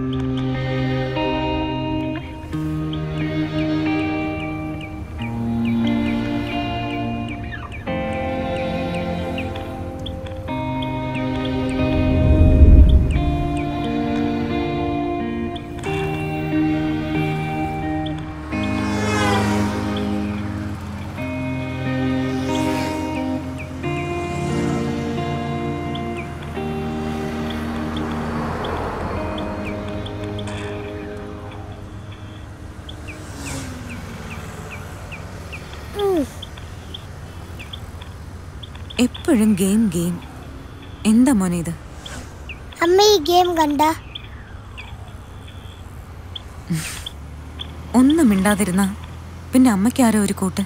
എപ്പോഴും game game എന്താ മോനെ ഇത് അമ്മ ഈ ഗെയിം കണ്ട ഒന്നും മിണ്ടാതിരുന്ന പിന്നെ അമ്മയ്ക്ക് ആരോ ഒരു കൂട്ട്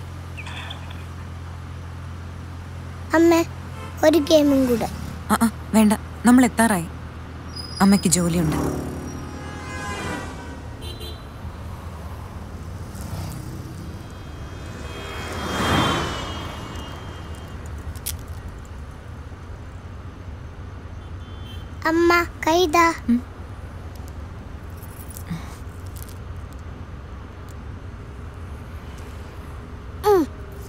അമ്മ ഒരു ഗെയിമും കൂടെ ആ ആ വേണ്ട നമ്മൾ എത്താറായി അമ്മയ്ക്ക് ജോലിയുണ്ട് അമ്മ കൈതാ ഉം.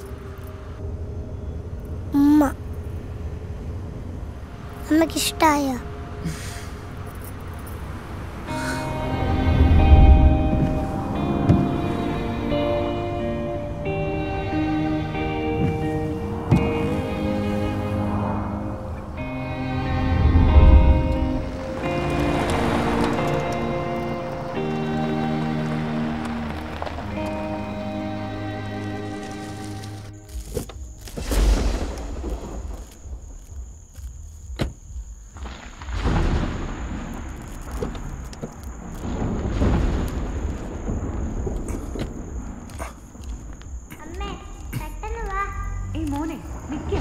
ഉമ്മ അമ്മക്ക് ഇഷ്ടായോ അമ്മേ പെട്ടെന്ന് വാ ഏയ് മോനെ നിൽക്കുക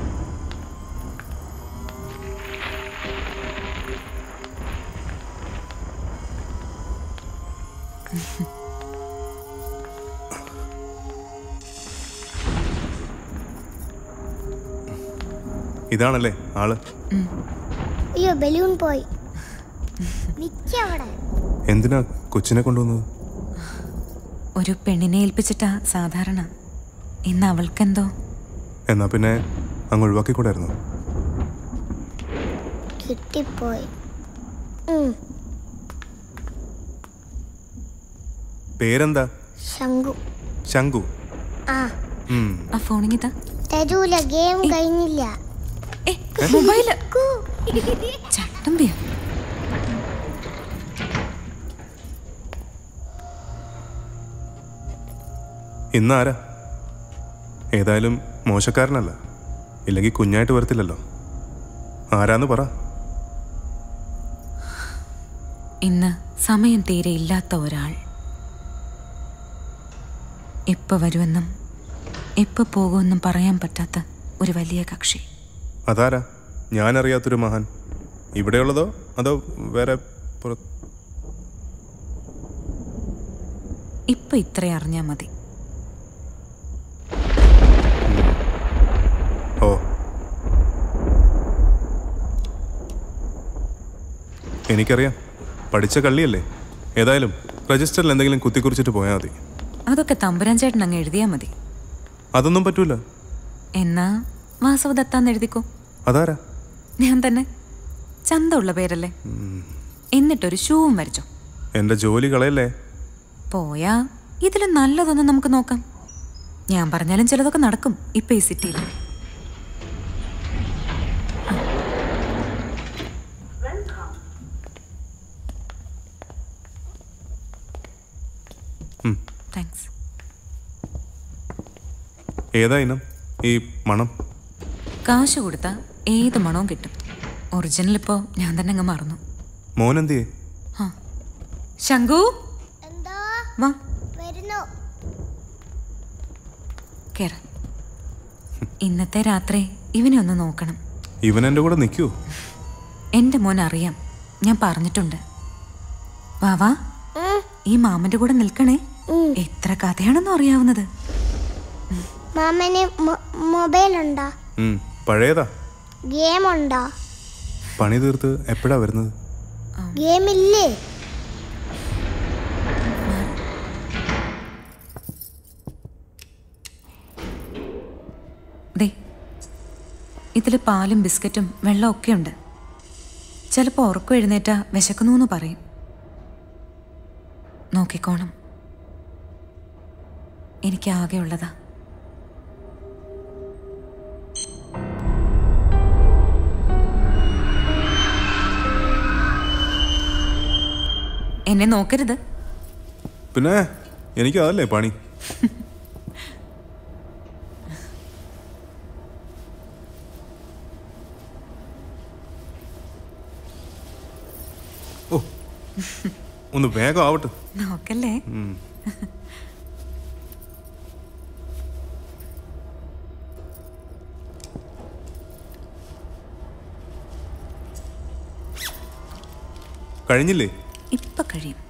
ഇതാണല്ലേ ആള് അയ്യോ ബലൂൺ പോയി നിക്ക അവിടെ എന്തിനാ കൊച്ചിനെ കൊണ്ടുവന്നത് ഒരു പെണ്ണിനെ ഏൽപ്പിച്ചിട്ടാ സാധാരണ ഇന്ന് അവൾക്കെന്തോ എന്നാ പിന്നെ അങ്ങ് ഒഴിവാക്കിക്കൂടായിരുന്നു കിട്ടിപ്പോയി ഉം, പേരെന്താ ശംഖു ശംഖു ആ ഉം. ആ ഫോണിങ്ങിതാ തരൂല ഗെയിം കഴിഞ്ഞില്ല ഏ മൊബൈല് ചട്ടമ്പിയ ഇന്നാരാ ഏതായാലും മോശക്കാരനല്ല ഇല്ലെങ്കിൽ കുഞ്ഞായിട്ട് വരത്തില്ലല്ലോ ആരാന്ന് പറ ഇന്ന് സമയം തീരെ ഇല്ലാത്ത ഒരാൾ എപ്പോ വരുമെന്നും എപ്പോ പോകുമെന്നും പറയാൻ പറ്റാത്ത ഒരു വലിയ കക്ഷി അതാരാ ഞാനറിയാത്തൊരു മഹാൻ ഇവിടെയുള്ളതോ അതോ വേറെ പുറ- ഇപ്പൊ ഇത്ര അറിഞ്ഞാ മതി ഓ എനിക്കറിയാം പഠിച്ച കള്ളിയല്ലേ ഏതായാലും രജിസ്റ്ററിൽ എന്തെങ്കിലും കുത്തിക്കുറിച്ചിട്ട് പോയാൽ മതി അതൊക്കെ തമ്പുരാൻ ചേട്ടൻ അങ്ങ് എഴുതിയാ മതി അതൊന്നും പറ്റൂല എന്നാ വാസവദത്താന്ന് എഴുതിക്കോ അതാരാ ഞാൻ തന്നെ ചന്തമുള്ള പേരല്ലേ എന്നിട്ടൊരു ഷൂവും വരച്ചോ എൻ്റെ ജോലി കളയല്ലേ പോയാ ഇതിലും നല്ലതൊന്നും നമുക്ക് നോക്കാം ഞാൻ പറഞ്ഞാലും ചിലതൊക്കെ നടക്കും ഇപ്പൊ ഈ സിറ്റിയിൽ ഉം. താങ്ക്സ് ഏതാ ഇനം ഈ മണം കാശ് കൊടുത്താ ഏത് മണവും കിട്ടും ഒറിജിനൽ ഇപ്പോ ഞാൻ തന്നെ അങ്ങ് മറന്നു മോനെന്തിയേ ആ ശംഖു എന്തോ വാ വരുന്നു കേറ ഇന്നത്തെ രാത്രി ഇവനെ ഒന്ന് നോക്കണം ഇവൻ എൻ്റെ കൂടെ നിൽക്കുവോ എന്റെ മോൻ അറിയാം ഞാൻ പറഞ്ഞിട്ടുണ്ട് വാ വാ ഉം, ഈ മാമന്റെ കൂടെ നിൽക്കണേ ഉം. എത്ര കഥയാണെന്നോ അറിയാവുന്നത് മാമന് മൊ- മൊബൈൽ ഉണ്ടോ ഉം, പഴയതാ ഗെയിം ഉണ്ടോ പണി തീർത്ത് എപ്പോഴാ വരുന്നത് ഗെയിം ഇല്ലേ പാത്രത്തിൽ പാലും ബിസ്ക്കറ്റും വെള്ളവും ഒക്കെ ഉണ്ട് ചിലപ്പോൾ ഉറക്കം എഴുന്നേറ്റാ വിശക്കുന്നു എന്ന് പറയും നോക്കിക്കോണം എനിക്ക് ആകെ ഉള്ളതാ എന്നെ നോക്കരുത് പിന്നെ എനിക്ക് അതല്ലേ പണി ഓ ഒന്ന് വേഗം ആവട്ടെ നോക്കല്ലേ കഴിഞ്ഞില്ലേ ഇപ്പൊ കഴിയും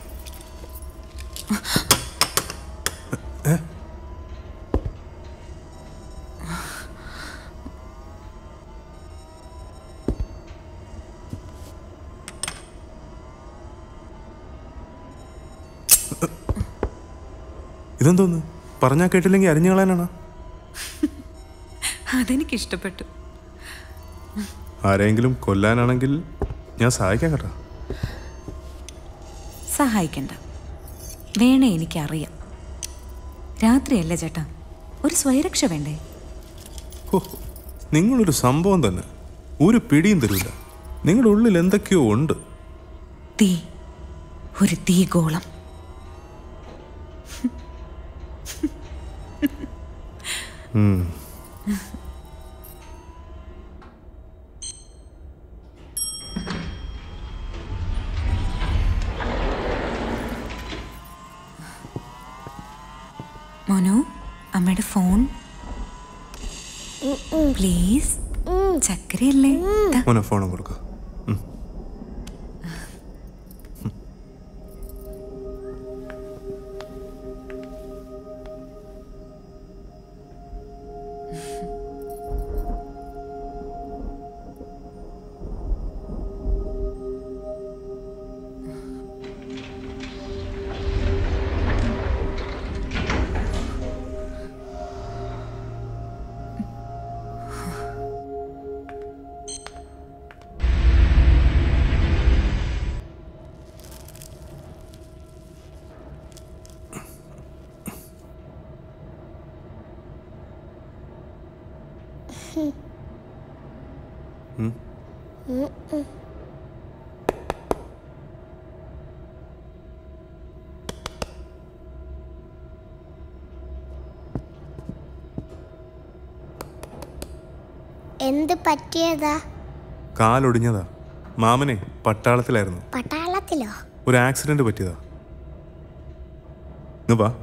ഇതെന്തോന്ന് പറഞ്ഞാ കേട്ടില്ലെങ്കിൽ അരിഞ്ഞു കളയാനാണോ അതെനിക്ക് ഇഷ്ടപ്പെട്ടു ആരെങ്കിലും കൊല്ലാനാണെങ്കിൽ ഞാൻ സഹായിക്കാം കേട്ടോ സഹായിക്കണ്ട വേണേ എനിക്കറിയാം രാത്രിയല്ല ചേട്ടാ ഒരു സ്വയരക്ഷ വേണ്ടേ ഹോ, നിങ്ങളൊരു സംഭവം തന്നെ ഒരു പിടിയും തരൂല നിങ്ങളുടെ ഉള്ളിൽ എന്തൊക്കെയോ ഉണ്ട് തീ ഒരു തീഗോളം മോനു അമ്മയുടെ ഫോൺ പ്ലീസ് ചക്കരയല്ലേ ദാ, മോനെ ഫോണും കൊടുക്കുക എന്ത് പറ്റിയതാ കാലൊടിഞ്ഞതാ മാമനെ പട്ടാളത്തിലായിരുന്നു പട്ടാളത്തിലോ ഒരു ആക്സിഡന്റ് പറ്റിയതാ ഇങ്ങ് വാ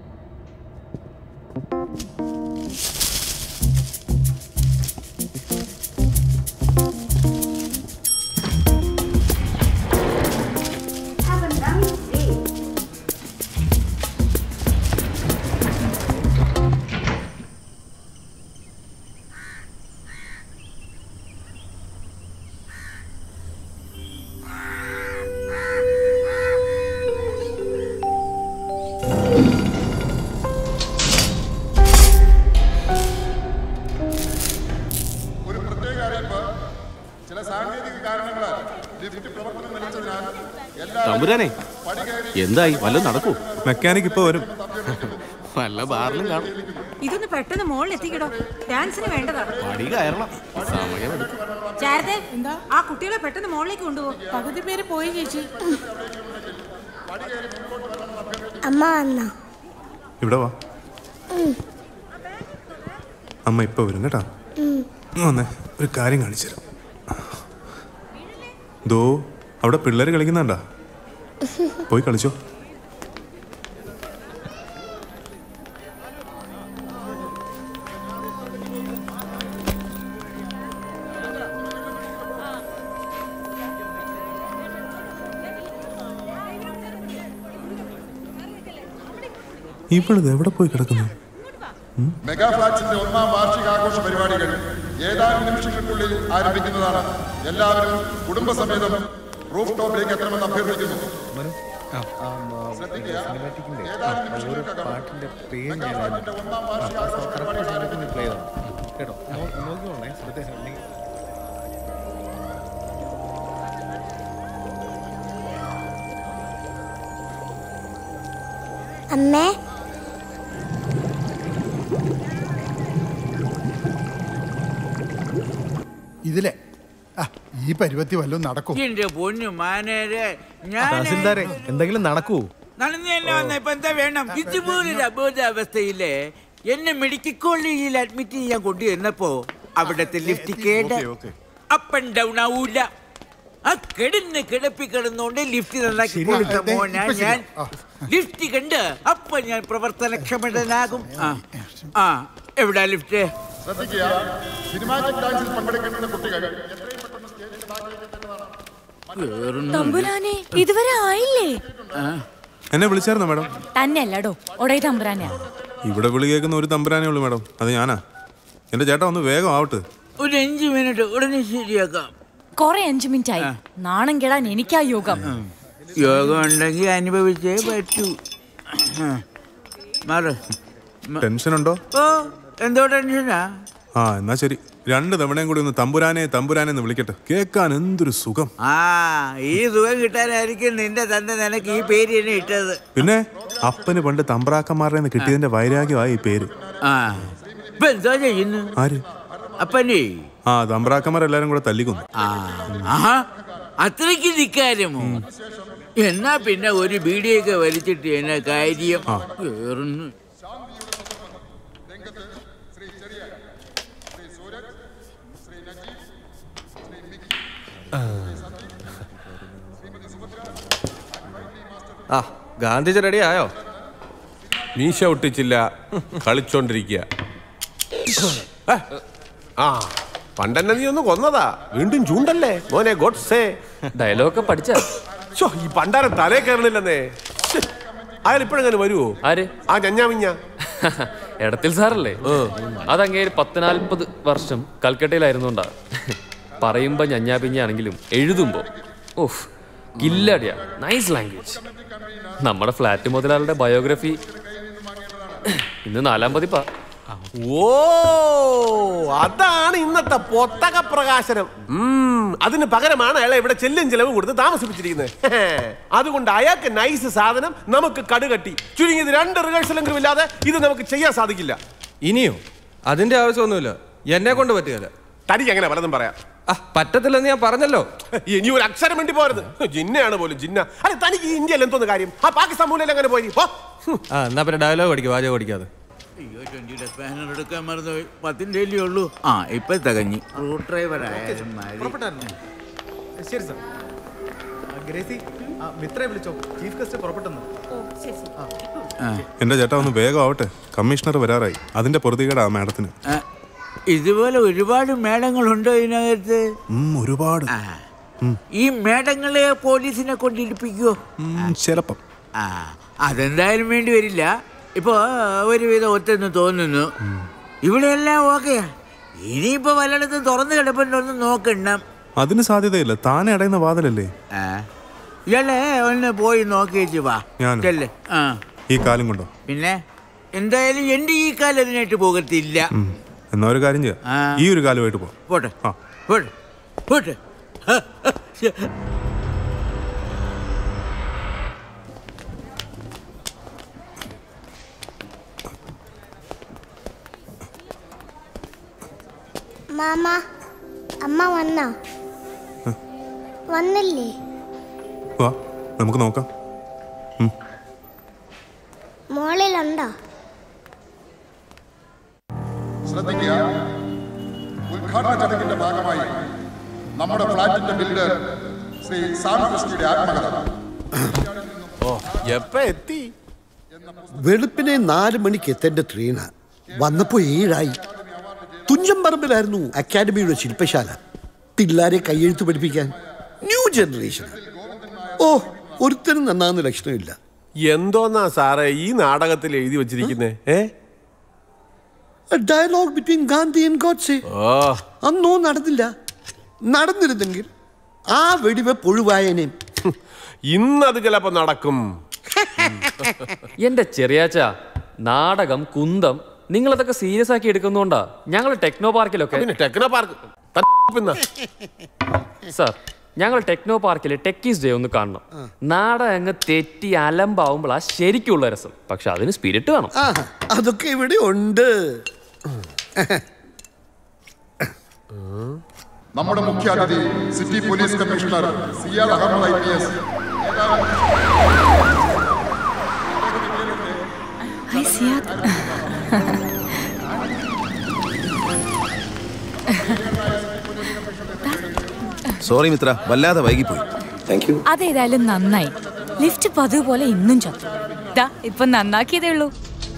ഒരു പ്രത്യേക അറിയിപ്പ് ചില സാങ്കേതിക കാരണങ്ങളാൽ ലിഫ്റ്റ് പ്രവർത്തനം നിലച്ചതിനാൽ എല്ലാ തമ്പുരാനെ എന്തായി വല്ലതും നടക്കൂ മെക്കാനിക് ഇപ്പൊ വരും വല്ല ബാറിലും കാണും ഇതൊന്ന് പെട്ടെന്ന് മുകളിൽ എത്തിക്കടോ ഡാൻസിന് വേണ്ടതാ പടി കയറണം സമയമെടുക്കും ചാരത്തെ എന്താ ആ കുട്ടികളെ പെട്ടെന്ന് മുകളിലേക്ക് കൊണ്ടുപോകും പകുതി പേര് പോയി ചേച്ചി അമ്മ വന്നോ ഇവിടെ വാ അമ്മ ഇപ്പൊ വരും കേട്ടാ ഇങ്ങ് വന്നേ ഒരു കാര്യം കാണിച്ചു തരാം ദോ അവിടെ പിള്ളേര് കളിക്കുന്നുണ്ടാ പോയി കളിച്ചോ ഇവളിത് എവിടെ പോയി കിടക്കുന്നു മെഗാ ഫ്ലാറ്റ്സിന്റെ ഒന്നാം വാർഷികാഘോഷ പരിപാടികൾ ഏതാനും നിമിഷങ്ങൾക്കുള്ളിൽ ആരംഭിക്കുന്നതാണ് എല്ലാവരും കുടുംബസമേതം റൂഫ് ടോപ്പിലേക്ക് എത്തണമെന്ന് അഭ്യർത്ഥിക്കുന്നു ശ്രദ്ധിക്കുക ഏതാനും നിമിഷങ്ങൾക്കകം മെഗാ ഫ്ലാറ്റിന്റെ ഒന്നാം വാർഷികാഘോഷ പരിപാടികൾ ആരംഭിക്കും അമ്മേ ഇതിലെ ആ, ഈ പരുവത്തി വല്ലതും നടക്കും എന്റെ പൊന്നു മാനേരെ ഞാൻ തഹസിൽദാരെ എന്തെങ്കിലും നടക്കൂ നടന്നു തന്നെ വന്ന ഇപ്പൊ എന്താ വേണം ഇതുപോലൊരു അബോധാവസ്ഥയില് എന്നെ മെഡിക്കൽ കോളേജിൽ അഡ്മിറ്റ് ചെയ്യാൻ കൊണ്ടുവന്നപ്പോ അവിടത്തെ ലിഫ്റ്റ് കേട് അപ്പ് ആൻഡ് ഡൗൺ ആവൂല ആ കിടന്ന് കിടപ്പി കിടന്നുകൊണ്ട് ലിഫ്റ്റ് നന്നാക്കി ശരി, കൊടുത്ത ദേ, മോനാ ഇപ്പൊ ശരി. ഞാൻ ആ. ലിഫ്റ്റ് കണ്ട് അപ്പൊ ഞാൻ പ്രവർത്തനക്ഷമതനാകും ആ ആ എവിടാ ലിഫ്റ്റ് ശ്രദ്ധിക്കുക സിനിമാറ്റിക് ഡാൻസിൽ പങ്കെടുക്കേണ്ട കുട്ടികൾ എത്രയും പെട്ടെന്ന് സ്റ്റേജിന്റെ ഭാഗത്തേക്ക് എത്തേണ്ടതാണ് തമ്പുരാനെ ഇതുവരെ ആയില്ലേ എന്നെ വിളിച്ചായിരുന്നോ മാഡം തന്നെയല്ലടോ ഒടേ തമ്പുരാനാ ഇവിടെ വിളി കേൾക്കുന്ന ഒരു തമ്പുരാനേ ഉള്ളൂ മാഡം അത് ഞാനാ എന്റെ ചേട്ടാ ഒന്ന് വേഗം ആവട്ടെ ഒരു അഞ്ച് മിനിറ്റ് ഉടനെ ശരിയാക്കാം കൊറേ അഞ്ചു മിനിറ്റ് ആയി നാണം കെടാൻ എനിക്കാ യോഗം യോഗം ഉണ്ടെങ്കിൽ അനുഭവിച്ചേ പറ്റൂ മാറ് മ- ടെൻഷൻ ഉണ്ടോ ഓ എന്തോ ടെൻഷനാ ആ എന്നാ ശരി രണ്ട് തവണയും കൂടി ഒന്ന് തമ്പുരാനെ തമ്പുരാനെ എന്ന് വിളിക്കട്ടെ കേൾക്കാൻ എന്തൊരു സുഖം ആ ഈ സുഖം കിട്ടാനായിരിക്കും നിന്റെ തന്നെ നിനക്ക് ഈ പേര് തന്നെ ഇട്ടത് പിന്നെ അപ്പന് പണ്ട് തമ്പ്രാക്കന്മാരുടെ നിന്ന് കിട്ടിയതിന്റെ വൈരാഗ്യമായി ഈ പേര് ആ ഇപ്പൊ എന്തോ ചെയ്യുന്നു ആര് അപ്പനെ ആ തമ്പ്രാക്കന്മാർ എല്ലാരും കൂടെ തല്ലിക്കൊന്നു ആ ആഹാ അത്രയ്ക്ക് ധിക്കാരമോ എന്നാ പിന്നെ ഒരു ബീഡിയൊക്കെ വലിച്ചിട്ട് എന്നാ കാര്യം കേറുന്നു ആ ഗാന്ധിജി റെഡി ആയോ മീശ ഒട്ടിച്ചില്ല കളിച്ചോണ്ടിരിക്കുക ആ പണ്ടെന്നെ നീ ഒന്ന് കൊന്നതാ വീണ്ടും ചൂണ്ടല്ലേ മോനെ ഗോഡ്സേ ഡയലോഗ് പഠിച്ച ഷോ ഈ പണ്ടാരം തലേ കയറണില്ലെന്നേ ശ്ശെ. അയാൾ ഇപ്പോഴെങ്ങനെ വരുവോ ആര് ആ ഞഞ്ഞാമിഞ്ഞ എടത്തിൽ സാറല്ലേ അതങ്ങേര് പത്ത് നാൽപ്പത് വർഷം കൽക്കട്ടയിലായിരുന്നുണ്ടാ പറയുമ്പോ ഞഞ്ഞാ പിഞ്ഞാണെങ്കിലും എഴുതുമ്പോ ഓഫ് കില്ലടിയാ നൈസ് ലാംഗ്വേജ് നമ്മുടെ ഫ്ലാറ്റ് മുതലാളുടെ ബയോഗ്രഫി ഇന്ന് നാലാം പതിപ്പാ ഓ അതാണ് ഇന്നത്തെ പൊത്തക പ്രകാശനം ഉം, അതിന് പകരമാണ് അയാളെ ഇവിടെ ചെല്ലും ചെലവും കൊടുത്ത് താമസിപ്പിച്ചിരിക്കുന്നത് ഹേ, അതുകൊണ്ട് അയാൾക്ക് നൈസ് സാധനം നമുക്ക് കടുകട്ടി ചുരുങ്ങിയത് രണ്ട് റിഹേഴ്സലെങ്കിലും ഇല്ലാതെ ഇത് നമുക്ക് ചെയ്യാൻ സാധിക്കില്ല ഇനിയോ അതിന്റെ ആവശ്യമൊന്നുമില്ല എന്നെ കൊണ്ട് പറ്റുകയില്ല തനിക്ക് എങ്ങനെ പലതും പറയാം ആ പറ്റത്തില്ലെന്ന് ഞാൻ പറഞ്ഞല്ലോ ഇനി ഒരു അക്ഷരം വേണ്ടി പോരുത് ജിന്നയാണ് പോലും ജിന്ന അല്ല തനിക്ക് ഈ ഇന്ത്യയിൽ എന്തോന്ന് കാര്യം ആ പാകിസ്ഥാൻ മൂലയിൽ എങ്ങനെ പോയി പോ ഹും. ആ എന്നാ പിന്നെ ഡയലോഗ് പഠിക്കും വാചകം പഠിക്കാതെ അയ്യോ ട്വന്റിയുടെ സ്പാനർ എടുക്കാൻ മറന്നുപോയി പത്തിന്റെ അല്ലേ ഉള്ളൂ ആ ഇപ്പൊ തികഞ്ഞി റൂട്ട് ഡ്രൈവർ ആയാലും മതി. ശരി സാർ ഗ്രേസി മിത്രയെ വിളിച്ചോ ചീഫ് ഗസ്റ്റ് പുറപ്പെട്ടെന്ന് ആ. എന്റെ ചേട്ടാ ഒന്ന് വേഗം ആവട്ടെ കമ്മീഷണർ വരാറായി അതിന്റെ പൊറുതികേടാ മാഡത്തിന് ആ, ഇതുപോലെ ഒരുപാട് മേടങ്ങളുണ്ടോ ഇതിനകത്ത് ഉം, ഒരുപാട് ആ. ഈ മേടങ്ങളെ പോലീസിനെ കൊണ്ടിരിപ്പിക്കുവോ ഉം, ചിലപ്പം ആ അതെന്തായാലും വേണ്ടി വരില്ല ഇപ്പൊ ഒരുവിധം ഒത്തെന്ന് തോന്നുന്നു ഇവിടെ എല്ലാം ഓക്കെയാ ഇനിയിപ്പോ വല്ലയിടത്തും തുറന്നു കിടപ്പുണ്ടോന്ന് നോക്കണം അതിന് സാധ്യതയില്ല താനെ അടയുന്ന വാതിലല്ലേ ആ ഇയാളെ ഒന്ന് പോയി നോക്കിയേച്ച് വാ ഞാനോ? ചെല്ല് ആ ഈ കാലം കൊണ്ടോ പിന്നെ എന്തായാലും എന്റെ ഈ കാലം അതിനായിട്ട് പോകത്തില്ല ഉം. എന്നാ ഒരു കാര്യം ചെയ്യാം ആ. ഈ ഒരു കാലമായിട്ട് പോ പോട്ടെ ആ. പോട്ടെ പോട്ടെ മാമ അമ്മ വന്നോ വന്നില്ലേ വാ നമുക്ക് നോക്കാം മോളിലുണ്ടോ ശ്രദ്ധിക്കുക ഉദ്ഘാടന ചടങ്ങിന്റെ ഭാഗമായി നമ്മുടെ ഫ്ലാറ്റിന്റെ ബിൽഡർ ശ്രീ സാം ക്രിസ്റ്റിയുടെ ആത്മകഥ എപ്പ എത്തി വെളുപ്പിനെ നാല് മണിക്ക് എത്തേണ്ട ട്രെയിനാ വന്നപ്പോ ഏഴായി തുഞ്ചൻ പറമ്പിലായിരുന്നു അക്കാഡമിയുടെ ശില്പശാല പിള്ളാരെ കയ്യെഴുത്ത് പഠിപ്പിക്കാൻ ന്യൂ ജനറേഷൻ ഓ ഒരുത്തരും നന്നാകുന്ന ലക്ഷണമില്ല എന്തോന്നാ സാറേ ഈ നാടകത്തിൽ എഴുതി വെച്ചിരിക്കുന്നേ a dialogue between Gandhi and Godse ഓ അന്നോ നടന്നില്ല നടന്നിരുന്നെങ്കിൽ ആ വെടിവെപ്പ് ഒഴിവായനേം ഇന്നത് ചിലപ്പോ നടക്കും എന്റെ ചെറിയാച്ച നാടകം കുന്തം നിങ്ങളതൊക്കെ സീരിയസ് ആക്കി എടുക്കുന്നോണ്ടാ ഞങ്ങൾ ടെക്നോ പാർക്കിലൊക്കെ പിന്നെ ടെക്നോ പാർക്ക് പിന്നെ സാർ ഞങ്ങൾ ടെക്നോ പാർക്കിൽ ടെക്കീസ് ഡേ ഒന്ന് കാണണം നാടൻ അങ്ങ് തെറ്റി അലമ്പാവുമ്പോഴാ ശരിക്കുള്ള രസം പക്ഷെ അതിന് സ്പിരിറ്റ് വേണം ആ അതൊക്കെ ഇവിടെ ഉണ്ട് നമ്മുടെ മുഖ്യാതിഥി city police commissioner Ziyad Ahmed I P S hi Ziyad sorry Mithra വല്ലാതെ വൈകിപ്പോയി താങ്ക് യു അതേതായാലും നന്നായി ലിഫ്റ്റ് പതിവ് പോലെ ഇന്നും ചത്തു ദാ ഇപ്പൊ നന്നാക്കിയതേ ഉള്ളൂ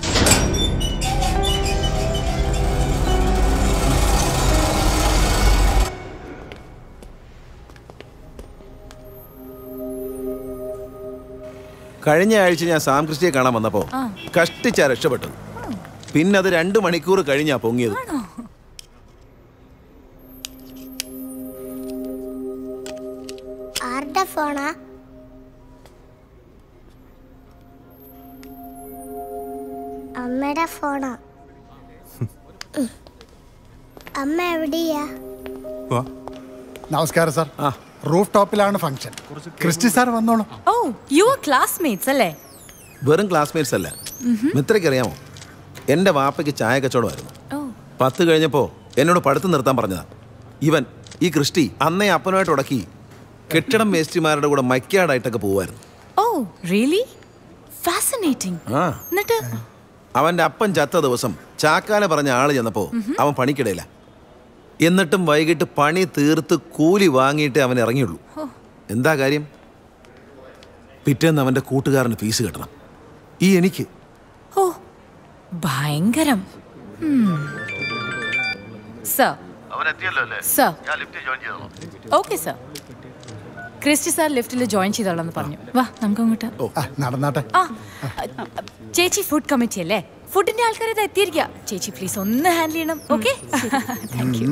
കഴിഞ്ഞ ആഴ്ച ഞാൻ സാം ക്രിസ്റ്റിയെ കാണാൻ വന്നപ്പോ ആ. കഷ്ടിച്ചാ രക്ഷപ്പെട്ടത് പിന്നെ അത് രണ്ടു മണിക്കൂർ കഴിഞ്ഞാ പൊങ്ങിയത് ആരുടെ ഫോണാ അമ്മയുടെ ഫോണാ ഉം. അമ്മ എവിടെയാ വാ നമസ്കാരം സാർ റൂഫ് ടോപ്പിലാണ് ഫംഗ്ഷൻ ക്രിസ്റ്റി സാർ വന്നോളൂ ഓ യു ആർ ക്ലാസ്മേറ്റ്സ് അല്ലേ വെറും ക്ലാസ്മേറ്റ്സ് അല്ല മിത്രയ്ക്ക് അറിയാമോ എന്റെ വാപ്പയ്ക്ക് ചായ കച്ചവടമായിരുന്നു ഓ പത്ത് കഴിഞ്ഞപ്പോ എന്നോട് പഠിത്തം നിർത്താൻ പറഞ്ഞതാ ഇവൻ ഈ ക്രിസ്റ്റി അന്നേ അപ്പനുമായിട്ട് ഉടക്കി കെട്ടിടം മേസ്റ്റിമാരുടെ കൂടെ മൈക്കാടായിട്ടൊക്കെ പോവായിരുന്നു ഓ റിയലി ഫാസിനേറ്റിംഗ് ആ എന്നിട്ട് അവന്റെ അപ്പൻ ചത്ത ദിവസം ചാക്കാല പറഞ്ഞ ആള് ചെന്നപ്പോ അവൻ പണിക്കിടയില്ല എന്നിട്ടും വൈകിട്ട് പണി തീർത്ത് കൂലി വാങ്ങിയിട്ട് അവൻ ഇറങ്ങിയുള്ളൂ ഓ. എന്താ കാര്യം പിറ്റേന്ന് അവന്റെ കൂട്ടുകാരന് ഫീസ് കെട്ടണം ഈ എനിക്ക് ഓ ഭയങ്കരം sir sir okay sir Christy sir ലിഫ്റ്റിൽ ജോയിൻ ചെയ്തോളാം പറഞ്ഞു വാ നമുക്ക് അങ്ങോട്ട് ആ, നടന്നാട്ടെ ആ ചേച്ചി ഫുഡ് കമ്മിറ്റി അല്ലേ ഫുഡിന്റെ ആൾക്കാരെ ഇത് എത്തിയിരിക്കുക ചേച്ചി പ്ലീസ് ഒന്ന് ഹാൻഡിൽ ചെയ്യണം okay thank you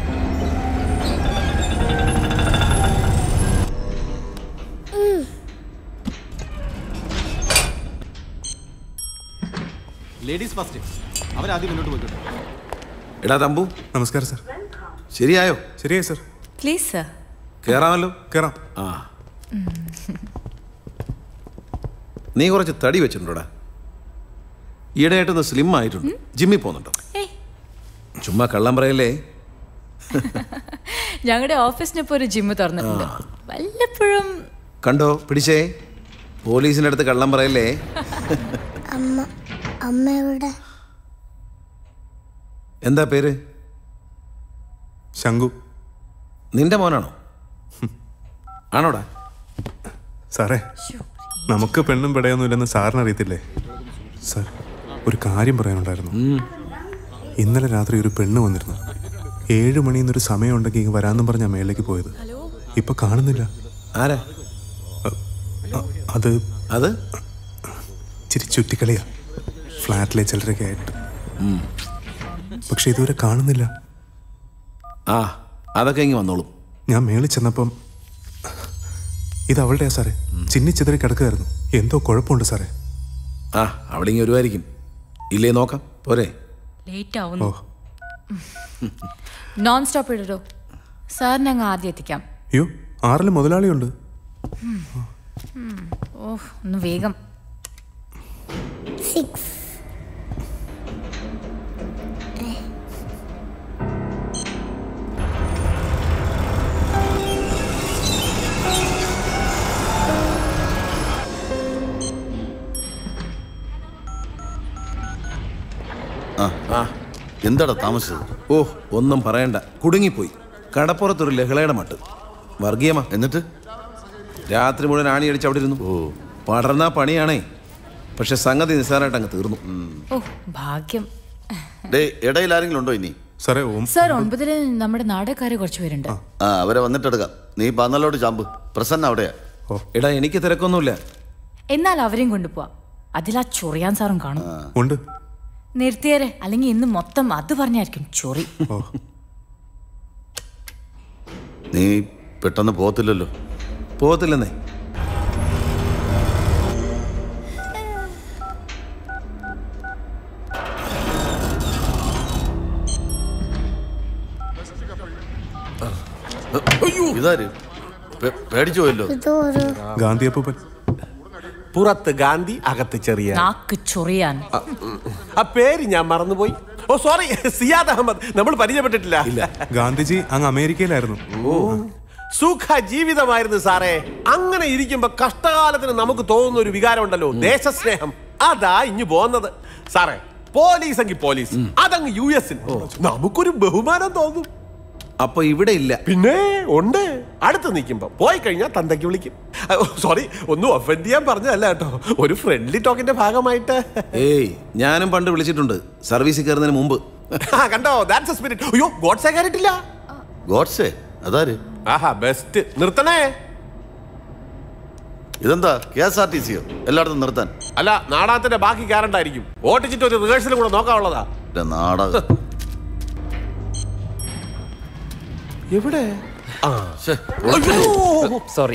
ladies first അവരാദ്യം മുന്നോട്ട് പോയിക്കോട്ടെ എടാ തമ്പു നമസ്കാരം സർ ശരിയായോ ശരിയായി സർ പ്ലീസ് സർ കേറാമല്ലോ കയറാം ആ നീ കുറച്ച് തടി വെച്ചിട്ടുണ്ടോടാ ഈയിടെയായിട്ടൊന്ന് സ്ലിം ആയിട്ടുണ്ട് ജിമ്മിൽ പോകുന്നുണ്ടോ ഏയ്. ചുമ്മാ കള്ളം പറയല്ലേ ഞങ്ങളുടെ ഓഫീസിനിപ്പോ ഒരു ജിമ്മ് തുറന്നിട്ടുണ്ട് വല്ലപ്പോഴും കണ്ടോ പിടിച്ചേ പോലീസിന്റെ അടുത്ത് കള്ളം പറയല്ലേ അമ്മ അമ്മ എവിടെ എന്താ പേര് ശങ്കു നിന്റെ മോനാണോ ആണോടാ സാറേ നമുക്ക് പെണ്ണും പെടയൊന്നുമില്ലെന്ന് സാറിന് അറിയത്തില്ലേ സാർ ഒരു കാര്യം പറയാനുണ്ടായിരുന്നു ഇന്നലെ രാത്രി ഒരു പെണ്ണ് വന്നിരുന്നു ഏഴ് മണിന്നൊരു സമയം ഉണ്ടെങ്കിൽ ഇങ്ങ് വരാമെന്നും പറഞ്ഞാ മേളിലേക്ക് പോയത് ഇപ്പൊ കാണുന്നില്ല ആരാ അത് അത് ഇച്ചിരി ചുറ്റിക്കളിയാ ഫ്ലാറ്റിലെ ചിലരൊക്കെ ആയിട്ട് പക്ഷെ ഇതുവരെ കാണുന്നില്ല ആ അതൊക്കെ ഇങ്ങ് വന്നോളും ഞാൻ മേളിൽ ചെന്നപ്പം ഇത് അവളുടെയാ സാറേ ചിന്നിച്ചിതറി കിടക്കുകയായിരുന്നു എന്തോ കുഴപ്പമുണ്ട് സാറേ ആ അവിടെ ഇങ്ങനെ വരുമായിരിക്കും ഇല്ലേ നോക്കാം പോരെ ലേറ്റ് ആവുന്നു നോൺ സ്റ്റോപ്പ് ഇടരോ സാറിനെ അങ്ങ് ആദ്യം എത്തിക്കാം അയ്യോ ആറിൽ മുതലാളിയുണ്ട് ഓ ഒന്ന് വേഗം സിക്സ് ആ ആ എന്താടാ താമസിച്ചത് ഓ ഒന്നും പറയണ്ട കുടുങ്ങിപ്പോയി കടപ്പുറത്തൊരു ലഹളയുടെ മട്ട് വർഗീയമാ എന്നിട്ട് രാത്രി മുഴുവൻ ആണി അടിച്ച് അവിടെ ഇരുന്നു ഓ പടർന്നാ പണിയാണേ പക്ഷെ സംഗതി നിസ്സാരമായിട്ട് അങ്ങ് തീർന്നു ഓ ഭാഗ്യം ഡേ ഇടയിൽ ആരെങ്കിലും ഉണ്ടോ ഇനി സാറേ സാർ ഒൻപതിന് നമ്മുടെ നാടകക്കാര് കുറച്ച് പേരുണ്ട് ആ അവരെ വന്നിട്ടെടുക്കാം നീ പന്നലോട് ചാമ്പ് പ്രസന്ന അവിടെയാ എടാ എനിക്ക് തിരക്കൊന്നുമില്ല എന്നാൽ അവരെയും കൊണ്ടുപോവാം അതിലാ ചൊറിയാൻ സാറും കാണും ഉണ്ട് നിർത്തിയേരെ അല്ലെങ്കിൽ ഇന്ന് മൊത്തം അത് പറഞ്ഞായിരിക്കും ചൊറി നീ പെട്ടെന്ന് പോകത്തില്ലല്ലോ പോകത്തില്ലെന്നേ ഇതാര് പേ- പേടിച്ചു പോയല്ലോ ഇതൊരു ഗാന്ധി അപ്പൂപ്പൻ പുറത്ത് ഗാന്ധി അകത്ത് ചെറിയ നാക്ക് ചൊറിയാൻ ആ പേര് ഞാൻ മറന്നുപോയി ഓ സോറി സിയാദ് അഹമ്മദ് നമ്മൾ പരിചയപ്പെട്ടിട്ടില്ല ഗാന്ധിജി അങ്ങ് അമേരിക്കയിലായിരുന്നു സുഖ ജീവിതമായിരുന്നു സാറേ അങ്ങനെ ഇരിക്കുമ്പോ കഷ്ടകാലത്തിന് നമുക്ക് തോന്നുന്ന ഒരു വികാരം ഉണ്ടല്ലോ ദേശസ്നേഹം അതാ ഇഞ്ഞു പോന്നത് സാറേ പോലീസ് എങ്കിൽ പോലീസ് അതങ്ങ് യു എസിൽ നമുക്കൊരു ബഹുമാനം തോന്നും അപ്പൊ ഇവിടെ ഇല്ല പിന്നെ ഉണ്ട് അടുത്ത് നിൽക്കുമ്പോ പോയി കഴിഞ്ഞാൽ തന്തയ്ക്ക് വിളിക്കും സോറി ഒന്നും ഒഫൻഡ് ചെയ്യാൻ പറഞ്ഞതല്ല കേട്ടോ ഒരു ഫ്രണ്ട്ലി ടോക്കിന്റെ ഭാഗമായിട്ട് ഏയ് ഞാനും പണ്ട് വിളിച്ചിട്ടുണ്ട് സർവീസിൽ കയറുന്നതിന് മുമ്പ് ആ, കണ്ടോ ദാറ്റ്സ് സ്പിരിറ്റ് അയ്യോ ഗോഡ്സേ കയറിയിട്ടില്ല ഗോഡ്സേ അതാര് ആഹാ ബെസ്റ്റ് നിർത്തണേ ഇതെന്താ കെ എസ് ആർ ടി സിയോ എല്ലായിടത്തും നിർത്താൻ അല്ല നാടകത്തിന്റെ ബാക്കി കയറണ്ടായിരിക്കും ഓട്ടിച്ചിട്ട് ഒരു റിഹേഴ്സലും കൂടെ നോക്കാനുള്ളതാ എന്റെ നാടകം എവിടെ സോറി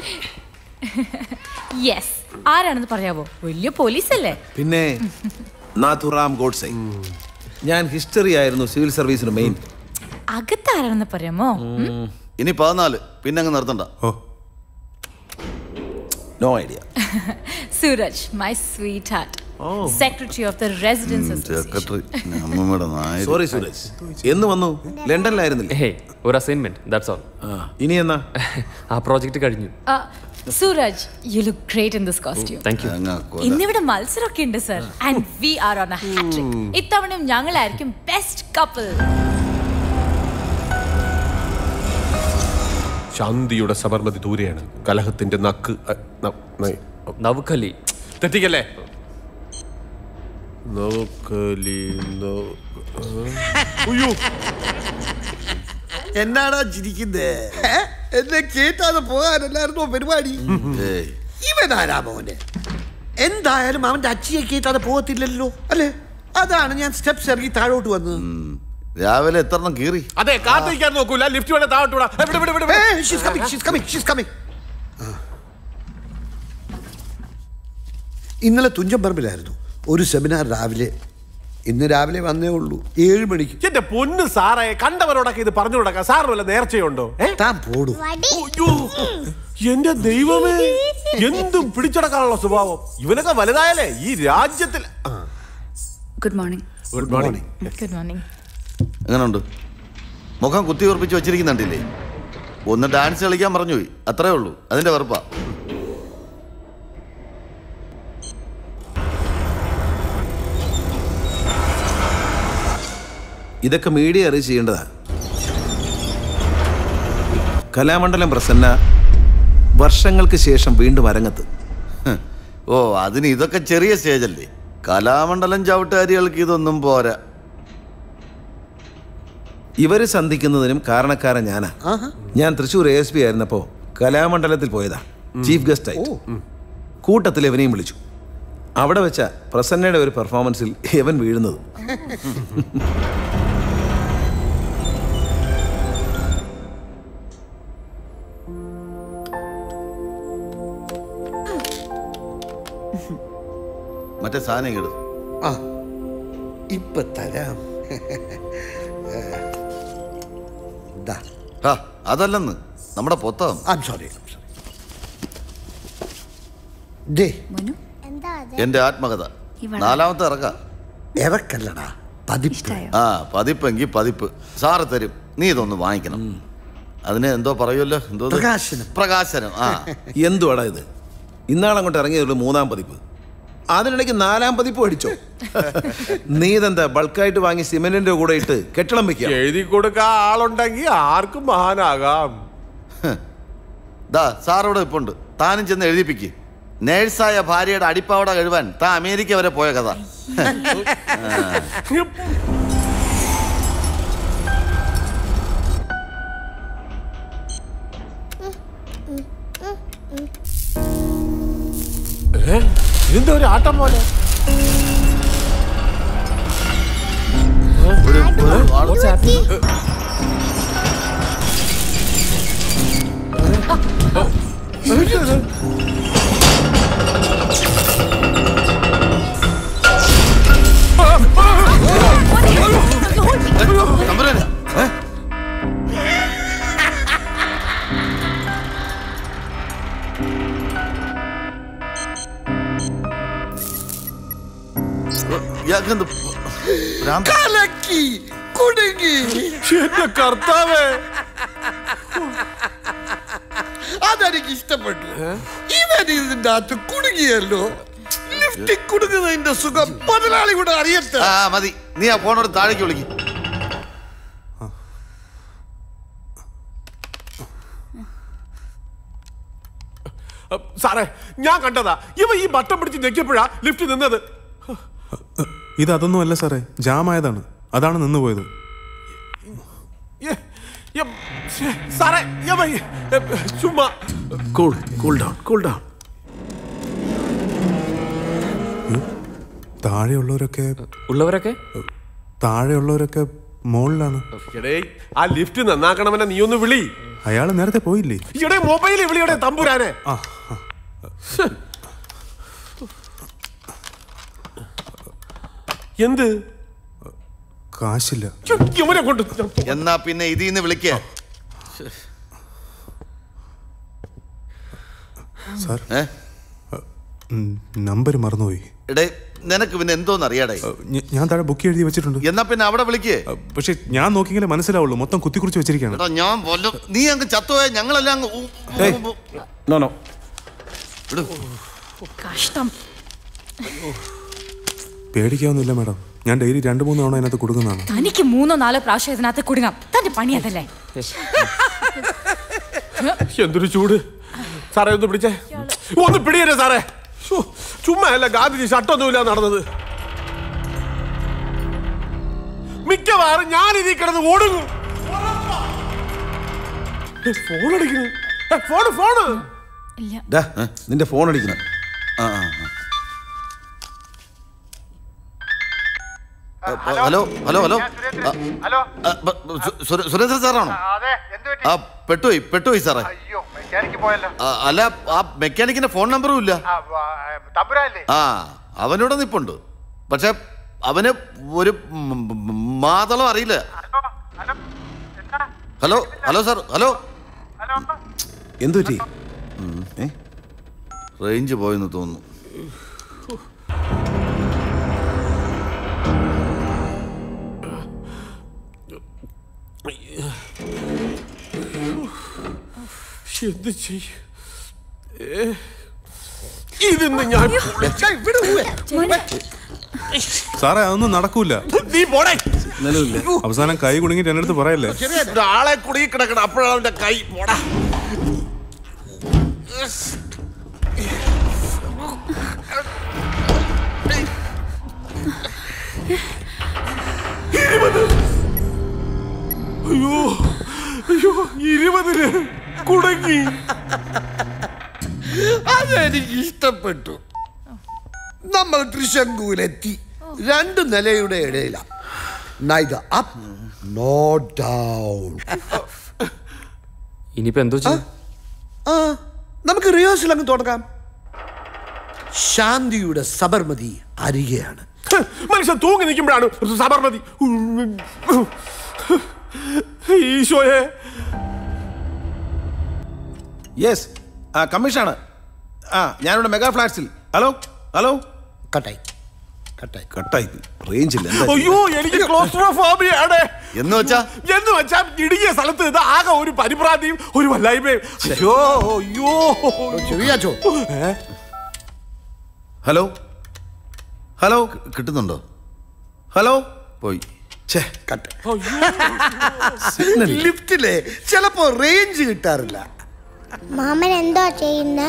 യെസ് ആരാണെന്ന് പറയാവോ വലിയ പോലീസല്ലേ പിന്നെ നാഥുറാം ഗോഡ്സെ ഞാൻ ഹിസ്റ്ററി ആയിരുന്നു സിവിൽ സർവീസിന് മെയിൻ അകത്താരാണെന്ന് പറയാമോ ഇനി പതിനാല് പിന്നെ അങ്ങ് നിർത്തണ്ട oh no idea Sooraj my sweetheart secretary of the residence secretary അമ്മമ്മയുടെ നായ സോറി സുരേഷ് എന്ന് വന്നു ലണ്ടനിലായിരുന്നില്ലേ ഹേ ഒരു അസൈൻമെന്റ് ദാറ്റ്സ് ഓൾ ഇനി എന്നാ ആ പ്രോജക്റ്റ് കഴിഞ്ഞു Sooraj you look great in this costume thank you ഇന്നിവിടെ മത്സരമൊക്കെ ഉണ്ട് sir and we are on a hat trick ഇത്തവണയും ഞങ്ങളായിരിക്കും ബെസ്റ്റ് കപ്പിൾ ശാന്തിയുടെ സബർമതി ദൂരെയാണ് കലഹത്തിന്റെ നക്ക് അ, ന- ന- നവുക്കലി തെറ്റിക്കല്ലേ നോക്കലി നോ- ഉയ്യോ. എന്നാടാ ചിരിക്കുന്നേ ഏ? എന്നെ കേട്ടാതെ പോകാനല്ലായിരുന്നോ പരിപാടി ഏയ് ഇവനാരാ മോനെ എന്തായാലും അവന്റെ അച്ഛയെ കേട്ടാതെ പോകത്തില്ലല്ലോ അല്ലേ അതാണ് ഞാൻ സ്റ്റെപ്സ് ഇറങ്ങി താഴോട്ട് വന്നത് രാവിലെ എത്രണ്ണം കീറി അതെ കാത്തിരിക്കാൻ നോക്കൂല ലിഫ്റ്റ് വേണേ താഴോട്ടൂടാ ഏ, വിട്, വിട്, വിട്, വിട്. ഏയ്, she's coming, she's coming, she's coming. ആ. ഇന്നലെ തുഞ്ചമ്പറമ്പിലായിരുന്നു ഒരു സെമിനാർ രാവിലെ ഇന്ന് രാവിലെ വന്നേ ഉള്ളൂ ഏഴ് മണിക്ക് എന്റെ പൊന്ന് സാറേ കണ്ടവരോടൊക്കെ ഇത് പറഞ്ഞു കൊടുക്കാം സാറിന് വല്ല നേർച്ചയുണ്ടോ ഏ? താൻ പോടും അയ്യോ, എന്റെ ദൈവമേ എന്തും പിടിച്ചടക്കാനുള്ള സ്വഭാവം ഇവനൊക്കെ വലുതായാലേ ഈ രാജ്യത്തിൽ good morning good morning good morning എങ്ങനെയുണ്ട് മുഖം കുത്തി ഉറപ്പിച്ച് വെച്ചിരിക്കുന്നുണ്ടില്ലേ ഒന്ന് ഡാൻസ് കളിക്കാൻ പറഞ്ഞു പോയി അത്രേ ഉള്ളൂ അതിന്റെ വെറുപ്പാ ഇതൊക്കെ മീഡിയ അറിയിച്ച് ചെയ്യേണ്ടതാ കലാമണ്ഡലം പ്രസന്ന വർഷങ്ങൾക്ക് ശേഷം വീണ്ടും അരങ്ങത്ത് ഹ്. ഓ അതിന് ഇതൊക്കെ ചെറിയ സ്റ്റേജല്ലേ കലാമണ്ഡലം ചവിട്ടുകാരികൾക്ക് ഇതൊന്നും പോരാ ഇവര് സന്ധിക്കുന്നതിനും കാരണക്കാരൻ ഞാനാ ഞാൻ തൃശ്ശൂർ എ എസ് പി ആയിരുന്നപ്പോ കലാമണ്ഡലത്തിൽ പോയതാ ചീഫ് ഗസ്റ്റായി കൂട്ടത്തിൽ ഇവനെയും വിളിച്ചു അവിടെ വെച്ച പ്രസന്നയുടെ ഒരു പെർഫോമൻസിൽ ഇവൻ വീഴുന്നത് മറ്റേ സാധനം ഇങ്ങട് ആ ഇപ്പൊ തരാം ദാ ആ അതല്ലെന്ന് നമ്മുടെ പൊത്തം ഐം സോറി ദേ എന്താ അത് എന്റെ ആത്മകഥ നാലാമത്തെ ഇറക്ക ഇറക്കല്ലടാ പതിപ്പ് ആ പതിപ്പെങ്കിൽ പതിപ്പ് സാറ് തരും നീ ഇതൊന്ന് വാങ്ങിക്കണം അതിന് എന്തോ പറയുമല്ലോ എന്തോ ഇത്? പ്രകാശനം. പ്രകാശനം ആ എന്തുവാടാ ഇത് ഇന്നാളങ്ങോട്ട് ഇറങ്ങിയതുള്ളൂ മൂന്നാം പതിപ്പ് അതിനിടയ്ക്ക് നാലാം പതിപ്പ് അടിച്ചോ നീ ഇതെന്താ ബൾക്കായിട്ട് വാങ്ങി സിമെന്റിന്റെ കൂടെ ഇട്ട് കെട്ടിടം വെക്കുക എഴുതി കൊടുക്കാൻ ആളുണ്ടെങ്കിൽ ആർക്കും മഹാനാകാം ദാ സാറോട് ഇപ്പുണ്ട് താനും ചെന്ന് എഴുതിപ്പിക്ക് നേഴ്സായ ഭാര്യയുടെ അടിപ്പാവട കഴിവാൻ താൻ അമേരിക്ക വരെ പോയ കഥ ഏ? ഇതെന്താ ഒരു ആട്ടം പോലെ ഇയാൾക്കെന്ത് ഭ്രാന്ത്? കലക്കി കുടുങ്ങി എന്റെ കർത്താവേ അതെനിക്ക് ഇഷ്ടപ്പെട്ടു ഇവൻ ഇതിന്റെ അകത്ത് കുടുങ്ങിയല്ലോ ലിഫ്റ്റിൽ കുടുങ്ങുന്നതിന്റെ സുഖം മുതലാളി കൂടെ അറിയട്ടെ ആ മതി നീ ആ ഫോണോട് താഴേക്ക് വിളിക്കും സാറേ ഞാൻ കണ്ടതാ ഇവ ഈ ബട്ടൺ പിടിച്ച് ഞെക്കിയപ്പോഴാ ലിഫ്റ്റ് നിന്നത് ഇത് അതൊന്നും അല്ല സാറേ ജാം ആയതാണ് അതാണ് നിന്ന് പോയത് ഏ, ഏ, ശ്ശേ, സാറേ ഇവ ഈ, ഏ, ചുമ്മാ cool cool down cool down താഴെയുള്ളവരൊക്കെ ഉള്ളവരൊക്കെ താഴെയുള്ളവരൊക്കെ മുകളിലാണ് എടേ ആ ലിഫ്റ്റ് നന്നാക്കണമെന്നെ നീ ഒന്ന് വിളി അയാൾ നേരത്തെ പോയില്ലേ ഇവിടെ മൊബൈൽ വിളിയുടെ തമ്പുരാനെ ആ എന്ത് കാശില്ല ഇവനെ കൊണ്ട് എന്നാ പിന്നെ ഇതിൽ നിന്ന് വിളിക്ക സാർ നമ്പർ മറന്നുപോയി എടേ നിനക്ക് പിന്നെ എന്തോന്ന് അറിയാടേ ഞ- ഞാൻ താഴെ ബുക്ക് എഴുതി വെച്ചിട്ടുണ്ട് എന്നാ പിന്നെ അവിടെ വിളിക്കേ പക്ഷെ ഞാൻ നോക്കിയെങ്കിലേ മനസ്സിലാവുള്ളൂ മൊത്തം കുത്തിക്കുറിച്ച് വെച്ചിരിക്കുകയാണ് എടാ ഞാൻ വല്ല നീ അങ്ങ് ചത്തുപോയ ഞങ്ങളെല്ലാം അങ്ങ് ഊ- നോ നോ ഇട്. കഷ്ടം പേടിക്കാവുന്നില്ല മാഡം ഞാൻ ഡെയിലി രണ്ട് മൂന്ന് തവണ അതിനകത്ത് കൊടുക്കുന്നതാണ് തനിക്ക് മൂന്നോ നാലോ പ്രാവശ്യം ഇതിനകത്ത് കുടുങ്ങാം തന്റെ പണി അതല്ലേ എന്തൊരു ചൂട് സാറേ ഒന്ന് പിടിച്ചേ ഒന്ന് പിടിയല്ലേ സാറേ ശ്ശോ, ചുമ്മാ അല്ല ഗാന്ധിജി ഷട്ടൊന്നുമില്ല നടന്നത് മിക്കവാറും ഞാൻ ഇതിൽ കിടന്ന് ഓടുന്നു ഫോൺ അടിക്കുന്നു ഏ, ഫോണ് ഫോണ് ഡാ, നിന്റെ ഫോൺ അടിക്കണം ആ, ആ, ആ. ഹലോ ഹലോ ഹലോ ഹലോ ആ, ബ- ബ- സു- സുര- സുരേന്ദ്രൻ സാറാണോ അതെ എന്ത് പറ്റി ആ പെട്ടുപോയി പെട്ടുപോയി സാറേ അയ്യോ മെക്കാനിക്ക് പോയല്ലോ ആ, അല്ല ആ മെക്കാനിക്കിന്റെ ഫോൺ നമ്പറും ഇല്ല ആ, വ- തമ്പുരാല്ലേ ആ അവനോട് നിപ്പുണ്ട് പക്ഷെ അവന് ഒരു മ- മ- മാതളം അറിയില്ല ഹലോ ഹലോ സാർ ഹലോ എന്തു പറ്റി ഏ റേഞ്ച് പോയെന്ന് തോന്നുന്നു എന്ത് ചെയ്യും ഏ, ഇതിന്ന് ഞാൻ സാറേ അതൊന്നും നടക്കൂല നീ പോടേ അവസാനം കൈ കുടുങ്ങിട്ട് എന്റെ അടുത്ത് പറയല്ലേ ഒരാളെ കുടുങ്ങി കിടക്കണം അപ്പോഴാണ് അവന്റെ കൈ പോടാ അയ്യോ അയ്യോ ഇരുപതിന് കുടുങ്ങി അതെനിക്ക് ഇഷ്ടപ്പെട്ടു നമ്മൾ തൃശങ്കൂലെത്തി രണ്ട് നിലയുടെ ഇടയിലാണ് നൈദ അപ്പ് നോ ഡൗൺ ഇനിയിപ്പോ എന്തോ ചെയ്യും ആ നമുക്ക് റിഹേഴ്സൽ അങ്ങ് തുടങ്ങാം ശാന്തിയുടെ സബർമതി അരികെയാണ് മനുഷ്യൻ തൂങ്ങി നിൽക്കുമ്പോഴാണ് സബർമതി ഈശോയെ യെസ് ആ കമ്മീഷനാണ് ആ ഞാനിവിടെ മെഗാ ഫ്ലാറ്റ്സിൽ ഹലോ ഹലോ കട്ടായി കട്ടായി കട്ടായി റേഞ്ച് ഇല്ല എന്താ അയ്യോ എനിക്ക് ക്ലോസ്ട്രോഫോബിയാണ് എന്ന് വെച്ചാ എന്ന് വെച്ചാ ഇടുങ്ങിയ സ്ഥലത്ത് ഇത് ആകെ ഒരു പരിഭ്രാന്തിയും ഒരു വല്ലായ്മയും അയ്യോ അയ്യോ ചെറിയാച്ചോ ഹലോ ഹലോ കിട്ടുന്നുണ്ടോ ഹലോ പോയി ഛേ കട്ട് ലിഫ്റ്റിലെ ചിലപ്പോ റേഞ്ച് കിട്ടാറില്ല മാമൻ എന്തോ ചെയ്യുന്നേ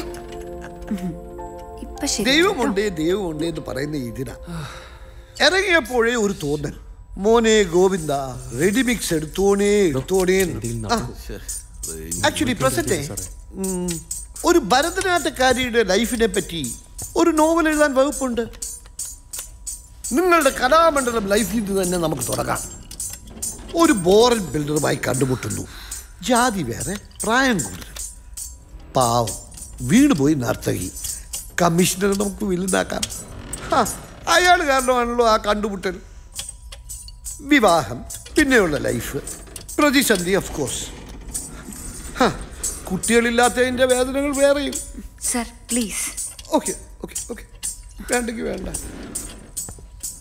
ദൈവമുണ്ടേ ദൈവമുണ്ടേ എന്ന് പറയുന്ന ഇതിനാ ഇറങ്ങിയപ്പോഴേ ഒരു തോന്നൽ മോനെ ഗോവിന്ദ റെഡിമിക്സ് എടുത്തോണേ എടുത്തോണേ ആക്ച്വലി പ്രസന്റ് ഒരു ഭരതനാട്യക്കാരിയുടെ ലൈഫിനെ പറ്റി ഒരു നോവൽ എഴുതാൻ വകുപ്പുണ്ട് നിങ്ങളുടെ കലാമണ്ഡലം ലൈഫിൽ നിന്ന് തന്നെ നമുക്ക് തുടങ്ങാം ഒരു ബോറൻ ബിൽഡറുമായി കണ്ടുമുട്ടുന്നു ജാതി വേറെ പ്രായം കൂടുതൽ പാവം വീണുപോയി നർത്തകി കമ്മീഷണർ നമുക്ക് വലുതാക്കാം ഹാ, അയാൾ കാരണമാണല്ലോ ആ കണ്ടുമുട്ടൽ വിവാഹം പിന്നെയുള്ള ലൈഫ് പ്രതിസന്ധി ഓഫ് കോഴ്സ് കുട്ടികളില്ലാത്തതിൻ്റെ വേദനകൾ വേറെയും sir please okay okay okay വേണ്ടെങ്കിൽ വേണ്ട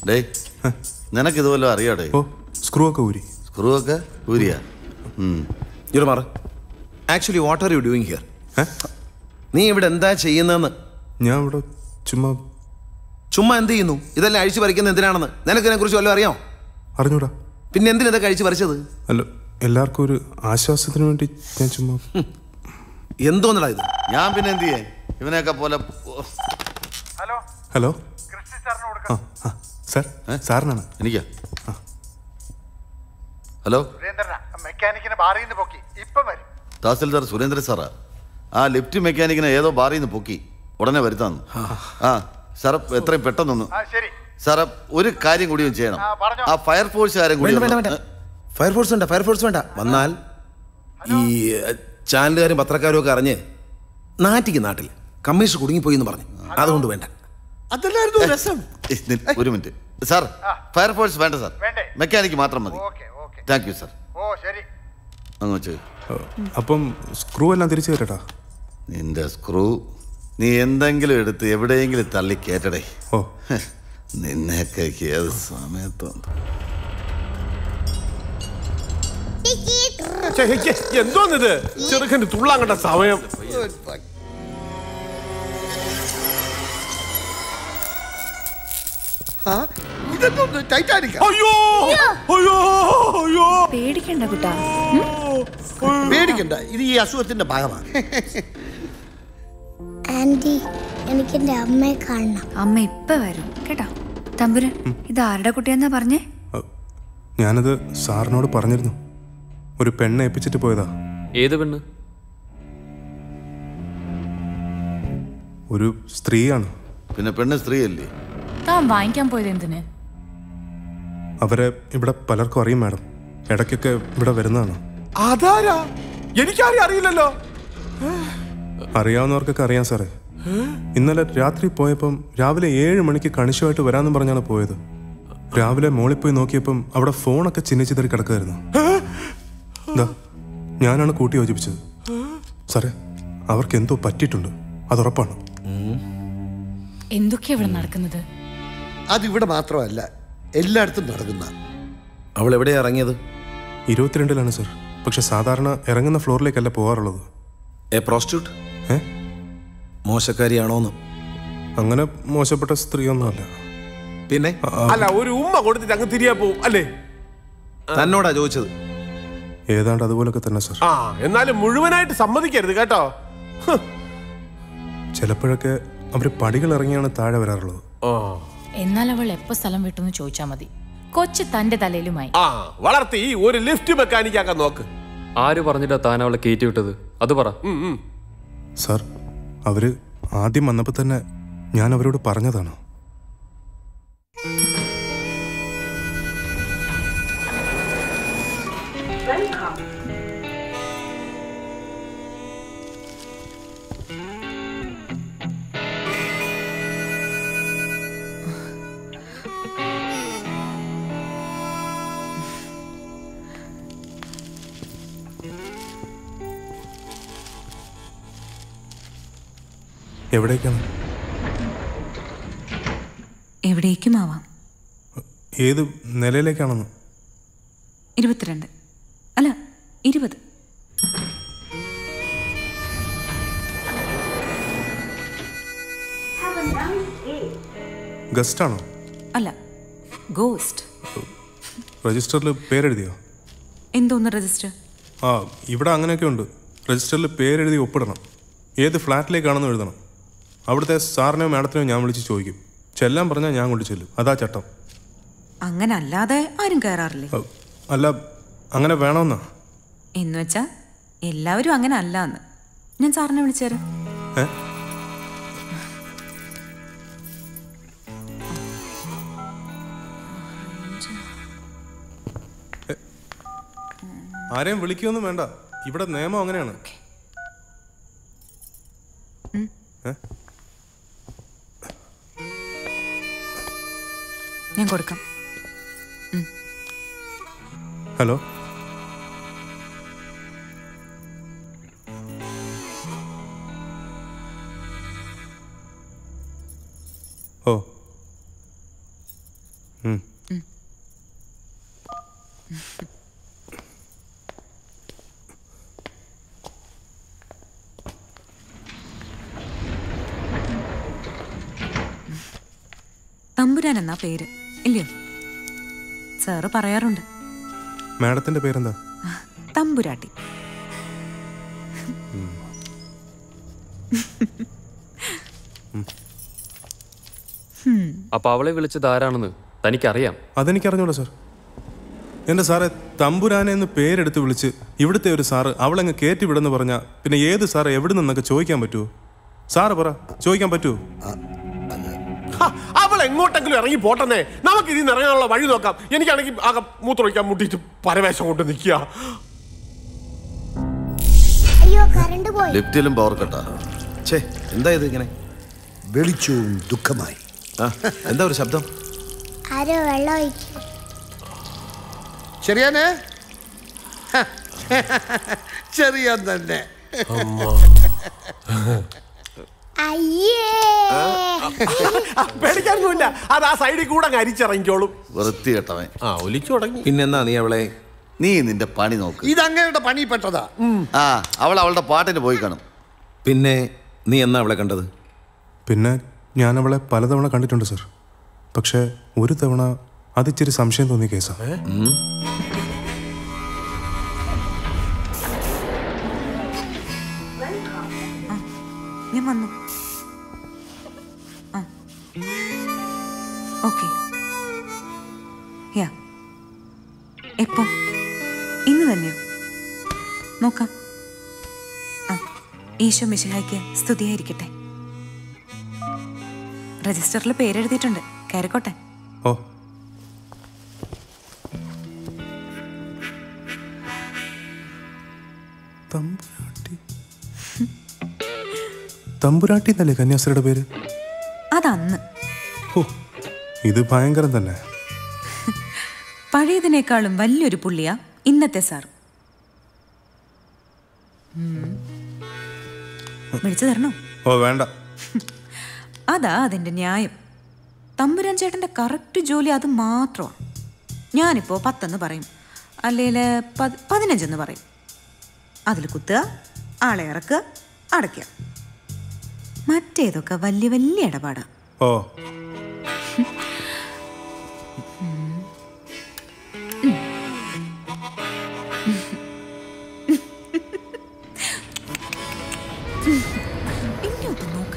ഡേ നിനക്ക് ഇതുവല്ലോ അറിയാടേ ഓ സ്ക്രൂ ഒക്കെ ഊരി സ്ക്രൂ ഒക്കെ ഊരിയാ ഇങ്ങോട്ട് മാറ് actually what are you doing here നീ ഇവിടെ എന്താ ചെയ്യുന്നതെന്ന് ഞാൻ ഇവിടെ ചുമ്മാ ചുമ്മാ എന്ത് ചെയ്യുന്നു ഇതെല്ലാം അഴിച്ചു പറിക്കുന്നത് എന്തിനാണെന്ന് നിനക്ക് ഇതിനെ കുറിച്ച് വല്ലതും അറിയാമോ അറിഞ്ഞൂടാ പിന്നെ എന്തിനാ ഇതൊക്കെ അഴിച്ചു പറിച്ചത് അല്ല എല്ലാവർക്കും ഒരു ആശ്വാസത്തിന് വേണ്ടി ഞാൻ ചുമ്മാ എന്തോന്നടാ ഇത് ഞാൻ പിന്നെ എന്ത് ചെയ്യാൻ ഇവനെയൊക്കെ പോലെ ഹലോ ആ ആ സാർ സാറിനാണ് എനിക്കാ ഹലോ സുരേന്ദ്രനാ മെക്കാനിക്കിനെ ബാറിൽ നിന്ന് പൊക്കി ഇപ്പം വരും തഹസിൽദാർ സുരേന്ദ്രൻ സാറാ ആ ലിഫ്റ്റ് മെക്കാനിക്കിനെ ഏതോ ബാറിൽ നിന്ന് പൊക്കി ഉടനെ വരുത്താന്ന് ആ സാറെ എത്രയും പെട്ടെന്നൊന്ന് ആ ശരി സാറെ ഒരു കാര്യം കൂടി ഒന്ന് ചെയ്യണം ആ, പറഞ്ഞോ. ആ ഫയർഫോഴ്സുകാരെ കൂടി വേണ്ട വേണ്ട ഒന്ന്- വേണ്ട ഫയർഫോഴ്സ് വേണ്ട ഫയർഫോഴ്സ് വേണ്ട വന്നാൽ ഈ അഹ്, ചാനലുകാരും പത്രക്കാരും ഒക്കെ അറിഞ്ഞ് നാട്ടിക്ക് നാട്ടിൽ കമ്മീഷൻ കുടുങ്ങിപ്പോയി എന്ന് പറഞ്ഞു അതുകൊണ്ട് വേണ്ട അതല്ലായിരുന്നു രസം ഏ, നി- ഒരു മിനിറ്റ് സാർ ഫയർഫോഴ്സ് വേണ്ട സാർ വേണ്ടേ? മെക്കാനിക്ക് മാത്രം മതി okay okay thank you sir ഓ ശരി അങ്ങ് വെച്ച് അപ്പം സ്ക്രൂ എല്ലാം തിരിച്ചു തരട്ടാ നിന്റെ സ്ക്രൂ നീ എന്തെങ്കിലും എടുത്ത് എവിടെയെങ്കിലും തള്ളി കേറ്റടേ ഓ നിന്നെയൊക്കെ ഏത് സമയത്തും എന്തോന്നിത് ചെറുക്കൻ്റെ തുള്ളാൻ കണ്ട സമയം ആ, ഇതെന്തോന്ന് ടൈറ്റാനിക്ക അയ്യോ അയ്യോ അയ്യോ പേടിക്കണ്ട കുട്ടാ പേടിക്കണ്ട ഇത് ഈ അസുഖത്തിന്റെ ഭാഗമാണ് ആന്റി എനിക്ക് എൻ്റെ അമ്മയെ കാണണം അമ്മ ഇപ്പൊ വരും കേട്ടോ തമ്പുരൻ ഇത് ആരുടെ കുട്ടിയെന്നാ പറഞ്ഞേ ഞാനത് സാറിനോട് പറഞ്ഞിരുന്നു ഒരു പെണ്ണെ ഏൽപ്പിച്ചിട്ട് പോയതാ ഏത് പെണ്ണ് ഒരു സ്ത്രീയാണ് പിന്നെ പെണ്ണ് സ്ത്രീയല്ലേ താൻ വാങ്ങിക്കാൻ പോയത് എന്തിന് അവരെ ഇവിടെ പലർക്കും അറിയും മാഡം ഇടയ്ക്കൊക്കെ ഇവിടെ വരുന്നതാണ് അതാരാ എനിക്കാരും അറിയില്ലല്ലോ അറിയാവുന്നവർക്കൊക്കെ അറിയാം സാറേ ഇന്നലെ രാത്രി പോയപ്പം രാവിലെ ഏഴ് മണിക്ക് കണിശമായിട്ട് വരാമെന്ന് പറഞ്ഞാണ് പോയത് രാവിലെ മോളിൽ പോയി നോക്കിയപ്പം അവിടെ ഫോണൊക്കെ ചിന്നിച്ചിതറി കിടക്കുമായിരുന്നു എന്താ ഞാനാണ് കൂട്ടി യോജിപ്പിച്ചത് സാറേ അവർക്ക് എന്തോ പറ്റിയിട്ടുണ്ട് അതുറപ്പാണ് എന്തൊക്കെയാ ഇവിടെ നടക്കുന്നത് അതിവിടെ മാത്രമല്ല എല്ലായിടത്തും നടക്കുന്ന അവൾ എവിടെയാ ഇറങ്ങിയത് ഇരുപത്തിരണ്ടിലാണ് സർ പക്ഷെ സാധാരണ ഇറങ്ങുന്ന ഫ്ലോറിലേക്കല്ല പോകാറുള്ളത് എ പ്രോസ്റ്റിറ്റ്യൂട്ട് ഏ മോശക്കാരിയാണോന്ന് അങ്ങനെ മോശപ്പെട്ട സ്ത്രീയൊന്നുമല്ല പിന്നെ അല്ല ഒരു ഉമ്മ കൊടുത്തിട്ട് അങ്ങ് തിരിയാ പോവും അല്ലേ തന്നോടാ ചോദിച്ചത് ഏതാണ്ട് അതുപോലൊക്കെ തന്നെ സർ ആ എന്നാലും മുഴുവനായിട്ട് സമ്മതിക്കരുത് കേട്ടോ ഹ്. ചിലപ്പോഴൊക്കെ അവർ പടികൾ ഇറങ്ങിയാണ് താഴെ വരാറുള്ളത് എന്നാൽ അവൾ എപ്പോ സ്ഥലം വിട്ടെന്ന് ചോദിച്ചാ മതി കൊച്ചു തന്റെ തലയിലുമായി ആ വളർത്തി ഒരു ലിഫ്റ്റ് മെക്കാനിക്കാക്കാൻ നോക്ക് ആര് പറഞ്ഞിട്ടാ താൻ അവളെ കയറ്റി വിട്ടത് അത് പറ സാർ അവര് ആദ്യം വന്നപ്പോൾ തന്നെ ഞാൻ അവരോട് പറഞ്ഞതാണ് എവിടേക്കാണ് എവിടേക്കും ആവാം ഏത് നിലയിലേക്കാണെന്ന് ഇരുപത്തിരണ്ട് അല്ല ഇരുപത് ഗസ്റ്റാണോ അല്ല ഗോസ്റ്റ് രജിസ്റ്ററിൽ പേരെഴുതിയോ എന്തോന്ന് രജിസ്റ്റർ ആ ഇവിടെ അങ്ങനെയൊക്കെ ഉണ്ട് രജിസ്റ്ററിൽ പേരെഴുതി ഒപ്പിടണം ഏത് ഫ്ലാറ്റിലേക്കാണെന്ന് എഴുതണം അവിടുത്തെ സാറിനെയോ മാഡത്തിനെയോ ഞാൻ വിളിച്ച് ചോദിക്കും ചെല്ലാൻ പറഞ്ഞാൽ ഞാൻ കൊണ്ട് ചെല്ലും അതാ ചട്ടം അങ്ങനെ അല്ലാതെ ആരും കയറാറില്ലേ അല്ല അങ്ങനെ വേണമെന്നാ എന്ന് വെച്ചാ എല്ലാവരും അങ്ങനെ അല്ല എന്ന് ഞാൻ സാറിനെ വിളിച്ചേരാം ഏ എ, ആരെയും വിളിക്കൊന്നും വേണ്ട ഇവിടെ നിയമം അങ്ങനെയാണ് ഏ? ഞാൻ കൊടുക്കാം ഹലോ ഓ ഉം. തമ്പുരാൻ എന്നാ പേര് ഇല്ലയോ സാറ് പറയാറുണ്ട് മാഡത്തിന്റെ പേരെന്താ തമ്പുരാട്ടി അപ്പൊ അവളെ വിളിച്ചത് ആരാണെന്ന് തനിക്കറിയാം അതെനിക്കറിഞ്ഞൂടാ സാർ എൻ്റെ സാറെ തമ്പുരാനെ എന്ന് പേരെടുത്ത് വിളിച്ച് ഇവിടുത്തെ ഒരു സാറ് അവളങ്ങ് കയറ്റി വിടെന്ന് പറഞ്ഞാൽ പിന്നെ ഏത് സാറ് എവിടെ നിന്നൊക്കെ ചോദിക്കാൻ പറ്റുമോ സാറ് പറ ചോദിക്കാൻ പറ്റുമോ ഹ, അവൾ എങ്ങോട്ടെങ്കിലും ഇറങ്ങി പോട്ടെന്നേ നമുക്ക് ഇതിൽ നിന്ന് ഇറങ്ങാനുള്ള വഴി നോക്കാം എനിക്കാണെങ്കിൽ ആകെ മൂത്രമൊഴിക്കാൻ മുട്ടിയിട്ട് പരവേശം കൊണ്ട് നിൽക്കുക അയ്യോ കറണ്ട് പോയി ലിഫ്റ്റിലും പവർ കട്ടാ ഛേ എന്താ ഇത് ഇങ്ങനെ വെളിച്ചവും ദുഃഖമായി ആ എന്താ ഒരു ശബ്ദം ആരോ വെള്ളം ഒഴിക്കും ശരിയാനേ ചെറിയാൻ തന്നെ അയ്യേ പേടിക്കാനൊന്നുമില്ല അത് ആ സൈഡിൽ കൂടെ അങ്ങ് അരിച്ചിറങ്ങിക്കോളും വൃത്തി കെട്ടവൻ ആ ഒലിച്ചു തുടങ്ങി പിന്നെന്നാ നീ അവളെ നീ നിന്റെ പണി നോക്ക് ഇതങ്ങയുടെ പണിപ്പെട്ടതാ ആ അവൾ അവളുടെ പാട്ടിന് പോയി കാണും പിന്നെ നീ എന്നാ അവളെ കണ്ടത് പിന്നെ ഞാൻ അവളെ പലതവണ കണ്ടിട്ടുണ്ട് സർ പക്ഷേ ഒരു തവണ അതിച്ചിരി സംശയം തോന്നിയ കേസാ ഞാൻ വന്നു ആ ഓക്കെ യാ എപ്പോ ഇന്ന് തന്നെയോ നോക്കാം ആ ഈശോ മിശിഹായ്ക്ക് സ്തുതിയായിരിക്കട്ടെ രജിസ്റ്ററിൽ പേരെഴുതിയിട്ടുണ്ട് കയറിക്കോട്ടെ ഓ തമ്പുരാട്ടി തമ്പുരാട്ടി എന്നല്ലേ കന്യാസ്ത്രീയുടെ പേര് അതന്ന് ഓ ഇത് ഭയങ്കരം തന്നെ പഴയതിനേക്കാളും വലിയൊരു പുള്ളിയാ ഇന്നത്തെ സാർ ഉം. വിളിച്ചു തരണോ ഓ വേണ്ട അതാ അതിൻ്റെ ന്യായം തമ്പുരാൻ ചേട്ടൻ്റെ കറക്റ്റ് ജോലി അത് മാത്രമാണ് ഞാനിപ്പോൾ പത്തെന്ന് പറയും അല്ലെങ്കിൽ പതിനഞ്ചെന്ന് പറയും അതിൽ കുത്തുക ആളെ ഇറക്കുക അടയ്ക്കുക മറ്റേതൊക്കെ വലിയ വലിയ ഇടപാടാ ഓ ഇങ്ങോട്ട് നോക്ക്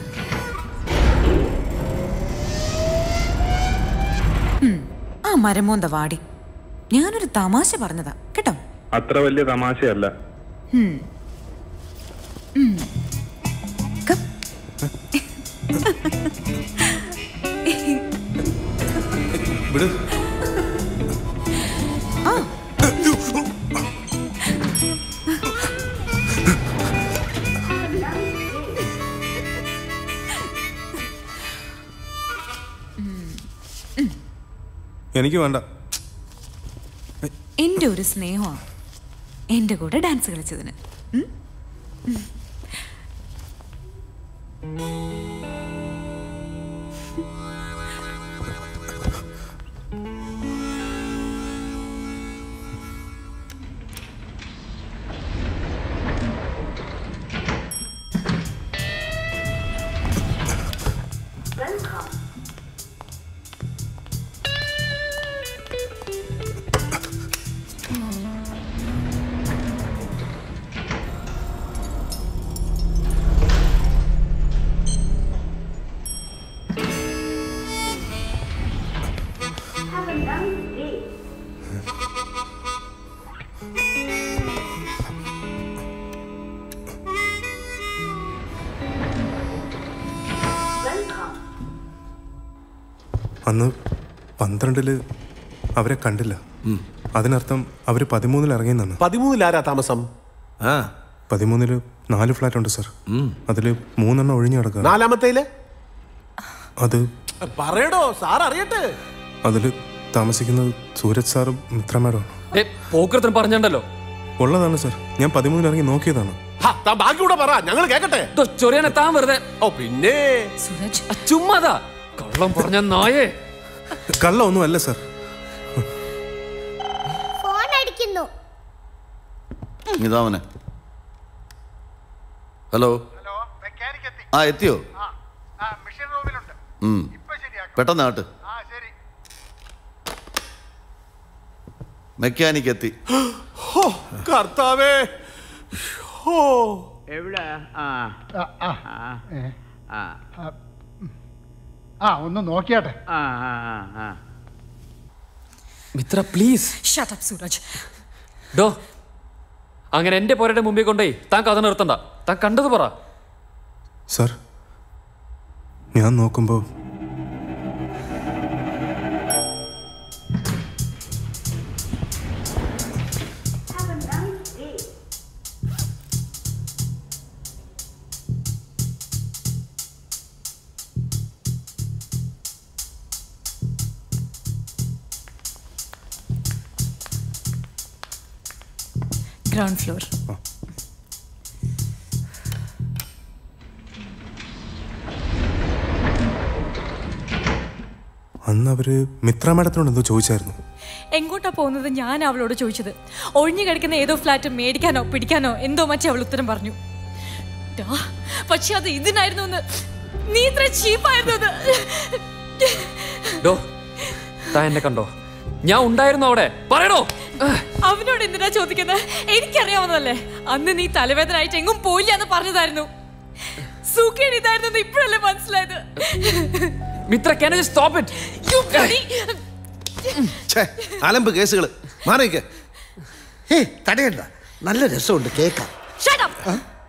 ഉം, ആ മരമോന്ത വാടി ഞാനൊരു തമാശ പറഞ്ഞതാ കേട്ടോ അത്ര വലിയ തമാശയല്ല ഉം. ഉം. കം. വിട് ആ എനിക്ക് വേണ്ട എൻ്റെ ഒരു സ്നേഹമാണ് എൻ്റെ കൂടെ ഡാൻസ് കളിച്ചതിന് ഉം? ഉം. അന്ന് പന്ത്രണ്ടില് അവരെ കണ്ടില്ല അതിനർത്ഥം അവർ പതിമൂന്നിൽ ഇറങ്ങിയെന്നാണ് പതിമൂന്നിലാരാ താമസം ആ പതിമൂന്നില് നാല് ഫ്ലാറ്റ് ഉണ്ട് സർ അതിൽ മൂന്നെണ്ണം ഒഴിഞ്ഞു കിടക്കുക നാലാമത്തേല് അത് പറയടോ സാർ അറിയട്ടെ അതിൽ താമസിക്കുന്നത് സൂരജ് സാറും മിത്ര മാഡമാണ് ഏ പോക്കൃത്തൻ പറഞ്ഞണ്ടല്ലോ ഉള്ളതാണ് സർ ഞാൻ പതിമൂന്നിൽ ഇറങ്ങി നോക്കിയതാണ് ഹ, താൻ ബാക്കി കൂടെ പറ ഞങ്ങൾ കേക്കട്ടെ ചൊറിയാനെ താൻ വെറുതെ ഓ പിന്നെ സൂരജ് ചുമ്മാതാ കള്ളം പറഞ്ഞ നായേ കള്ളൊന്നും അല്ല സാർ ഫോൺ അടിക്കുന്നു ഇതാവനെ ഹലോ ആ എത്തിയോ ഉം. പെട്ടെന്ന് ആട്ട് മെക്കാനിക് എത്തി ഹോ, കർത്താവേ ഹോ എവിടെ ആ ആ, ആ. ഏ. ആ, ആ ഒന്ന് നോക്കിയാട്ടെ ആ ആ ആ, ആ Mithra please shut up Sooraj ഡോ അങ്ങനെ എന്റെ പോരയുടെ മുമ്പിൽ കൊണ്ടേ താൻ കഥ നിർത്തണ്ട താൻ കണ്ടത് പറ സാർ ഞാൻ നോക്കുമ്പോൾ ഗ്രൗണ്ട് ഫ്ലോർ അന്ന് അവര് മിത്ര മാഡത്തിനോട് എന്തോ ചോദിച്ചായിരുന്നു എങ്ങോട്ടാ പോകുന്നത് ഞാൻ അവളോട് ചോദിച്ചത് ഒഴിഞ്ഞു കിടക്കുന്ന ഏതോ ഫ്ലാറ്റ് മേടിക്കാനോ പിടിക്കാനോ എന്തോ മറ്റേ അവൾ ഉത്തരം പറഞ്ഞു ടാ, പക്ഷെ അത് ഇതിനായിരുന്നു എന്ന് നീ ഇത്ര ചീപ്പായിരുന്നു അത് ഡോ താൻ എന്നെ കണ്ടോ ഞാൻ ഉണ്ടായിരുന്നു അവിടെ പറയണോ അവനോട് എന്തിനാ ചോദിക്കുന്നത് എനിക്കറിയാവുന്നതല്ലേ അന്ന് നീ തലവേദന ആയിട്ട് എങ്ങും പോയില്ല എന്ന് പറഞ്ഞതായിരുന്നു സൂക്കേട് ഇതായിരുന്നു എന്ന് ഇപ്പോഴല്ലേ മനസ്സിലായത് Mitra can you stop it You bloody- ഛേ, അലമ്പ് കേസുകൾ മാറിയിക്കേ ഹേ തടയണ്ട നല്ല രസമുണ്ട് കേൾക്കാം Shut up.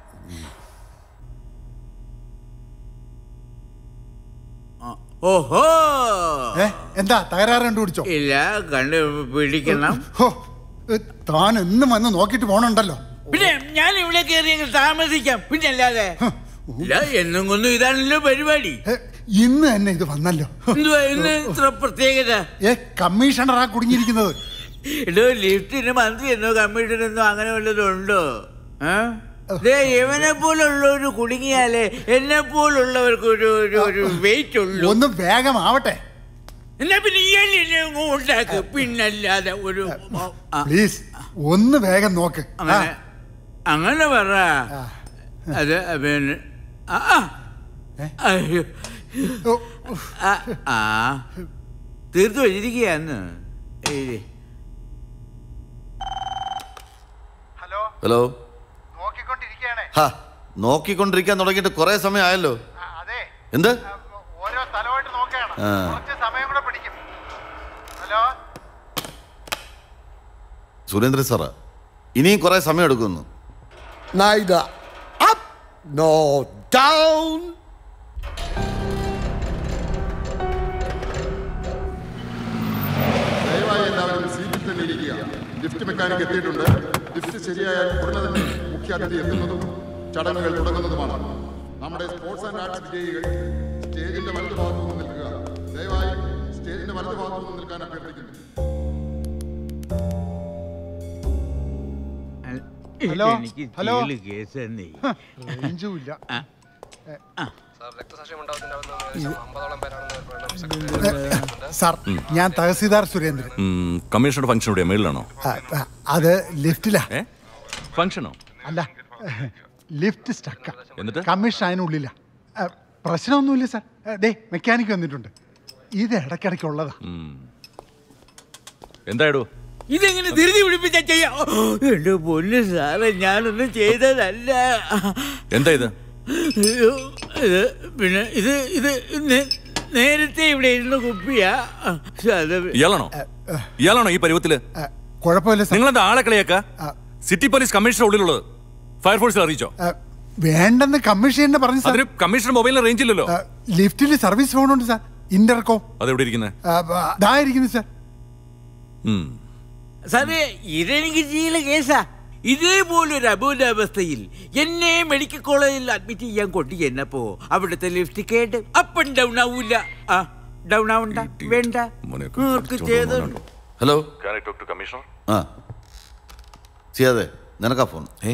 ഓഹോ ഏ എന്താ തകരാറ് കണ്ടുപിടിച്ചോ ഇല്ല കണ്ട് പിടിക്കണം ഹോ, ഏ, താൻ എന്നും വന്ന് നോക്കിയിട്ട് പോണുണ്ടല്ലോ പിന്നെ ഞാൻ ഇവിടെ കയറി അങ്ങ് താമസിക്കാം പിന്നെ അല്ലാതെ ഇല്ല എന്നും കൊന്നും ഇതാണല്ലോ പരിപാടി ഇന്ന് തന്നെ ഇത് വന്നല്ലോ എന്തുവാ ഇന്ന് ഇത്ര പ്രത്യേകത ഏ കമ്മീഷണറാ കുടുങ്ങിയിരിക്കുന്നത് എടോ ലിഫ്റ്റിന് മന്ത്രി എന്നോ കമ്മീഷൻ എന്നോ അങ്ങനെ വല്ലതും ഉണ്ടോ ആ? ദേ, ഇവനെ പോലുള്ള ഒരു കുടുങ്ങിയാലേ എന്നെ പോലുള്ളവർക്ക് ഒരു ഒരു ഒരു വെയിറ്റ് ഉള്ളൂ ഒന്ന് വേഗമാവട്ടെ എന്നാ പിന്നെ ഇയാൾ എന്നെ അങ്ങ് ഉണ്ടാക്ക് പിന്നല്ലാതെ ഒരു ആ, പ്ലീസ് ഒന്ന് വേഗം നോക്ക് ആ, അങ്ങനെ അങ്ങനെ പറ അത് പിന്നെ ആ ആ. അയ്യോ ആ, ആ തീർത്തു വെച്ചിരിക്കുകയാന്ന് ഏയ്. ഹലോ ഹാ നോക്കിക്കൊണ്ടിരിക്കാൻ തുടങ്ങിയിട്ട് കുറെ സമയം ആയല്ലോ എന്ത് ആ. സുരേന്ദ്രൻ സാറാ ഇനിയും കുറെ സമയം എടുക്കുന്നു neither up nor down. ദയവായി എല്ലാവരും സീറ്റിൽ തന്നെ ഇരിക്കുക ലിഫ്റ്റ് മെക്കാനിക് എത്തിയിട്ടുണ്ട് ലിഫ്റ്റ് ശരിയായാൽ ഉടനെ തന്നെ മുഖ്യ അതിഥി എത്തുന്നതും ചടങ്ങുകൾ തുടങ്ങുന്നതുമാണ് നമ്മുടെ സ്പോർട്സ് ആൻഡ് ആർട്സ് വിജയികൾ സ്റ്റേജിന്റെ വലതുഭാഗത്തു നിന്ന് നിൽക്കുക ദയവായി സ്റ്റേജിന്റെ വലതുഭാഗത്തു നിന്ന് നിൽക്കാൻ അഭ്യർത്ഥിക്കുന്നു ഹലോ എനിക്ക് ഹലോ ചീള് കേസ് തന്നെ. റേഞ്ചും ഇല്ല ആ. ഏ, സാർ ഞാൻ തഹസീൽദാർ സുരേന്ദ്രൻ കമ്മീഷണർ ഫംഗ്ഷൻ ഇവിടെ മേളിലാണോ ആ, ആ, അത് ലിഫ്റ്റിലാ ഫംഗ്ഷനോ അല്ല ലിഫ്റ്റ് സ്റ്റക്ക എന്നിട്ട്? കമ്മീഷൻ അതിനുള്ളില്ല ആ, പ്രശ്നമൊന്നുമില്ല സാർ ആ, ദേ മെക്കാനിക് വന്നിട്ടുണ്ട് ഇത് ഇടയ്ക്കിടയ്ക്കുള്ളതാ എന്തായിടൂ ഇതെങ്ങനെ ധൃതി പിടിപ്പിച്ച ചെയ്യാം എന്റെ പൊന്ന് സാറേ ഞാനൊന്നും ചെയ്തതല്ല എന്താ ഇത് അയ്യോ, ഇത് പിന്നെ ഇത് ഇത് നേ- നേരത്തെ ഇവിടെ ഇരുന്ന് കുപ്പിയാ അത് ഇയാളാണോ ഇയാളാണോ ഈ പരുവത്തില് കുഴപ്പമില്ല സാർ നിങ്ങളെന്താ ആളെ കളിയാക്ക സിറ്റി പോലീസ് കമ്മീഷണർ ഉള്ളിലുള്ളത് ഫയർഫോഴ്സിൽ അറിയിച്ചോ ആ, വേണ്ടെന്ന് കമ്മീഷൻ തന്നെ പറഞ്ഞു സാർ അതിന് കമ്മീഷണർ മൊബൈലിന് റേഞ്ച് ഇല്ലല്ലോ ലിഫ്റ്റിൽ സർവീസ് ഫോണുണ്ട് സാർ ഇന്റർകോം അതെവിടെ ഇരിക്കുന്നത് ഇതായിരിക്കുന്നു സാർ സാറേ ഇതെനിക്ക് ചെയ്യല കേസാ ഇതേപോലൊരു അബോധാവസ്ഥയിൽ എന്നെ മെഡിക്കൽ കോളേജിൽ അഡ്മിറ്റ് ചെയ്യാൻ കൊണ്ടു ചെന്നപ്പോ അവിടുത്തെ ലിഫ്റ്റ് കേട്ട് അപ്പ് ആൻഡ് ഡൗൺ ആവൂല ആ ഡൗൺ ആവണ്ട വേണ്ട നിങ്ങൾക്ക് ചെയ്ത ഹലോ കമ്മീഷണർ ആ ചെയ്യാതെ നിനക്കാ ഫോൺ ഏ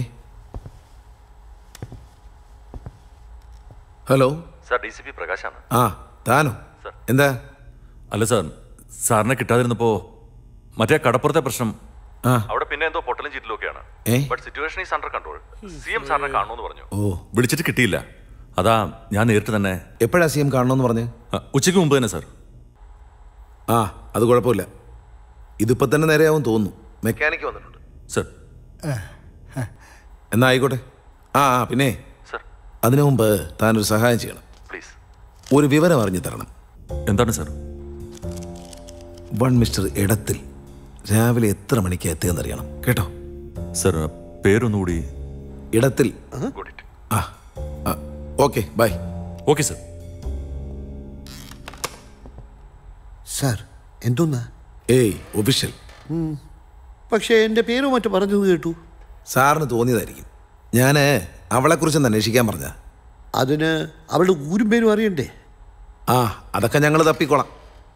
hello sir D C P പ്രകാശാണ് ആ താനോ എന്താ അല്ല സാർ സാറിനെ കിട്ടാതിരുന്നപ്പോ മറ്റേ കടപ്പുറത്തെ പ്രശ്നം ആ. അവിടെ പിന്നെ എന്തോ പൊട്ടലും ചീറ്റലൊക്കെയാണ് ഏ? But situation is under control C M സാറിനെ കാണണമെന്ന് പറഞ്ഞു ഓ വിളിച്ചിട്ട് കിട്ടിയില്ല അതാ ഞാൻ നേരിട്ട് തന്നെ എപ്പോഴാ സി എം കാണണമെന്ന് പറഞ്ഞ് ഉച്ചയ്ക്ക് മുമ്പ് തന്നെ സാർ ആ അത് കുഴപ്പമില്ല ഇതിപ്പോ തന്നെ നേരെയാവും തോന്നുന്നു മെക്കാനിക്ക് വന്നിട്ടുണ്ട് സർ എന്നാ ആയിക്കോട്ടെ ആ ആ പിന്നെ സർ അതിനു മുമ്പ് താനൊരു സഹായം ചെയ്യണം പ്ലീസ് ഒരു വിവരം അറിഞ്ഞു തരണം എന്താണ് സർ വൺ മിസ്റ്റർ ഇടത്തിൽ രാവിലെ എത്ര മണിക്ക് എത്തിയെന്നറിയണം കേട്ടോ സർ പേരൊന്നുകൂടി ഇടത്തിൽ ആ okay bye okay sir sir എന്തോന്നാ ഏയ് ഒഫീഷ്യൽ പക്ഷേ എൻ്റെ പേരോ മറ്റോ പറഞ്ഞത് കേട്ടു സാറിന് തോന്നിയതായിരിക്കും ഞാൻ അവളെക്കുറിച്ചൊന്ന് അന്വേഷിക്കാൻ പറഞ്ഞ അതിന് അവളുടെ ഊരും പേരും അറിയണ്ടേ ആ അതൊക്കെ ഞങ്ങൾ തപ്പിക്കോളാം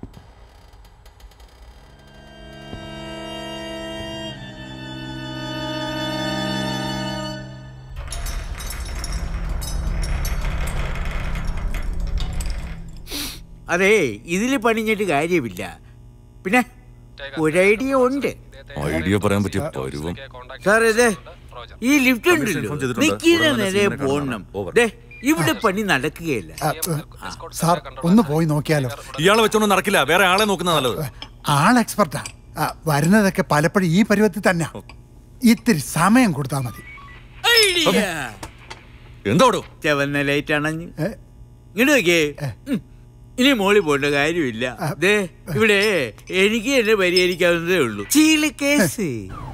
അതെ ഇതിൽ പണിഞ്ഞിട്ട് കാര്യമില്ല പിന്നെ ഒരു ഐഡിയ ഉണ്ട് ഐഡിയ പറയാൻ പറ്റിയ പരുവം സാർ ഇത് ഈ ലിഫ്റ്റ് Commission ഉണ്ടല്ലോ inform ചെയ്തിട്ടുണ്ട്. നിൽക്കുന്ന ഉടനെ നേരെ തന്നെ കാണണം. പോകണം Over. ദേ, ഇവിടെ പണി നടക്കുകയില്ല സാർ ഒന്ന് പോയി നോക്കിയാലോ ഇയാളെ വെച്ചോണ്ട് നടക്കില്ല വേറെ ആളെ നോക്കുന്ന നല്ലത് ആൾ എക്സ്പെർട്ടാ ആ, വരുന്നതൊക്കെ പലപ്പോഴും ഈ പരുവത്തിൽ തന്നെ ഇത്തിരി സമയം കൊടുത്താൽ മതി ഐഡിയ എന്തോടോ ചവന്ന ലൈറ്റ് അണഞ്ഞ് ഇങ്ങോട്ട് നോക്കിയേ ഉം. ഇനി മോളി പോകേണ്ട കാര്യമില്ല ദേ ഇവിടെ എനിക്ക് എന്നെ പരിഹരിക്കാവുന്നതേ ഉള്ളൂ ചീല case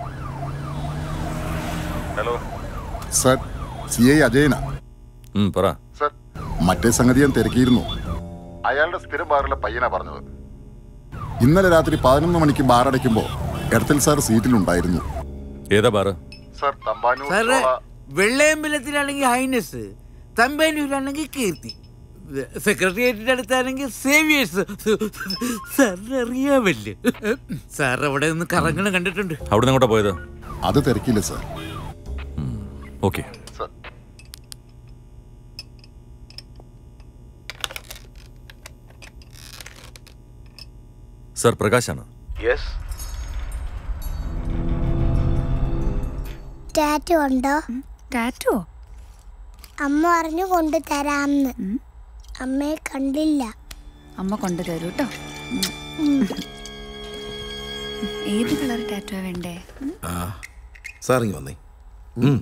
hello sir C I അജയന പറ സർ മറ്റേ സംഗതി ഞാൻ തിരക്കിയിരുന്നു അയാളുടെ സ്ഥിരം ബാറിലെ പയ്യനാ പറഞ്ഞത് ഇന്നലെ രാത്രി പതിനൊന്ന് മണിക്ക് ബാർ അടയ്ക്കുമ്പോൾ എടത്തിൽ സാർ സീറ്റിലുണ്ടായിരുന്നു ഏതാ ബാറ് സർ തമ്പാനൂർ സാറ് ചോള- വെള്ളയമ്പലത്തിലാണെങ്കിൽ ഹൈനസ് തമ്പാനൂരാണെങ്കിൽ കീർത്തി സെക്രട്ടേറിയറ്റിന്റെ അടുത്താണെങ്കിൽ സേവിയേഴ്സ് സാറിന് അറിയാമല്ലോ സാർ അവിടെ നിന്ന് കറങ്ങണ കണ്ടിട്ടുണ്ട് അവിടെ നിന്ന് എങ്ങോട്ടാ പോയത് അത് തിരക്കില്ല സർ ഓക്കെ സർ സർ പ്രകാശാണ് യെസ് ടാറ്റു ഉണ്ടോ ടാറ്റോ അമ്മ പറഞ്ഞു കൊണ്ടു തരാമെന്ന് അമ്മയെ കണ്ടില്ല അമ്മ കൊണ്ടു തരൂ കേട്ടോ ഉം. ഏത് കളർ ടാറ്റോ വേണ്ടേ ആ സാർ ഇങ്ങ് വന്നേ ഉം.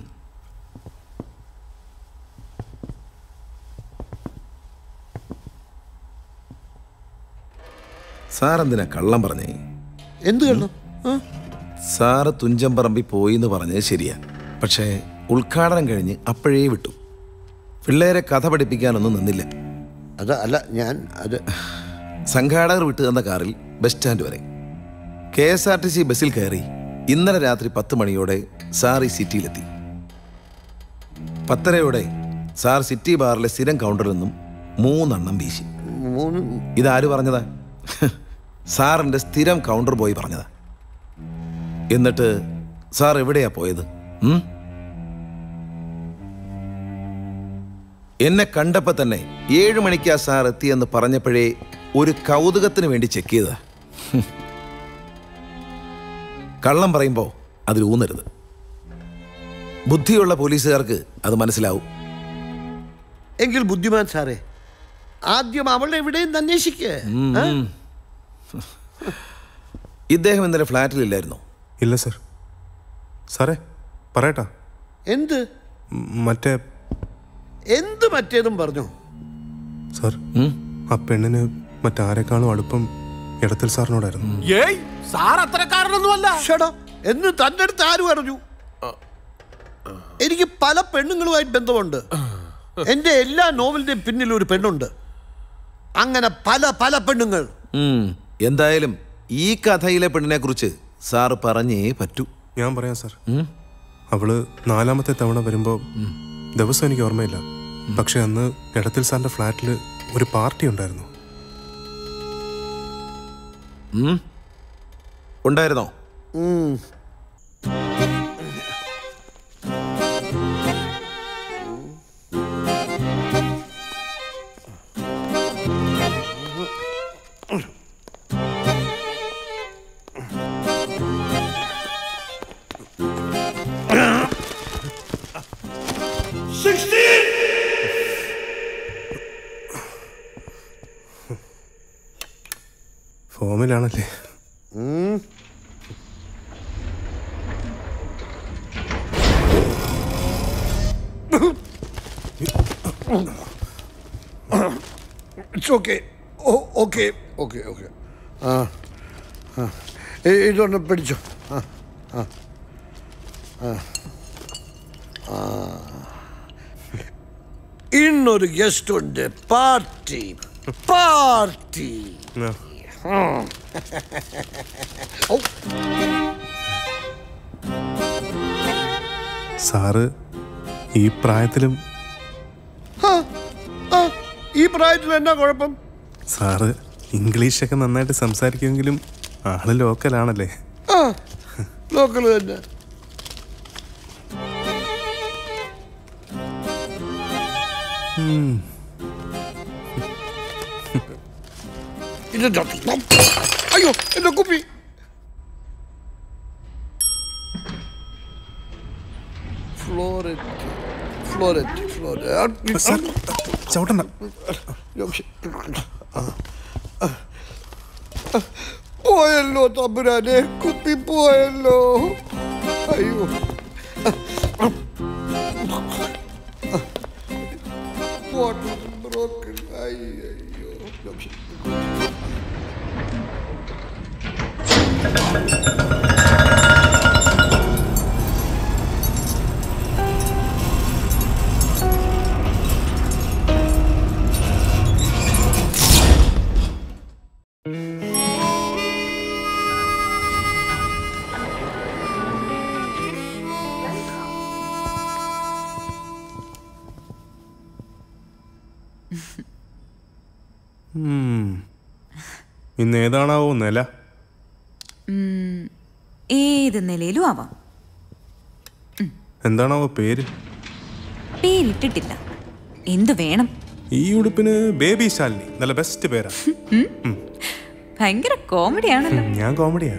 സാർ എന്തിനാ കള്ളം പറഞ്ഞേ എന്ത് കള്ളം ആ? സാറ് തുഞ്ചമ്പറമ്പി പോയി എന്ന് പറഞ്ഞത് ശരിയാ പക്ഷേ ഉദ്ഘാടനം കഴിഞ്ഞ് അപ്പോഴേ വിട്ടു പിള്ളേരെ കഥ പഠിപ്പിക്കാനൊന്നും നിന്നില്ല അത് അല്ല ഞാൻ അത് സംഘാടകർ വിട്ടു തന്ന കാറിൽ ബസ് സ്റ്റാൻഡ് വരെ K S R T C ബസ്സിൽ കയറി ഇന്നലെ രാത്രി പത്ത് മണിയോടെ സാർ ഈ സിറ്റിയിലെത്തി പത്തരയോടെ സാർ സിറ്റി ബാറിലെ സ്ഥിരം കൗണ്ടറിൽ നിന്നും മൂന്നെണ്ണം വീശി മൂന്ന് ഇതാര് പറഞ്ഞതാ സാറിന്റെ സ്ഥിരം കൗണ്ടർ ബോയ് പറഞ്ഞതാ എന്നിട്ട് സാർ എവിടെയാ പോയത് ഉം? എന്നെ കണ്ടപ്പോ തന്നെ ഏഴു മണിക്കാ സാർ എത്തിയെന്ന് പറഞ്ഞപ്പോഴേ ഒരു കൗതുകത്തിന് വേണ്ടി ചെക്ക് ചെയ്തതാ ഹും. കള്ളം പറയുമ്പോ അതിൽ ഊന്നരുത് ബുദ്ധിയുള്ള പോലീസുകാർക്ക് അത് മനസ്സിലാവും എങ്കിൽ ബുദ്ധിമാൻ സാറേ ആദ്യം അവളെ എവിടെയും അന്വേഷിക്കേ ഉം, ഉം. ഇദ്ദേഹം ഇന്നലെ ഫ്ലാറ്റിലില്ലായിരുന്നോ ഇല്ല സർ സാറേ പറയട്ടാ എന്ത് ഉം, മറ്റേ എന്ത് മറ്റേതും പറഞ്ഞു സാർ ആ പെണ്ണിന് മറ്റാരെക്കാളും അടുപ്പം ഇടത്തിൽ സാറിനോടായിരുന്നു ഏയ് സാർ അത്രക്കാരനൊന്നുമല്ല ഷടാ എന്ന് തന്റെ അടുത്ത് ആര് പറഞ്ഞു എനിക്ക് പല പെണ്ണുങ്ങളുമായിട്ട് ബന്ധമുണ്ട് എന്റെ എല്ലാ നോവലിന്റെയും പിന്നിൽ ഒരു പെണ്ണുണ്ട് അങ്ങനെ പല പല പെണ്ണുങ്ങൾ ഉം. എന്തായാലും ഈ കഥയിലെ പെണ്ണിനെ കുറിച്ച് സാറ് പറഞ്ഞേ പറ്റൂ ഞാൻ പറയാം സാർ അവള് നാലാമത്തെ തവണ വരുമ്പോൾ ദിവസം എനിക്ക് ഓർമ്മയില്ല പക്ഷെ അന്ന് ഇടത്തിൽ സാറിന്റെ ഫ്ലാറ്റിൽ ഒരു പാർട്ടി ഉണ്ടായിരുന്നു ഉം. ഉണ്ടായിരുന്നോ ഫോമിലാണല്ലേ it's okay okay okay okay ആ ആ ഇ- ഇതൊന്ന് പിടിച്ചോ ആ ആ ആ ആ ഇന്നൊരു ഗസ്റ്റ് ഉണ്ട് പാർട്ടി പാർട്ടി സാറ് ഈ പ്രായത്തിലും ഈ പ്രായത്തിൽ എന്നാ കുഴപ്പം സാറ് ഇംഗ്ലീഷൊക്കെ നന്നായിട്ട് സംസാരിക്കുമെങ്കിലും ആള് ലോക്കലാണല്ലേ ആ ലോക്കൽ തന്നെ ഉം. ഇത് അയ്യോ എന്റെ കുപ്പി ഫ്ലോററ്റ് ഫ്ലോററ്റ് ഫ്ലോററ്റ് ചവിട്ടണ്ട പോയല്ലോ തമ്പുരാനെ കുപ്പി പോയല്ലോ അയ്യോ Water broken. അയ്യോ ഉം. ഇന്ന് ഏതാണാവോ നില ഉം, ഏത് നിലയിലും ആവാം എന്താണാവോ പേര് പേരിട്ടിട്ടില്ല എന്തു വേണം ഈ ഉടുപ്പിന് ബേബി ശാലിനി നല്ല ബെസ്റ്റ് പേരാ ഉം? ഭയങ്കര കോമഡിയാണല്ലോ ഞാൻ കോമഡിയാ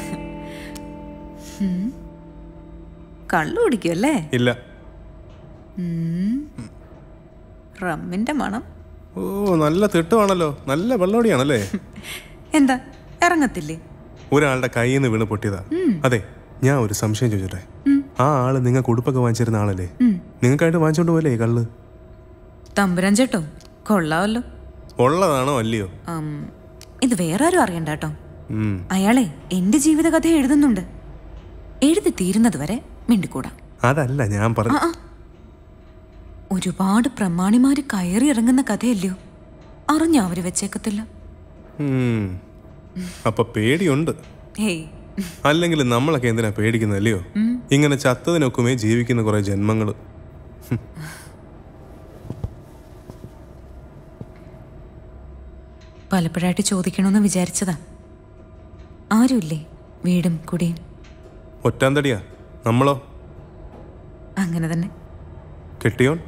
ഉം. കള്ളു കുടിക്കുമല്ലേ ഇല്ല ഉം. റമ്മിന്റെ മണം ഓ നല്ല തിട്ടുവാണല്ലോ നല്ല വെള്ളോടിയാണല്ലേ എന്താ ഇറങ്ങത്തില്ലേ ഒരാളുടെ കയ്യിൽ നിന്ന് വീണ് പൊട്ടിയതാ ഉം. അതെ ഞാൻ ഒരു സംശയം ചോദിച്ചോട്ടെ ഉം. ആ ആള് നിങ്ങൾക്ക് ഉടുപ്പൊക്കെ വാങ്ങിച്ചിരുന്ന ആളല്ലേ ഉം. നിങ്ങൾക്കായിട്ട് വാങ്ങിച്ചോണ്ട് പോലെ കള്ള് തമ്പുരാൻ ചേട്ടോ കൊള്ളാവല്ലോ ഉള്ളതാണോ അല്ലയോ ആം, ഇത് വേറെ ആരും അറിയണ്ട കേട്ടോ ഉം. അയാളെ എന്റെ ജീവിതകഥ എഴുതുന്നുണ്ട് എഴുതി തീരുന്നത് വരെ മിണ്ടിക്കൂടാ അതല്ല ഞാൻ പറഞ്ഞു ആ, ആ. ഒരുപാട് പ്രമാണിമാര് കയറി ഇറങ്ങുന്ന കഥയല്ലയോ അറിഞ്ഞ അവര് വെച്ചേക്കത്തില്ല ഉം. അപ്പൊ പേടിയുണ്ട് ഹേയ് അല്ലെങ്കിൽ നമ്മളൊക്കെ എന്തിനാ പേടിക്കുന്നത് അല്ലയോ ഉം. ഇങ്ങനെ ചത്തതിനൊക്കുമേ ജീവിക്കുന്ന കുറെ ജന്മങ്ങള് പലപ്പോഴായിട്ട് ചോദിക്കണമെന്ന് വിചാരിച്ചതാ ആരുമില്ലേ വീടും കുടിയും ഒറ്റാന്തടിയാ നമ്മളോ അങ്ങനെ തന്നെ കെട്ടിയോൻ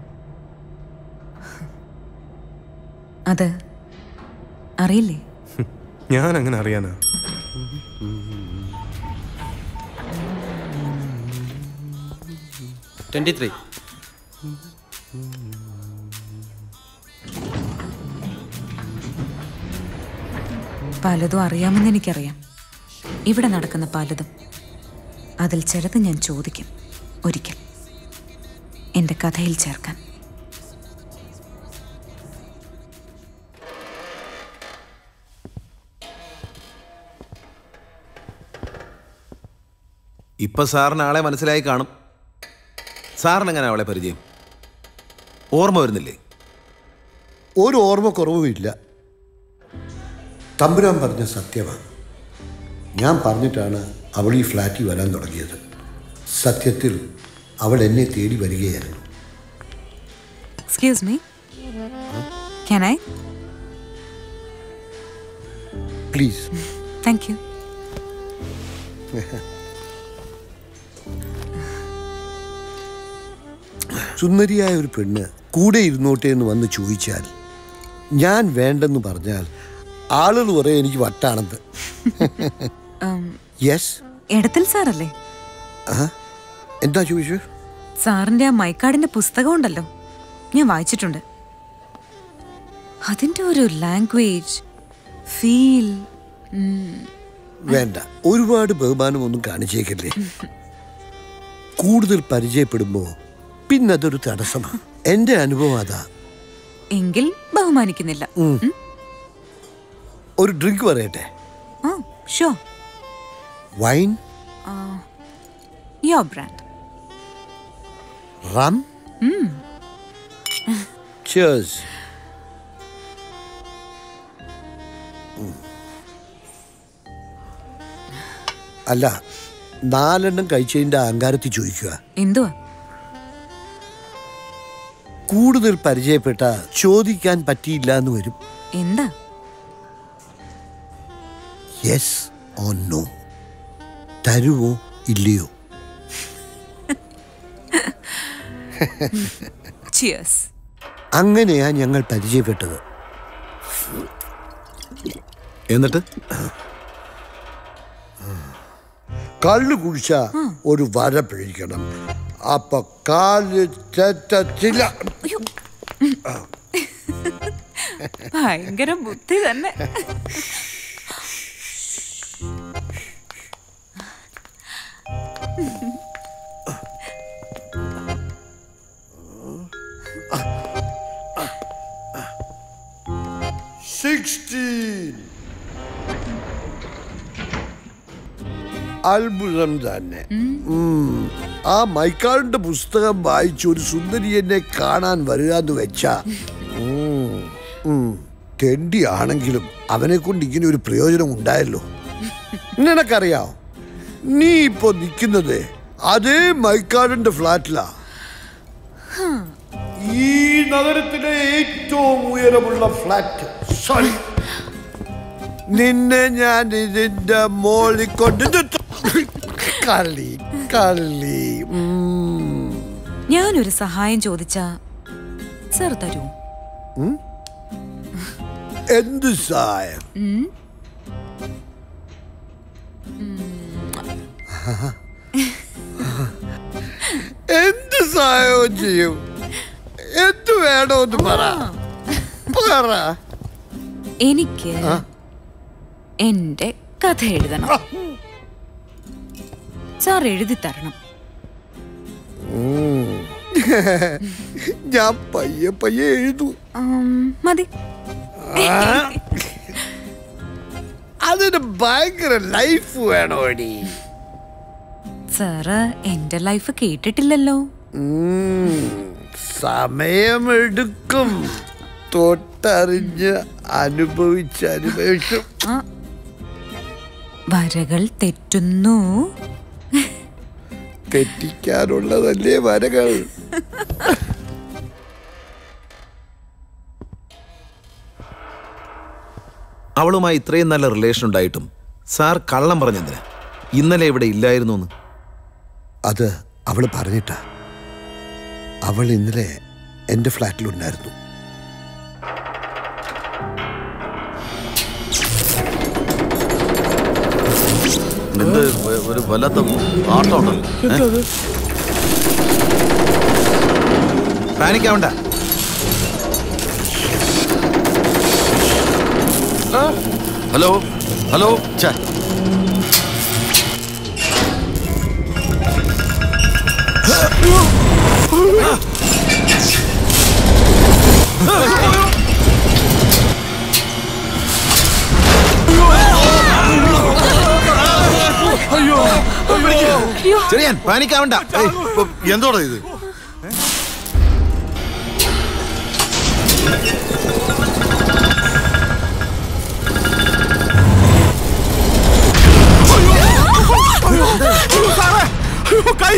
അത് അറിയില്ലേ ഞാൻ അങ്ങനെ അറിയാനാ ട്വന്റി ത്രീ പലതും അറിയാമെന്ന് എനിക്കറിയാം ഇവിടെ നടക്കുന്ന പലതും അതിൽ ചിലത് ഞാൻ ചോദിക്കും ഒരിക്കൽ എൻ്റെ കഥയിൽ ചേർക്കാൻ ഇപ്പൊ സാറിന് ആളെ മനസ്സിലായി കാണും സാറിന് എങ്ങനെ അവളെ പരിചയം ഓർമ്മ വരുന്നില്ലേ ഒരു ഓർമ്മക്കുറവുമില്ല തമ്പുരാൻ പറഞ്ഞ സത്യമാണ് ഞാൻ പറഞ്ഞിട്ടാണ് അവൾ ഈ ഫ്ലാറ്റിൽ വരാൻ തുടങ്ങിയത് സത്യത്തിൽ അവൾ എന്നെ തേടി വരികയായിരുന്നു excuse me can I please thank you സുന്ദരിയായ ഒരു പെണ്ണ് കൂടെ ഇരുന്നോട്ടെ എന്ന് വന്ന് ചോദിച്ചാൽ ഞാൻ വേണ്ടെന്ന് പറഞ്ഞാൽ ആളുകൾ പറയും എനിക്ക് വട്ടാണെന്ന് യെസ് എടത്തിൽ സാറല്ലേ എന്താ ചോദിച്ചു സാറിന്റെ ആ മൈക്കാടിന്റെ പുസ്തകം ഉണ്ടല്ലോ ഞാൻ വായിച്ചിട്ടുണ്ട് അതിന്റെ ഒരു ലാംഗ്വേജ് ഫീൽ വേണ്ട ഒരുപാട് ബഹുമാനമൊന്നും കാണിച്ചേക്കല്ലേ കൂടുതൽ പരിചയപ്പെടുമ്പോ പിന്നെ അതൊരു തടസ്സമാണ് എന്റെ അനുഭവം അതാ എങ്കിൽ ബഹുമാനിക്കുന്നില്ല ഉം. ഒരു ഡ്രിങ്ക് പറയട്ടെ ആ ഷോ വൈൻ യോ ബ്രാൻഡ് റം ചേഴ്സ് അല്ല നാലെണ്ണം കഴിച്ചതിന്റെ അഹങ്കാരത്തിൽ ചോദിക്കുക എന്തുവാ കൂടുതൽ പരിചയപ്പെട്ട ചോദിക്കാൻ പറ്റിയില്ല എന്ന് വരും എന്താ യെസ് ഓ നോ തരുവോ ഇല്ലയോ ചിയേഴ്സ് അങ്ങനെയാ ഞങ്ങൾ പരിചയപ്പെട്ടത് എന്നിട്ട് കള്ളു കുടിച്ച ഒരു വര പിഴിക്കണം അപ്പൊ കാല് തെറ്റത്തില്ല ഭയങ്കര ബുദ്ധി തന്നെ സിക്സ്റ്റീൻ അത്ഭുതം തന്നെ ഉം. ആ മൈക്കാളിന്റെ പുസ്തകം വായിച്ച് ഒരു സുന്ദരി എന്നെ കാണാൻ വരിക എന്ന് വെച്ചാ ഉം, ഉം. തെണ്ടിയാണെങ്കിലും അവനെ കൊണ്ട് ഇങ്ങനെ ഒരു പ്രയോജനം ഉണ്ടായല്ലോ നിനക്കറിയാം നീ ഇപ്പോ നിൽക്കുന്നത് അതേ മൈക്കാടിന്റെ ഫ്ലാറ്റിലാ ഈ നഗരത്തിലെ ഏറ്റവും ഉയരമുള്ള ഫ്ലാറ്റ് സോറി നിന്നെ ഞാൻ ഇതിന്റെ മോളിൽ കൊണ്ട് നിർത്തും. കളി കളി ഉം. ഞാനൊരു സഹായം ചോദിച്ചാ സർ തരൂ ഉം? എന്ത് സഹായം ഉം? എന്ത് സഹായവും ചെയ്യും എന്ത് വേണമെന്ന് പറ പറ എനിക്ക് എന്റെ കഥ എഴുതണം സാർ എഴുതി തരണം ഉം. ഞാൻ പയ്യെ പയ്യെ എഴുതു ഉം, മതി അതിന് ഭയങ്കര ലൈഫ് വേണോടി സാറ് എന്റെ ലൈഫ് കേട്ടിട്ടില്ലല്ലോ ഉം. സമയമെടുക്കും തൊട്ടറിഞ്ഞ് അനുഭവിച്ച് അനുഭവിച്ചു ആ. വരകൾ തെറ്റുന്നു തെറ്റിക്കാനുള്ളതല്ലേ വരകൾ അവളുമായി ഇത്രയും നല്ല റിലേഷൻ ഉണ്ടായിട്ടും സാർ കള്ളം പറഞ്ഞെന്തിനാ ഇന്നലെ ഇവിടെ ഇല്ലായിരുന്നു എന്ന് അത് അവള് പറഞ്ഞിട്ടാ അവൾ ഇന്നലെ എന്റെ ഫ്ലാറ്റിലുണ്ടായിരുന്നു എന്ത് വ- ഒരു വല്ലാത്ത ആട്ടം ഉണ്ടല്ലോ ഏ? പാനിക്കാവണ്ട ഹലോ ഹലോ ഛെ. ചെറിയാൻ പാനിക്കാവണ്ട എന്തോടാ ഇത് കൈ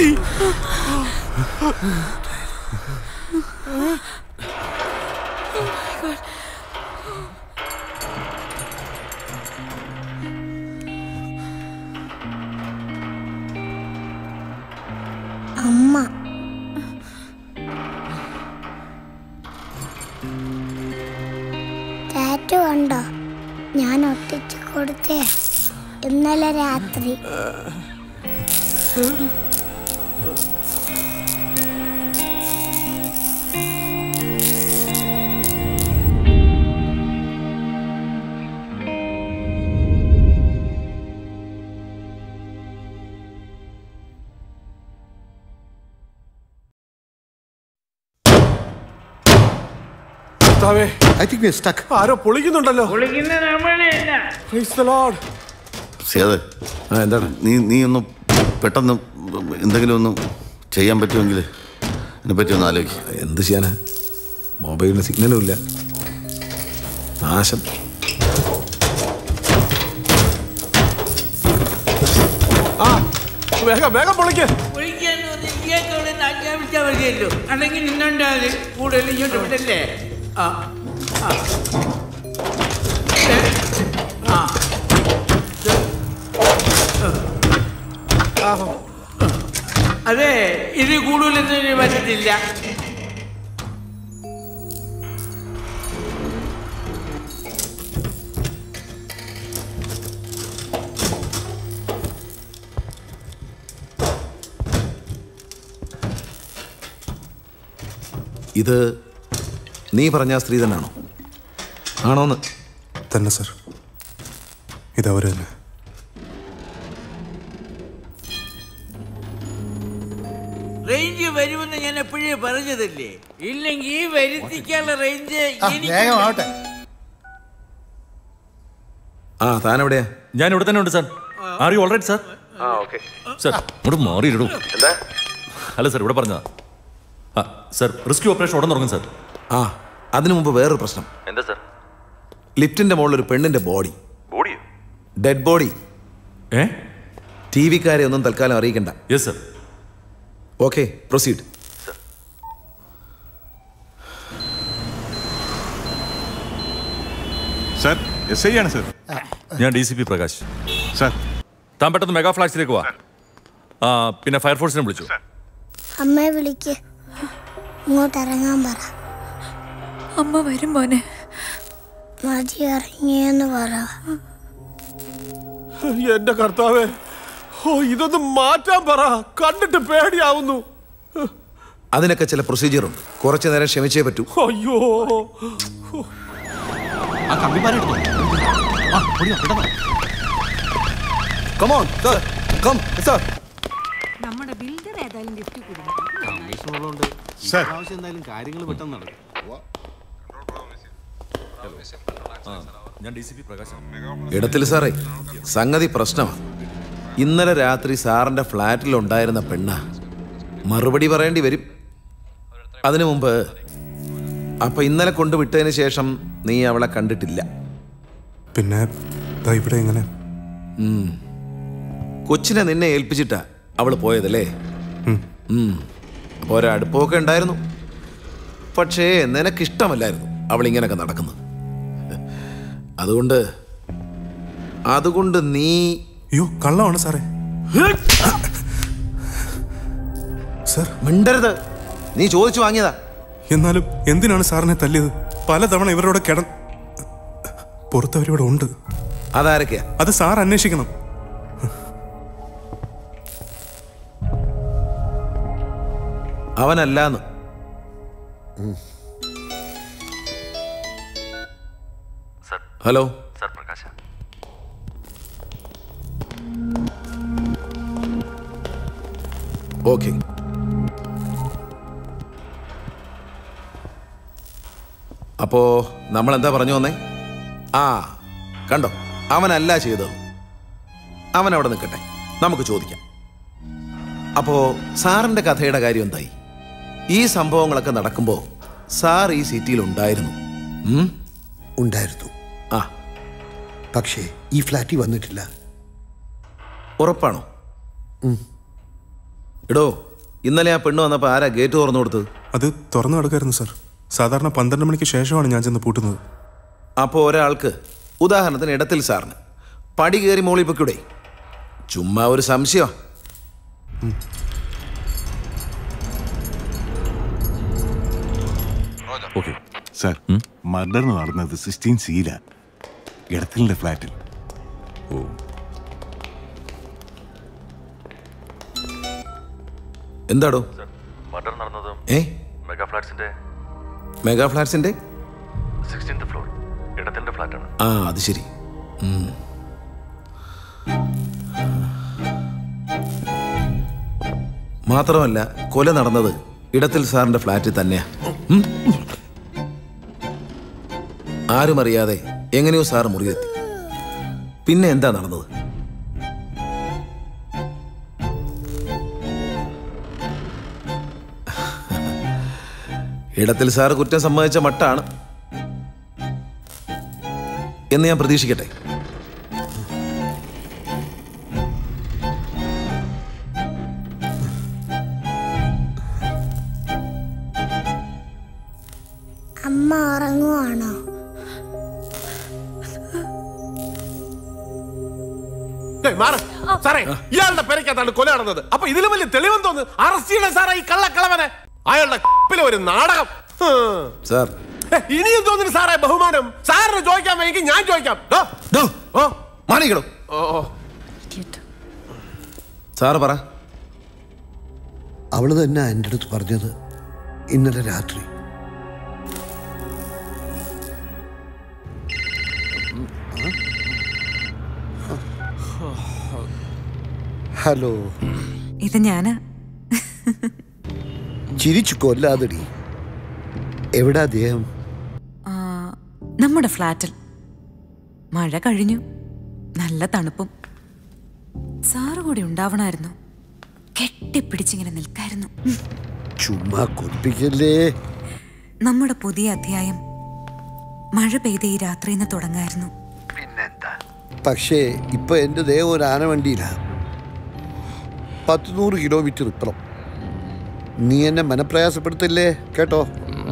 അമ്മ ടാറ്റു കണ്ടോ ഞാൻ ഒട്ടിച്ചു കൊടുത്തേ ഇന്നലെ രാത്രി കർത്താവേ ഐ തിങ്ക് വി സ്റ്റക്ക് ആരോ പൊളിക്കുന്നുണ്ടല്ലോ Praise the Lord. സേത് ആ എന്താണ് നീ നീ ഒന്ന് പെട്ടെന്ന് എന്തെങ്കിലും ഒന്ന് ചെയ്യാൻ പറ്റുമെങ്കിൽ ഇതിനെപ്പറ്റി ഒന്ന് ആലോചിക്കും എന്ത് ചെയ്യാനാ മൊബൈലിന് സിഗ്നലും ഇല്ല നാശം ആ വേഗം വേഗം പൊളിക്ക് ഒഴിക്കാന്ന് പറഞ്ഞ് ഇയാൾക്ക് അവിടെ നിന്ന് ആജ്ഞാപിച്ചാൽ മതിയല്ലോ അല്ലെങ്കിൽ നിന്നുണ്ടാല് കൂടുതൽ ഇങ്ങോട്ട് വിടല്ലേ ആ ആ ഏ, ആ അതെ ഇത് കൂടുതലൊന്നും ഇനി പറ്റത്തില്ല ഇത് നീ പറഞ്ഞ ആ സ്ത്രീ തന്നെയാണോ ആണോന്ന് തന്നെ സർ ഇതവർ തന്നെ റേഞ്ച് വരുമെന്ന് ഞാൻ എപ്പോഴേ പറഞ്ഞതല്ലേ ഇല്ലെങ്കിൽ ഈ വരുത്തിക്കാനുള്ള റേഞ്ച് വേഗമാവട്ടെ ആ താൻ എവിടെയാ ഞാൻ ഇവിടെ തന്നെ ഉണ്ട് sir are you alright sir ആ ഓക്കെ സാർ ഇങ്ങോട്ട് മാറിയിടൂ എന്താ അല്ല സാർ ഇവിടെ പറഞ്ഞതാ ആ സാർ റെസ്ക്യൂ ഓപ്പറേഷൻ ഉടൻ തുടങ്ങും സാർ ആ അതിനു മുമ്പ് വേറൊരു പ്രശ്നം എന്താ സാർ ലിഫ്റ്റിന്റെ മുകളിൽ ഒരു പെണ്ണിന്റെ ബോഡി ബോഡിയോ ഡെഡ് ബോഡി ഏ ടി വിക്കാരെ ഒന്നും തൽക്കാലം അറിയിക്കണ്ട yes sir okay proceed sir S I ആണ് സാർ ഞാൻ D C P Prakash sir താൻ പെട്ടെന്ന് മെഗാ ഫ്ലാറ്റ്സിലേക്ക് വാ ആ പിന്നെ ഫയർഫോഴ്സിനെ വിളിച്ചു അമ്മയെ വിളിക്ക് ഇങ്ങോട്ട് ഇറങ്ങാൻ പറ അമ്മ വരും മോനെ മതി ഇറങ്ങിയെന്ന് പറ എന്റെ കർത്താവേ ഓ ഇതൊന്ന് മാറ്റാൻ പറ കണ്ടിട്ട് പേടിയാവുന്നു അതിനൊക്കെ ചില പ്രൊസീജിയർ ഉണ്ട് കുറച്ചു നേരം ക്ഷമിച്ചേ പറ്റൂ അയ്യോ ആ കമ്പിപ്പാരെടുത്തോ കമോൺ സർ കം സർ നമ്മുടെ ബിൽഡർ ഏതായാലും ഗിഫ്റ്റ് കൊടുക്കും സാർ എന്തായാലും കാര്യങ്ങൾ പെട്ടെന്ന് നടക്കും ഞാൻ D C P Prakash Idathil സാറേ സംഗതി പ്രശ്നമാണ് ഇന്നലെ രാത്രി സാറിന്റെ ഫ്ലാറ്റിൽ ഉണ്ടായിരുന്ന പെണ്ണ മറുപടി പറയേണ്ടി വരും അതിനു മുമ്പ് അപ്പൊ ഇന്നലെ കൊണ്ടുവിട്ടതിന് ശേഷം നീ അവളെ കണ്ടിട്ടില്ല പിന്നെ ദാ ഇവിടെ ഇങ്ങനെ ഉം. കൊച്ചിനെ നിന്നെ ഏൽപ്പിച്ചിട്ടാ അവള് പോയതല്ലേ ഉം. അപ്പൊ ഒരടുപ്പമൊക്കെ ഉണ്ടായിരുന്നു പക്ഷേ നിനക്കിഷ്ടമല്ലായിരുന്നു അവൾ ഇങ്ങനൊക്കെ നടക്കുന്നത് അതുകൊണ്ട് അതുകൊണ്ട് നീ അയ്യോ കള്ളമാണ് സാറേ സർ മിണ്ടരുത് നീ ചോദിച്ചു വാങ്ങിയതാ എന്നാലും എന്തിനാണ് സാറിനെ തല്ലിയത് പലതവണ ഇവരോട് കിടൻ പുറത്തവരിവിടെ ഉണ്ട് അതാരൊക്കെയാ അത് സാർ അന്വേഷിക്കണം അവനല്ലാന്ന് ഹലോ സാർ പ്രകാശ ഓക്കെ അപ്പോ നമ്മൾ എന്താ പറഞ്ഞു വന്നേ ആ കണ്ടോ അവനല്ല ചെയ്തത് അവൻ അവിടെ നിൽക്കട്ടെ നമുക്ക് ചോദിക്കാം അപ്പോ സാറിന്റെ കഥയുടെ കാര്യം എന്തായി ഈ സംഭവങ്ങളൊക്കെ നടക്കുമ്പോൾ സാർ ഈ സിറ്റിയിൽ ഉണ്ടായിരുന്നു ഉം? ഉണ്ടായിരുന്നു ആ പക്ഷേ ഈ ഫ്ലാറ്റിൽ വന്നിട്ടില്ല ഉറപ്പാണോ എടോ ഇന്നലെ ആ പെണ്ണ് വന്നപ്പോൾ ആരാ ഗേറ്റ് തുറന്നു കൊടുത്തത് അത് തുറന്നു കിടക്കായിരുന്നു സാർ സാധാരണ പന്ത്രണ്ട് മണിക്ക് ശേഷമാണ് ഞാൻ ചെന്ന് പൂട്ടുന്നത് അപ്പോൾ ഒരാൾക്ക് ഉദാഹരണത്തിന് ഇടത്തിൽ സാറിന് പടി കയറി മോളിൽ പൊക്കൂടെ ചുമ്മാ ഒരു സംശയം ഓക്കെ സാർ മർഡർ നടന്നത് സിക്സ്റ്റീൻ സിയില ഇടത്തലിന്റെ ഫ്ലാറ്റിൽ ഓ എന്താടോ മർഡർ നടന്നത് ഏ മെഗാ ഫ്ലാറ്റ്സിന്റെ മെഗാ ഫ്ലാറ്റ്സിന്റെ സിക്സ്റ്റീൻത് ഫ്ലോർ ഇടത്തിന്റെ ഫ്ലാറ്റാണ് ആ അത് ശരി ഉം. മാത്രമല്ല കൊല നടന്നത് ഇടത്തിൽ സാറിന്റെ ഫ്ലാറ്റിൽ തന്നെയാ ഉം? ആരും അറിയാതെ എങ്ങനെയോ സാർ മുറിയെത്തി പിന്നെ എന്താ നടന്നത് ഇടത്തിൽ സാർ കുറ്റം സമ്മതിച്ച മട്ടാണ് എന്ന് ഞാൻ പ്രതീക്ഷിക്കട്ടെ അമ്മ ഉറങ്ങുവാണോ ഏയ് മാറ്. സാറേ ഇയാളുടെ പെരക്കകത്താണ് കൊല നടന്നത് അപ്പൊ ഇതിലും വലിയ തെളിവെന്ന് തോന്നുന്നു അറസ്റ്റ് ചെയ്യണം സാറേ ഈ കള്ളക്കളവനെ അയാളുടെ പ്പിലെ ഒരു നാടകം ഹും. സാർ ഏ, ഇനിയും തോന്നുന്നു സാറേ ബഹുമാനം സാറിന് ചോദിക്കാൻ വേണമെങ്കിൽ ഞാൻ ചോദിക്കാം ദോ. ഓ മാണിക്കടോ ഓ ഓ. സാറ് പറ അവള് തന്നെ എൻ്റെ അടുത്ത് പറഞ്ഞത് ഇന്നലെ രാത്രി ഹലോ ഇത് ഞാനാ ചിരിച്ചു കൊല്ലാതടി എവിടാ ദേഹം ആ, നമ്മുടെ ഫ്ലാറ്റിൽ മഴ കഴിഞ്ഞു നല്ല തണുപ്പും സാറ് കൂടി ഉണ്ടാവണമായിരുന്നു കെട്ടിപ്പിടിച്ചിങ്ങനെ നിൽക്കായിരുന്നു ചുമ്മാ കൊതിപ്പിക്കല്ലേ നമ്മുടെ പുതിയ അധ്യായം മഴ പെയ്ത ഈ രാത്രിയിൽ നിന്ന് തുടങ്ങായിരുന്നു പക്ഷേ ഇപ്പൊ എൻ്റെ ദേഹം ഒരു ആന വണ്ടിയിലാ പത്ത് നൂറ് കിലോമീറ്റർ ഇപ്പുറം നീ എന്നെ മനപ്രയാസപ്പെടുത്തില്ലേ കേട്ടോ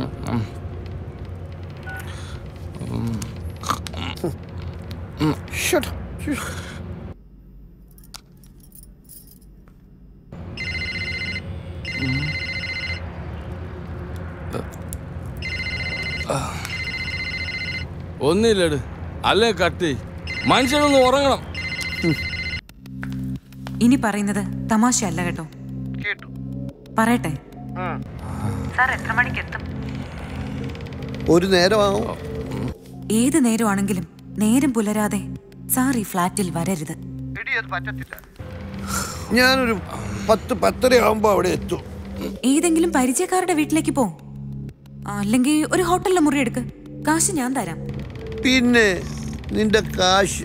Shut up. ഒന്നില്ലട് അല്ലേ കട്ടി മനുഷ്യനൊന്ന് ഉറങ്ങണം ഇനി പറയുന്നത് തമാശയല്ല കേട്ടോ പറയട്ടെ സാർ എത്ര മണിക്ക് എത്തും ഒരു നേരമാവും ഏത് നേരമാണെങ്കിലും നേരം പുലരാതെ സാർ ഈ ഫ്ലാറ്റിൽ വരരുത് ഞാനൊരു പത്ത് പത്തര ആവുമ്പോ അവിടെ എത്തും ഏതെങ്കിലും പരിചയക്കാരുടെ വീട്ടിലേക്ക് പോ അല്ലെങ്കിൽ ഒരു ഹോട്ടലിലെ മുറി എടുക്ക് കാശ് ഞാൻ തരാം പിന്നെ നിന്റെ കാശ്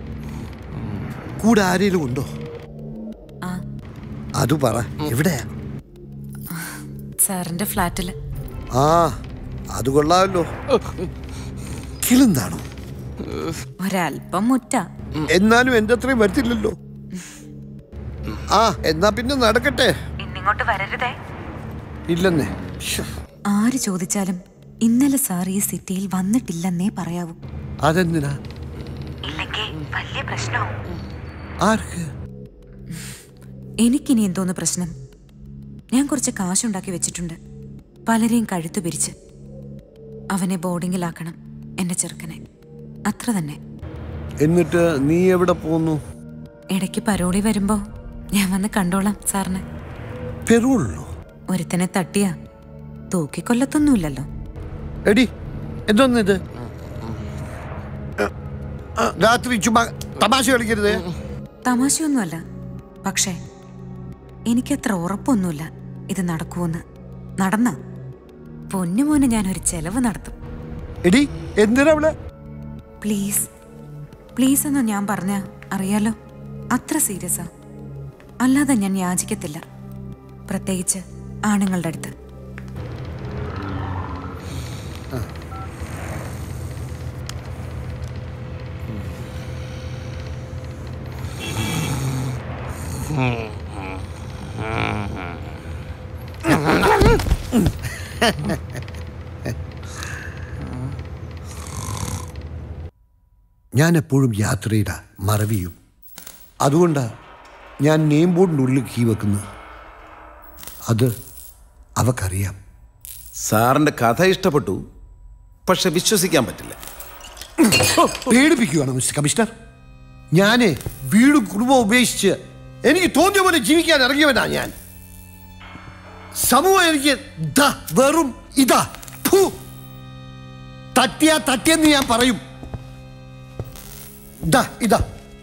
കൂടെ ആരെങ്കിലും ഉണ്ടോ ആ. അത് പറ എവിടെയാ സാറിന്റെ ഫ്ലാറ്റിൽ ആ അത് കൊള്ളാമല്ലോ കിളുന്താണോ ഒരല്പം മുറ്റ എന്നാലും എന്റെ അത്രയും വരത്തില്ലല്ലോ ആ എന്നാ പിന്നെ നടക്കട്ടെ ഇന്നിങ്ങോട്ട് വരരുതേ ഇല്ലെന്നേ ശ്ശെ, ആര് ചോദിച്ചാലും ഇന്നലെ സാർ ഈ സിറ്റിയിൽ വന്നിട്ടില്ലെന്നേ പറയാവൂ അതെന്തിനാ ഇല്ലെങ്കിൽ വലിയ പ്രശ്നവും ആർക്ക് എനിക്കിനി എന്തോന്ന് പ്രശ്നം ഞാൻ കുറച്ച് കാശുണ്ടാക്കി വെച്ചിട്ടുണ്ട് പലരെയും കഴുത്തു പിരിച്ച് അവനെ ബോർഡിങ്ങിലാക്കണം എന്റെ ചെറുക്കനെ അത്ര തന്നെ എന്നിട്ട് നീ എവിടെ പോന്നു ഇടയ്ക്ക് പരോളി വരുമ്പോ ഞാൻ വന്ന് കണ്ടോളാം സാറിന് പെറുള്ളോ ഒരുത്തനെ തട്ടിയാ തൂക്കിക്കൊല്ലത്തൊന്നുമില്ലല്ലോ എടി എന്തോന്നിത് രാത്രി ചുമ്മാ തമാശ കളിക്കരുതേ തമാശയൊന്നുമല്ല പക്ഷേ എനിക്കത്ര ഉറപ്പൊന്നുമില്ല ഇത് നടക്കുമെന്ന് നടന്ന പൊന്നുമോന് ഞാൻ ഒരു ചെലവ് നടത്തും എടി എന്തിനാ അവളെ പ്ലീസ് പ്ലീസ് എന്ന് ഞാൻ പറഞ്ഞ അറിയാലോ അത്ര സീരിയസാ അല്ലാതെ ഞാൻ യാചിക്കത്തില്ല പ്രത്യേകിച്ച് ആണുങ്ങളുടെ അടുത്ത് ഞാൻ എപ്പോഴും യാത്രയുടെ മറവിയും അതുകൊണ്ടാ ഞാൻ നെയിം ബോർഡിൻ്റെ ഉള്ളിൽ കീ വെക്കുന്നത് അത് അവക്കറിയാം സാറിന്റെ കഥ ഇഷ്ടപ്പെട്ടു പക്ഷെ വിശ്വസിക്കാൻ പറ്റില്ല പേടിപ്പിക്കുകയാണ് മിസ്റ്റർ കമ്മീഷണർ ഞാന് വീടും കുടുംബവും ഉപേക്ഷിച്ച് എനിക്ക് തോന്നിയ പോലെ ജീവിക്കാൻ ഇറങ്ങിയവനാ ഞാൻ സമൂഹം എനിക്ക് ദാ വെറും ഇതാ ഫു. തട്ടിയാ തട്ടിയെന്ന് ഞാൻ പറയും ദാ ഇതാ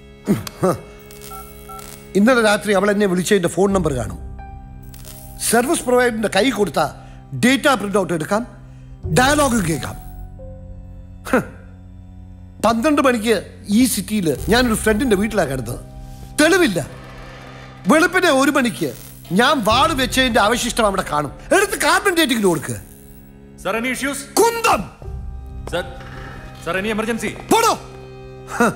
ഇന്നലെ രാത്രി അവൾ എന്നെ വിളിച്ചതിന്റെ ഫോൺ നമ്പർ കാണും സർവീസ് പ്രൊവൈഡറിന്റെ കൈ കൊടുത്ത ഡേറ്റ പ്രിന്റ് ഔട്ട് എടുക്കാം ഡയലോഗ് കേൾക്കാം ഹ്. പന്ത്രണ്ട് മണിക്ക് ഈ സിറ്റിയിൽ ഞാനൊരു ഫ്രണ്ടിന്റെ വീട്ടിലാണ് കിടന്നത് തെളിവില്ല വെളുപ്പിനെ ഒരു മണിക്ക് ഞാൻ വാള് വെച്ചതിന്റെ അവശിഷ്ടം അവിടെ കാണും എടുത്ത് കാർബൺ ഡേറ്റിംഗിന് കൊടുക്കുക സർ എനി ഇഷ്യൂസ് കുന്തം സർ സർ എനി എമർജൻസി പോടോ ഹ.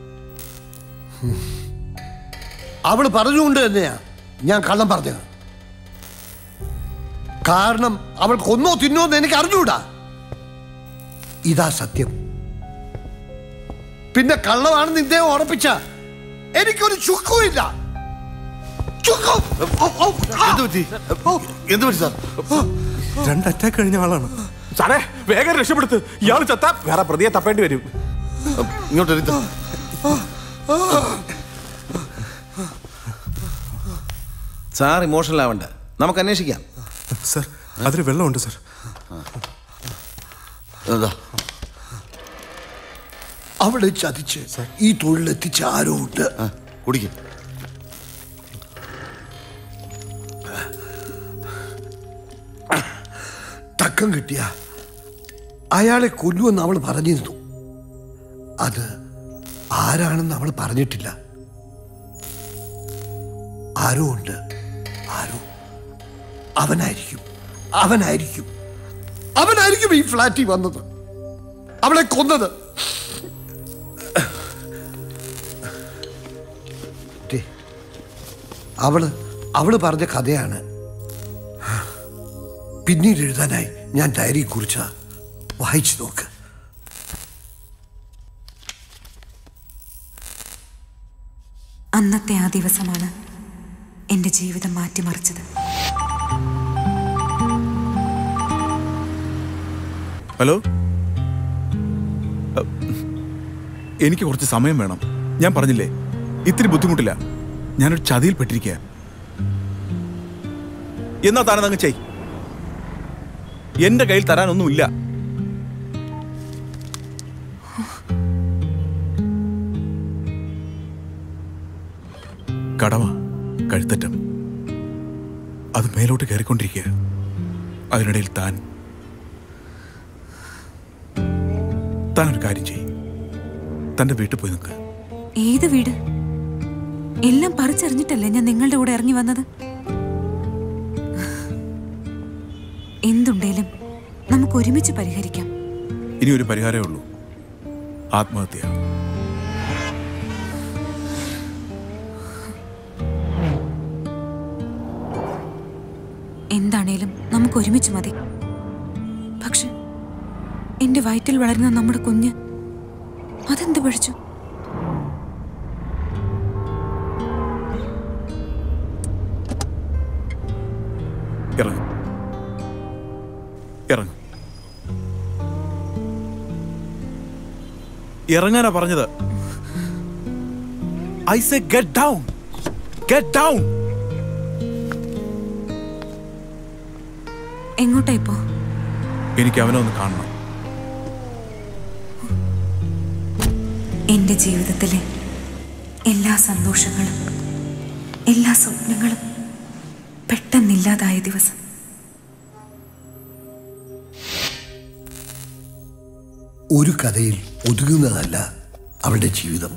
അവള് പറഞ്ഞുകൊണ്ട് തന്നെയാ ഞാൻ കള്ളം പറഞ്ഞത് കാരണം അവൾ കൊന്നോ തിന്നോ എന്ന് എനിക്ക് അറിഞ്ഞൂടാ ഇതാ സത്യം പിന്നെ കള്ളമാണെന്ന് ഇദ്ദേഹം ഉറപ്പിച്ച എനിക്കൊരു ചുക്കുമില്ല ചുക്കും എന്ത് പറ്റി എന്ത് പറ്റി സാർ രണ്ട് അറ്റാക്ക് കഴിഞ്ഞ ആളാണ് സാറേ വേഗം രക്ഷപ്പെടുത്ത് ഇയാൾ ചത്ത വേറെ പ്രതിയെ തപ്പേണ്ടി വരും ഇങ്ങോട്ട് എടുത്ത് സാർ ഇമോഷണൽ ആവണ്ട നമുക്ക് അന്വേഷിക്കാം സർ അതിൽ വെള്ളമുണ്ട് സർ എന്താ അവളെ ചതിച്ച് ഈ തൊഴിലെത്തിച്ച ആരോ ഉണ്ട് കുടിക്കും തക്കം കിട്ടിയ അയാളെ കൊല്ലുമെന്ന് അവൾ പറഞ്ഞിരുന്നു അത് ആരാണെന്ന് അവൾ പറഞ്ഞിട്ടില്ല ആരോ ഉണ്ട് ആരോ അവനായിരിക്കും അവനായിരിക്കും അവനായിരിക്കും ഈ ഫ്ലാറ്റിൽ വന്നത് അവളെ കൊന്നത് ദേ, അവള് അവള് പറഞ്ഞ കഥയാണ് പിന്നീട് എഴുതാനായി ഞാൻ ഡയറി കുറിച്ച വായിച്ചു നോക്ക് അന്നത്തെ ആ ദിവസമാണ് എൻ്റെ ജീവിതം മാറ്റിമറിച്ചത് ഹലോ അ, എനിക്ക് കുറച്ച് സമയം വേണം ഞാൻ പറഞ്ഞില്ലേ ഇത്തിരി ബുദ്ധിമുട്ടില്ല ഞാനൊരു ചതിയിൽപ്പെട്ടിരിക്കുക എന്നാ താനതങ്ങ് ചെയ് എന്റെ കയ്യിൽ തരാനൊന്നുമില്ല കടവ കഴുത്തറ്റം അത് മേലോട്ട് കയറിക്കൊണ്ടിരിക്കുക അതിനിടയിൽ താൻ താൻ ഒരു കാര്യം ചെയ്യും തന്റെ വീട്ടിൽ പോയി നിൽക്കുക ഏത് വീട് എല്ലാം പറിച്ചറിഞ്ഞിട്ടല്ലേ ഞാൻ നിങ്ങളുടെ കൂടെ ഇറങ്ങി വന്നത് എന്തുണ്ടേലും നമുക്ക് ഒരുമിച്ച് പരിഹരിക്കാം ഇനി ഒരു പരിഹാരമേ ഉള്ളൂ ആത്മഹത്യ എന്താണേലും നമുക്ക് ഒരുമിച്ച് മതി പക്ഷെ എന്റെ വയറ്റിൽ വളരുന്ന നമ്മുടെ കുഞ്ഞ് അതെന്ത് പഠിച്ചു ഇറങ്ങും ഇറങ്ങും ഇറങ്ങാനാ പറഞ്ഞത് I say get down get down എങ്ങോട്ടാ ഇപ്പോ എനിക്ക് അവനെ ഒന്ന് കാണണം എന്റെ ജീവിതത്തിലെ എല്ലാ സന്തോഷങ്ങളും എല്ലാ സ്വപ്നങ്ങളും പെട്ടെന്നില്ലാതായ ദിവസം ഒരു കഥയിൽ ഒതുങ്ങുന്നതല്ല അവളുടെ ജീവിതം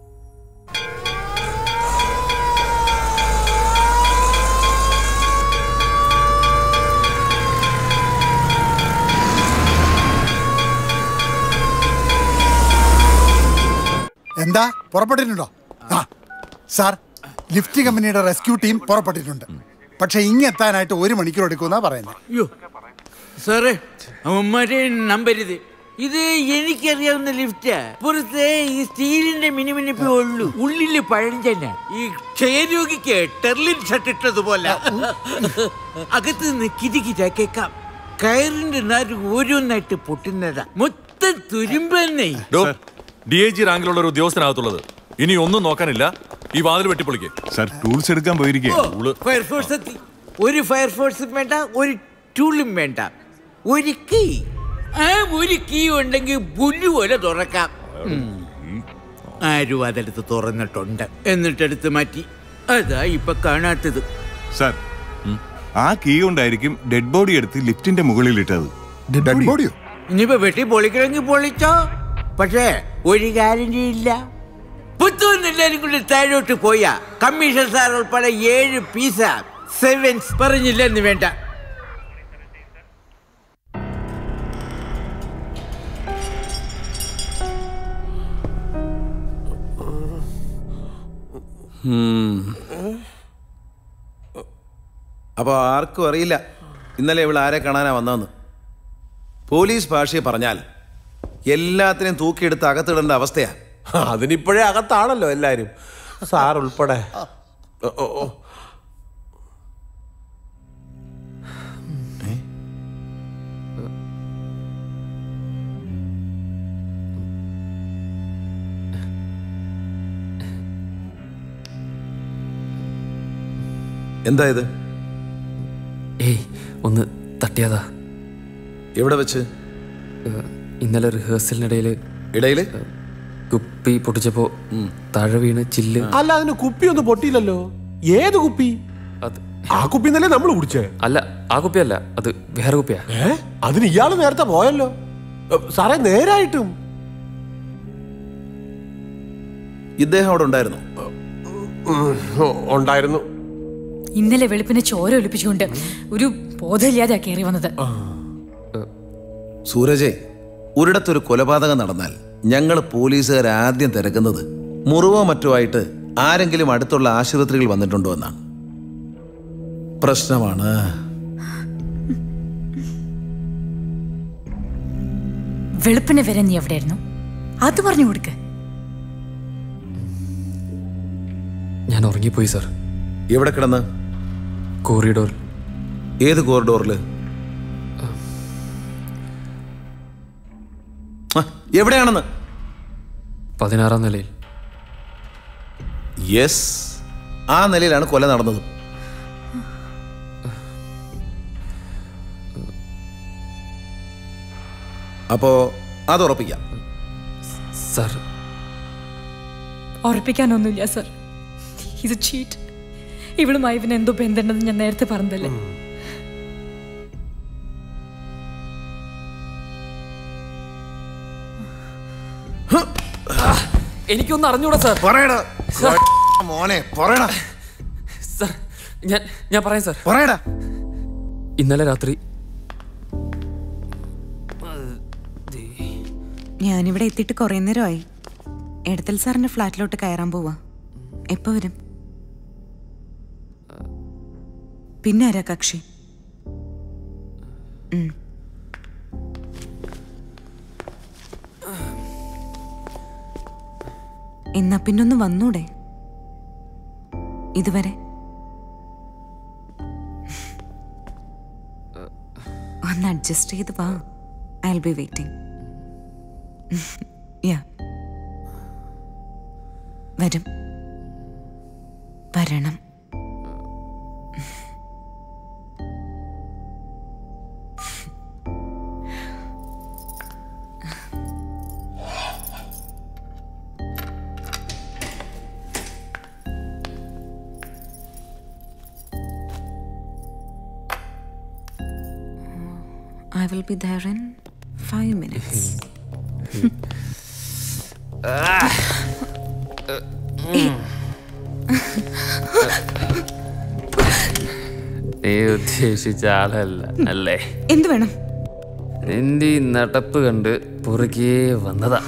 എന്താ പുറപ്പെട്ടിട്ടുണ്ടോ ആ സാർ ലിഫ്റ്റ് കമ്പനിയുടെ റെസ്ക്യൂ ടീം പുറപ്പെട്ടിട്ടുണ്ട് പക്ഷെ ഇങ്ങെത്താനായിട്ട് ഒരു മണിക്കൂർ എടുക്കുമെന്നാ പറയുന്നത് അയ്യോ സാറേ അവന്മാരെ നമ്പരുത് ഇത് എനിക്കറിയാവുന്ന ലിഫ്റ്റാ പുറത്തെ ഈ സ്റ്റീലിന്റെ മിനിമിനിപ്പേ ഉള്ളൂ ഉള്ളില് പഴഞ്ചന ഈ ക്ഷയരോഗിക്ക് ടെർലിൻ ഷർട്ട് ഇട്ടതുപോലെ അകത്ത് നിന്ന് കിരികിര കേക്കാം കയറിന്റെ നാര് ഓരോന്നായിട്ട് പൊട്ടുന്നതാ മൊത്തം തുരുമ്പന്നെ ഡി ഐ ജി റാങ്കിലുള്ള ഒരു ഉദ്യോഗസ്ഥനകത്തുള്ളത് ഇനി ഒന്നും നോക്കാനില്ല ഈ വാതിൽ വെട്ടിപ്പൊളിക്ക് സാർ ടൂൾസ് എടുക്കാൻ ഓ, ഫയർഫോഴ്സ് എത്തി ഒരു ഫയർഫോഴ്സും വേണ്ട ഒരു ടൂളും വേണ്ട ഒരു കീ ആ ഒരു കീ ഉണ്ടെങ്കിൽ പുല്ല് പോലെ തുറക്കാം ഉം. ആരും അതെടുത്ത് തുറന്നിട്ടുണ്ട് എന്നിട്ടെടുത്ത് മാറ്റി അതാ ഇപ്പൊ കാണാത്തത് സാർ ആ കീ കൊണ്ടായിരിക്കും ഡെഡ് ബോഡി എടുത്ത് ലിഫ്റ്റിന്റെ മുകളിൽ ഇട്ടത് ഡെഡ് ബോഡിയോ ഇനിയിപ്പോ വെട്ടി പൊളിക്കണമെങ്കിൽ പൊളിച്ചോ പക്ഷേ ഒരു ഗ്യാരണ്ടി ഇല്ല പുത്തൂന്ന് എല്ലാവരും കൂടി താഴോട്ട് പോയാ കമ്മീഷൻ സാർ ഉൾപ്പെടെ ഏഴ് പീസ സെവൻസ് പറഞ്ഞില്ലെന്ന് വേണ്ട അപ്പോൾ ആർക്കും അറിയില്ല ഇന്നലെ ഇവൾ ആരെ കാണാനാ വന്നതെന്ന് പോലീസ് ഭാഷയെ പറഞ്ഞാൽ എല്ലാത്തിനെയും തൂക്കിയെടുത്ത് അകത്തിടേണ്ട അവസ്ഥയാ അതിനിപ്പോഴേ അകത്താണല്ലോ എല്ലാരും സാർ ഉൾപ്പെടെ ഓ, ഓ, ഓ. എന്താ ഇത് ഏയ് ഒന്ന് തട്ടിയതാ എവിടെ വെച്ച് ഇന്നലെ റിഹേഴ്സലിനിടയിൽ ഇടയിൽ കുപ്പി പൊട്ടിച്ചപ്പോ താഴെ വീണ് ചില്ല് അല്ല അതിന് കുപ്പി ഒന്നും പൊട്ടിയില്ലല്ലോ ഏത് കുപ്പി അത് ആ കുപ്പി ഇന്നലെ നമ്മൾ കുടിച്ചേ അല്ല ആ കുപ്പിയല്ല അത് വേറെ കുപ്പിയാ ഏ അതിന് ഇയാള് നേരത്തെ പോയല്ലോ ഏ, സാറേ നേരായിട്ടും ഇദ്ദേഹം അവിടെ ഉണ്ടായിരുന്നു ഉണ്ടായിരുന്നു ഇന്നലെ വെളുപ്പിനെ ചോര ഒലിപ്പിച്ചുകൊണ്ട് ഒരു ബോധമില്ലാതെയാ കയറി വന്നത് സൂരജെ ഒരിടത്തൊരു കൊലപാതകം നടന്നാൽ ഞങ്ങൾ പോലീസുകാർ ആദ്യം തിരക്കുന്നത് മുറിവോ മറ്റോ ആയിട്ട് ആരെങ്കിലും അടുത്തുള്ള ആശുപത്രികൾ വന്നിട്ടുണ്ടോ എന്നാണ് പ്രശ്നമാണ് വെളുപ്പിനെ വരെ നീ എവിടെയായിരുന്നു അത് പറഞ്ഞു കൊടുക്ക് ഞാൻ ഉറങ്ങിപ്പോയി സാർ എവിടെ കിടന്ന് കോറിഡോർ ഏത് കോറിഡോറിൽ എവിടെയാണെന്ന് പതിനാറാം നിലയിൽ യെസ് ആ നിലയിലാണ് കൊല നടന്നത് അപ്പോ അത് ഉറപ്പിക്കാം സാർ ഉറപ്പിക്കാനൊന്നുമില്ല സർ ഇത് ചീറ്റ് ഇവളുമായി ഇവന് എന്തോ ബന്ധമുണ്ടെന്ന് ഞാൻ നേരത്തെ പറഞ്ഞതല്ലേ എനിക്കൊന്നും അറിഞ്ഞൂടാ സാർ പറയടാ സാർ മോനെ പറയടാ സാർ ഞാൻ ഞാൻ പറയാം സാർ പറയടാ ഇന്നലെ രാത്രി ഞാനിവിടെ എത്തിയിട്ട് കുറേ നേരമായി എടത്തൽ സാറിന്റെ ഫ്ലാറ്റിലോട്ട് കയറാൻ പോവാ എപ്പോ വരും പിന്നെ ആരാ കക്ഷി ഉം. എന്നാ പിന്നൊന്ന് വന്നൂടെ ഇതുവരെ ഒന്ന് അഡ്ജസ്റ്റ് ചെയ്ത് വാ ഐ ബി വെയിറ്റിംഗ് യാ വരും വരണം I will be there in five minutes. നീ ഉദ്ദേശിച്ച ആളല്ല അല്ലേ എന്ത് വേണം നിന്റെ ഈ നടപ്പ് കണ്ട് പുറകെ വന്നതാ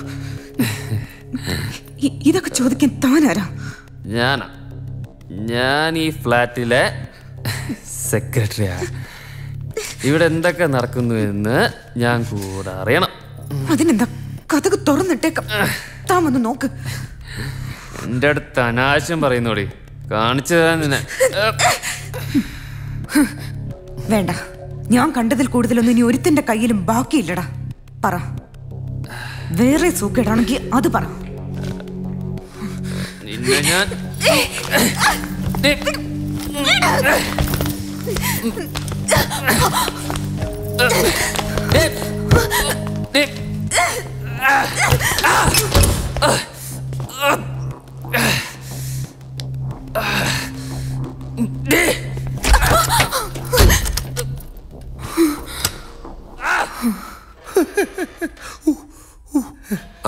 ഇ- ഇതൊക്കെ ചോദിക്കാൻ താനാരാ ഞാനാ ഞാൻ ഈ ഫ്ലാറ്റിലെ സെക്രട്ടറിയാ ഇവിടെ എന്തൊക്കെ നടക്കുന്നു എന്ന് ഞാൻ കൂടെ അറിയണം അതിനെന്താ കഥക് തുറന്നിട്ടേക്കാം താൻ വന്ന് നോക്ക് എൻ്റെ അടുത്ത് അനാശം പറയുന്നോടി കാണിച്ചു തരാൻ നിന്നെ വേണ്ട ഞാൻ കണ്ടതിൽ കൂടുതലൊന്നും ഇനി ഒരുത്തിന്റെ കയ്യിലും ബാക്കിയില്ലടാ പറ വേറെ സൂക്കേടാണെങ്കിൽ അത് പറ നിന്നെ ഞാൻ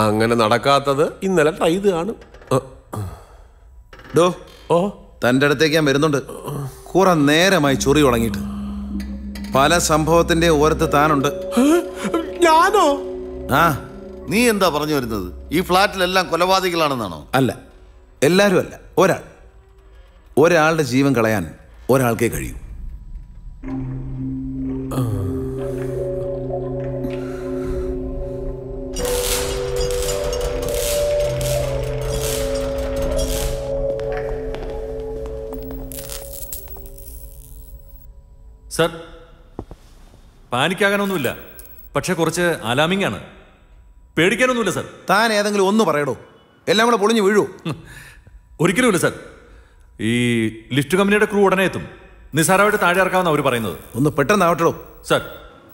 അങ്ങനെ നടക്കാത്തത് ഇന്നലെ ട്രൈ ചെയ്ത് കാണും ഡോ ഓ തൻ്റെ അടുത്തേക്ക് ഞാൻ വരുന്നുണ്ട് കുറെ നേരമായി ചൊറി തുടങ്ങിയിട്ട് പല സംഭവത്തിന്റെ ഓരത്ത് താനുണ്ട് ഞാനോ ആ നീ എന്താ പറഞ്ഞു വരുന്നത് ഈ ഫ്ലാറ്റിലെല്ലാം കൊലപാതകികളാണെന്നാണോ അല്ല എല്ലാവരും അല്ല ഒരാൾ ഒരാളുടെ ജീവൻ കളയാൻ ഒരാൾക്കേ കഴിയൂ സർ പാനിക്കാകാനൊന്നുമില്ല പക്ഷെ കുറച്ച് അലാമിംഗ് ആണ് പേടിക്കാനൊന്നുമില്ല സർ താൻ ഏതെങ്കിലും ഒന്ന് പറയടോ എല്ലാം കൂടെ പൊളിഞ്ഞു വീഴൂ ഒരിക്കലുമില്ല സർ ഈ ലിഫ്റ്റ് കമ്പനിയുടെ ക്രൂ ഉടനെ എത്തും നിസ്സാരമായിട്ട് താഴെ ഇറക്കാമെന്ന് അവർ പറയുന്നത് ഒന്ന് പെട്ടെന്ന് ആവട്ടോ സർ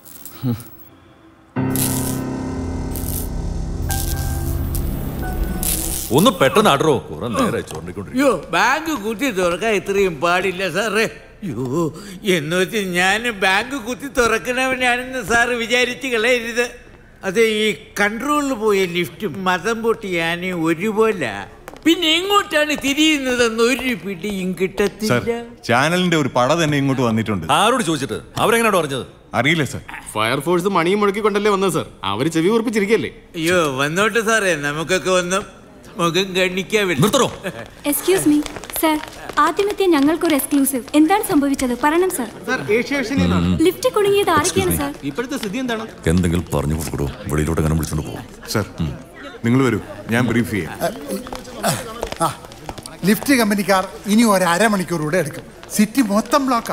ഒന്ന് പെട്ടെന്ന് ആടറോ കുറെ നേരെ ചൂണ്ടിക്കൊണ്ടിരിക്കും അയ്യോ ബാങ്ക് കുത്തി തുറക്കാൻ ഇത്രയും പാടില്ല സാറേ അയ്യോ എന്ന് വെച്ച് ഞാൻ ബാങ്ക് കുത്തി തുറക്കണവനാണെന്ന് സാറ് വിചാരിച്ച് കളയരുത് അത് ഈ കൺട്രോളിൽ പോയ ലിഫ്റ്റ് മതം പൊട്ടി ഞാൻ ഒരുപോലെ പിന്നെ എങ്ങോട്ടാണ് തിരിയുന്നതെന്ന് ഒരു പിടിയും സർ കിട്ടത്തില്ല ചാനലിന്റെ ഒരു പട തന്നെ ഇങ്ങോട്ട് വന്നിട്ടുണ്ട് ആരോട് ചോദിച്ചിട്ട് അവരെങ്ങനെയാണ് പറഞ്ഞത് അറിയില്ല സർ ഫയർഫോഴ്സ് മണിയും മുഴക്കിക്കൊണ്ടല്ലേ വന്നത് സർ അവര് ചെവി ഉറപ്പിച്ചിരിക്കല്ലേ അയ്യോ വന്നോട്ടെ സാറേ നമുക്കൊക്കെ ഒന്ന് മുഖം കണ്ണിക്കാൻ നിർത്തണോ എക്സ്ക്യൂസ് മീ സർ ആദ്യമെത്തിയ ഞങ്ങൾക്കൊരു എക്സ്ക്ലൂസീവ് എന്താണ് സംഭവിച്ചത് പറയണം സർ സർ ഏഷ്യാഷനിലാണ് ലിഫ്റ്റ് കുടുങ്ങിയത് ആരൊക്കെയാണ് സർ ഇപ്പോഴത്തെ സ്ഥിതി എന്താണ് എന്തെങ്കിലും പറഞ്ഞു കൊടുക്കടോ വെളിയിലോട്ട് അങ്ങനെ വിളിച്ചോണ്ട് പോകും സർ നിങ്ങൾ വരൂ ഞാൻ ബ്രീഫ് ചെയ്യാം ആ ലിഫ്റ്റ് കമ്പനിക്കാർ ഇനി ഒരു അരമണിക്കൂർ കൂടെ എടുക്കും സിറ്റി മൊത്തം ബ്ലോക്കാ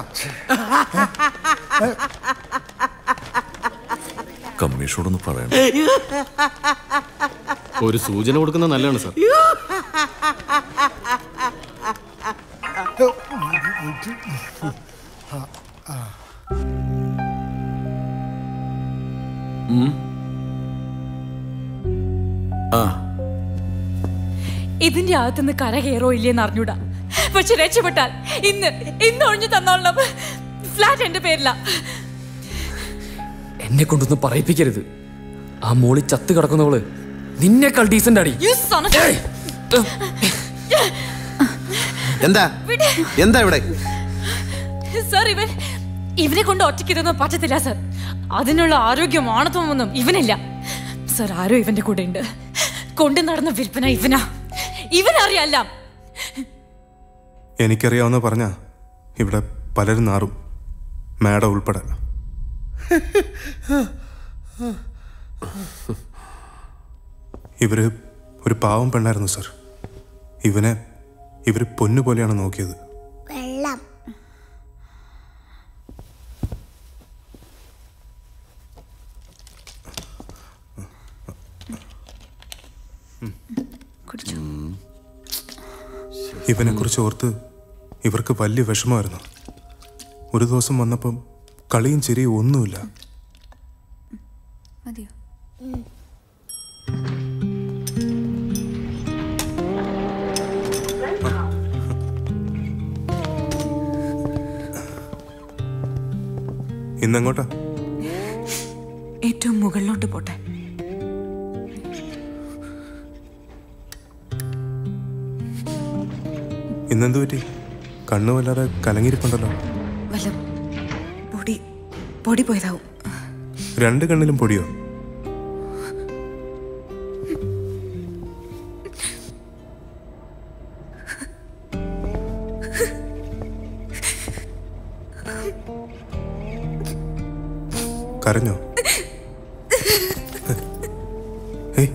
കമ്മീഷനോടൊന്ന് പറയണം ഒരു സൂചന കൊടുക്കുന്നത് നല്ലതാണ് സർ ആ ഇതിന്റെ അകത്തുനിന്ന് കര കയറോ ഇല്ലേന്ന് അറിഞ്ഞൂടാ പക്ഷെ രക്ഷപ്പെട്ടാൽ ഇന്ന് ഇന്ന് ഒഴിഞ്ഞു തന്നോളണം ഫ്ലാറ്റ് എന്റെ പേരില എന്നെ കൊണ്ടൊന്നും പറയിപ്പിക്കരുത് ആ മോളി ചത്ത് കിടക്കുന്നവള് നിന്നേക്കാൾ ഡീസന്റ് അടി എന്താ എന്താ ഇവിടെ സർ ഇവൻ ഇവനെ കൊണ്ട് ഒറ്റയ്ക്ക് ഇതൊന്നും പറ്റത്തില്ല സർ അതിനുള്ള ആരോഗ്യം ആണത്വമൊന്നും ഇവനില്ല സർ ആരോ ഇവന്റെ കൂടെ ഉണ്ട് കൊണ്ടു നടന്ന വിൽപ്പന ഇവനാ ഇവനറിയാല്ല എനിക്കറിയാവുന്ന പറഞ്ഞ ഇവിടെ പലരും നാറും മാഡം ഉൾപ്പെടെ ഇവര് ഒരു പാവം പെണ്ണായിരുന്നു സർ ഇവനെ ഇവര് പൊന്നു പോലെയാണ് നോക്കിയത് വെള്ളം ഇവനെ കുറിച്ച് ഓർത്ത് ഇവർക്ക് വലിയ വിഷമമായിരുന്നു ഒരു ദിവസം വന്നപ്പം കളിയും ചിരിയും ഒന്നുമില്ല മതിയോ ഇന്നെങ്ങോട്ടാ ഏറ്റവും മുകളിലോട്ട് പോട്ടെ ഇന്നെന്ത് പറ്റി കണ്ണു വല്ലാതെ കലങ്ങിയിരിപ്പുണ്ടല്ലോ വല്ല പൊടി പൊടി പോയതാവും രണ്ട് കണ്ണിലും പൊടിയോ കരഞ്ഞോ ഏയ്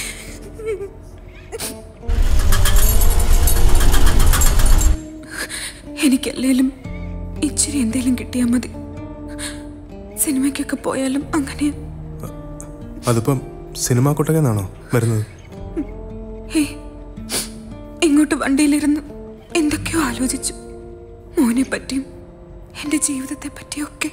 എനിക്കല്ലേലും ഇച്ചിരി എന്തേലും കിട്ടിയാൽ മതി സിനിമയ്ക്കൊക്കെ പോയാലും അങ്ങനെ അതിപ്പം സിനിമാ കൊട്ടകന്നാണോ വരുന്നത് ഹേ ഇങ്ങോട്ട് വണ്ടിയിലിരുന്ന് എന്തൊക്കെയോ ആലോചിച്ചു മോനെ പറ്റിയും എന്റെ ജീവിതത്തെ പറ്റിയൊക്കെ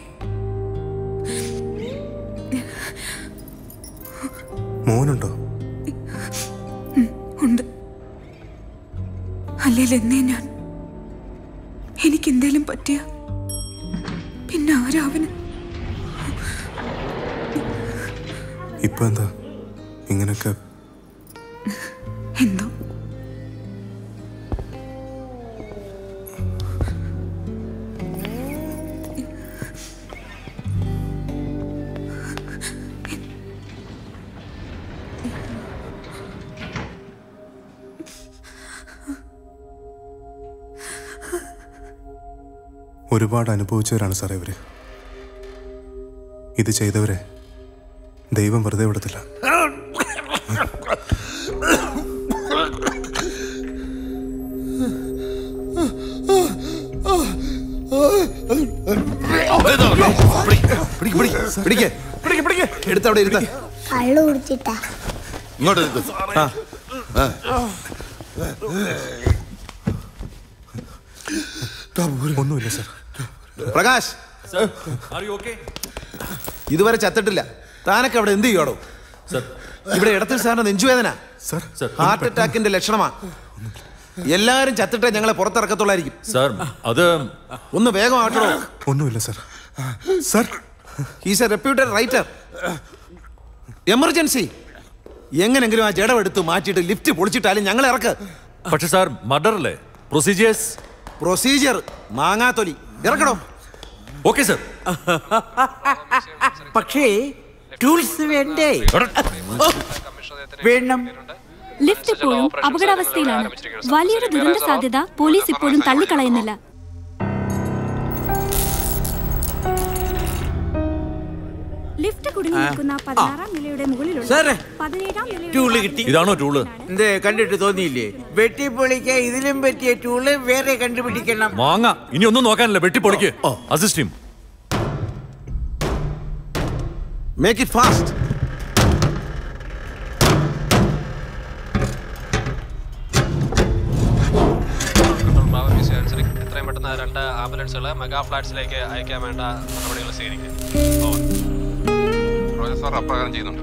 മോനുണ്ടോ ഉം, ഉണ്ട് അല്ലെങ്കിൽ എന്നേ ഞാൻ എനിക്ക് എന്തേലും പറ്റിയ പിന്നെ ആരാ അവന് ഇപ്പൊ എന്താ ഇങ്ങനെയൊക്കെ എന്തോ ഒരുപാട് അനുഭവിച്ചവരാണ് സാറേ ഇവര് ഇത് ചെയ്തവരെ ദൈവം വെറുതെ വിടത്തില്ല പിടിക്ക് എടുത്തവിടെ ഇരുത്ത കള്ളു കുടിച്ചിട്ടാ ഇങ്ങോട്ട് നിൽക്ക്. ആ ഒന്നുമില്ല സാർ പ്രകാശ് ഇതുവരെ ചത്തിട്ടില്ല താനൊക്കെ അവിടെ എന്ത് ചെയ്യണോ ഇവിടെ ഇടത്തിൽ സാറിന് നെഞ്ചുവേദന ഹാർട്ട് അറ്റാക്കിന്റെ ലക്ഷണമാ എല്ലാരും ചത്തിട്ടേ ഞങ്ങളെ പുറത്തിറക്കത്തുള്ളായിരിക്കും സാർ അത് ഒന്ന് വേഗം ആട്ടോ ഒന്നുമില്ല sir sir he's a reputed writer emergency എങ്ങനെങ്കിലും ആ ജഡമെടുത്ത് മാറ്റിയിട്ട് ലിഫ്റ്റ് പൊളിച്ചിട്ടാലും ഞങ്ങൾ ഇറക്ക് പക്ഷെ സാർ മർഡർ അല്ലേ പ്രൊസീജിയേഴ്സ് പ്രൊസീജിയർ മാങ്ങാത്തൊലി ഇറക്കണോ ഓക്കെ സാർ പക്ഷേ ടൂൾസ് വേണ്ടേ വേണം ലിഫ്റ്റ് ഇപ്പോഴും അപകടാവസ്ഥയിലാണ് വലിയൊരു ദുരന്ത സാധ്യത പോലീസ് ഇപ്പോഴും തള്ളിക്കളയുന്നില്ല ലിഫ്റ്റ് കുടുങ്ങി നിൽക്കുന്ന പതിനാറാം നിലയുടെ മുകളിലുള്ള സാറേ, പതിനേഴാം ടൂള് കിട്ടി ഇതാണോ ടൂള് എന്തേ കണ്ടിട്ട് തോന്നിയില്ലേ വെട്ടിപ്പൊളിക്കാൻ ഇതിലും പറ്റിയ ടൂള് വേറെ കണ്ടുപിടിക്കണം മാങ്ങ ഇനി ഒന്നും നോക്കാനില്ല വെട്ടി പൊളിക്ക് അസിസ്റ്റ് ചെയ്യും മേക്ക് ഇറ്റ് ഫാസ്റ്റ് എത്രയും പെട്ടെന്ന് രണ്ട് ആംബുലൻസുകൾ മെഗാ ഫ്ലാറ്റ്സിലേക്ക് അയക്കാൻ വേണ്ട നടപടികൾ സ്വീകരിക്കും റോജർ സാർ അപ്രകാരം ചെയ്യുന്നുണ്ട്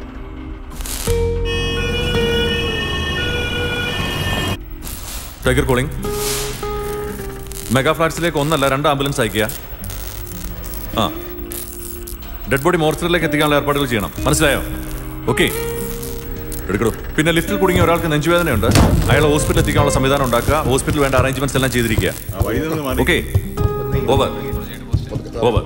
ടൈഗർ കോളിംഗ് മെഗാ ഫ്ലാറ്റ്സിലേക്ക് ഒന്നല്ല രണ്ട് ആംബുലൻസ് അയക്കുക ആ ഡെഡ് ബോഡി മോർച്ചറിലേക്ക് എത്തിക്കാനുള്ള ഏർപ്പാടുകൾ ചെയ്യണം മനസ്സിലായോ ഓക്കെ എടുക്കടൂ പിന്നെ ലിഫ്റ്റിൽ കുടുങ്ങിയ ഒരാൾക്ക് നെഞ്ചുവേദനയുണ്ട് അയാളെ ഹോസ്പിറ്റലിൽ എത്തിക്കാനുള്ള സംവിധാനം ഉണ്ടാക്കുക ഹോസ്പിറ്റലിൽ വേണ്ട അറേഞ്ച്മെന്റ്സ് എല്ലാം ചെയ്തിരിക്കുക ഓക്കെ ഓവർ ഓവർ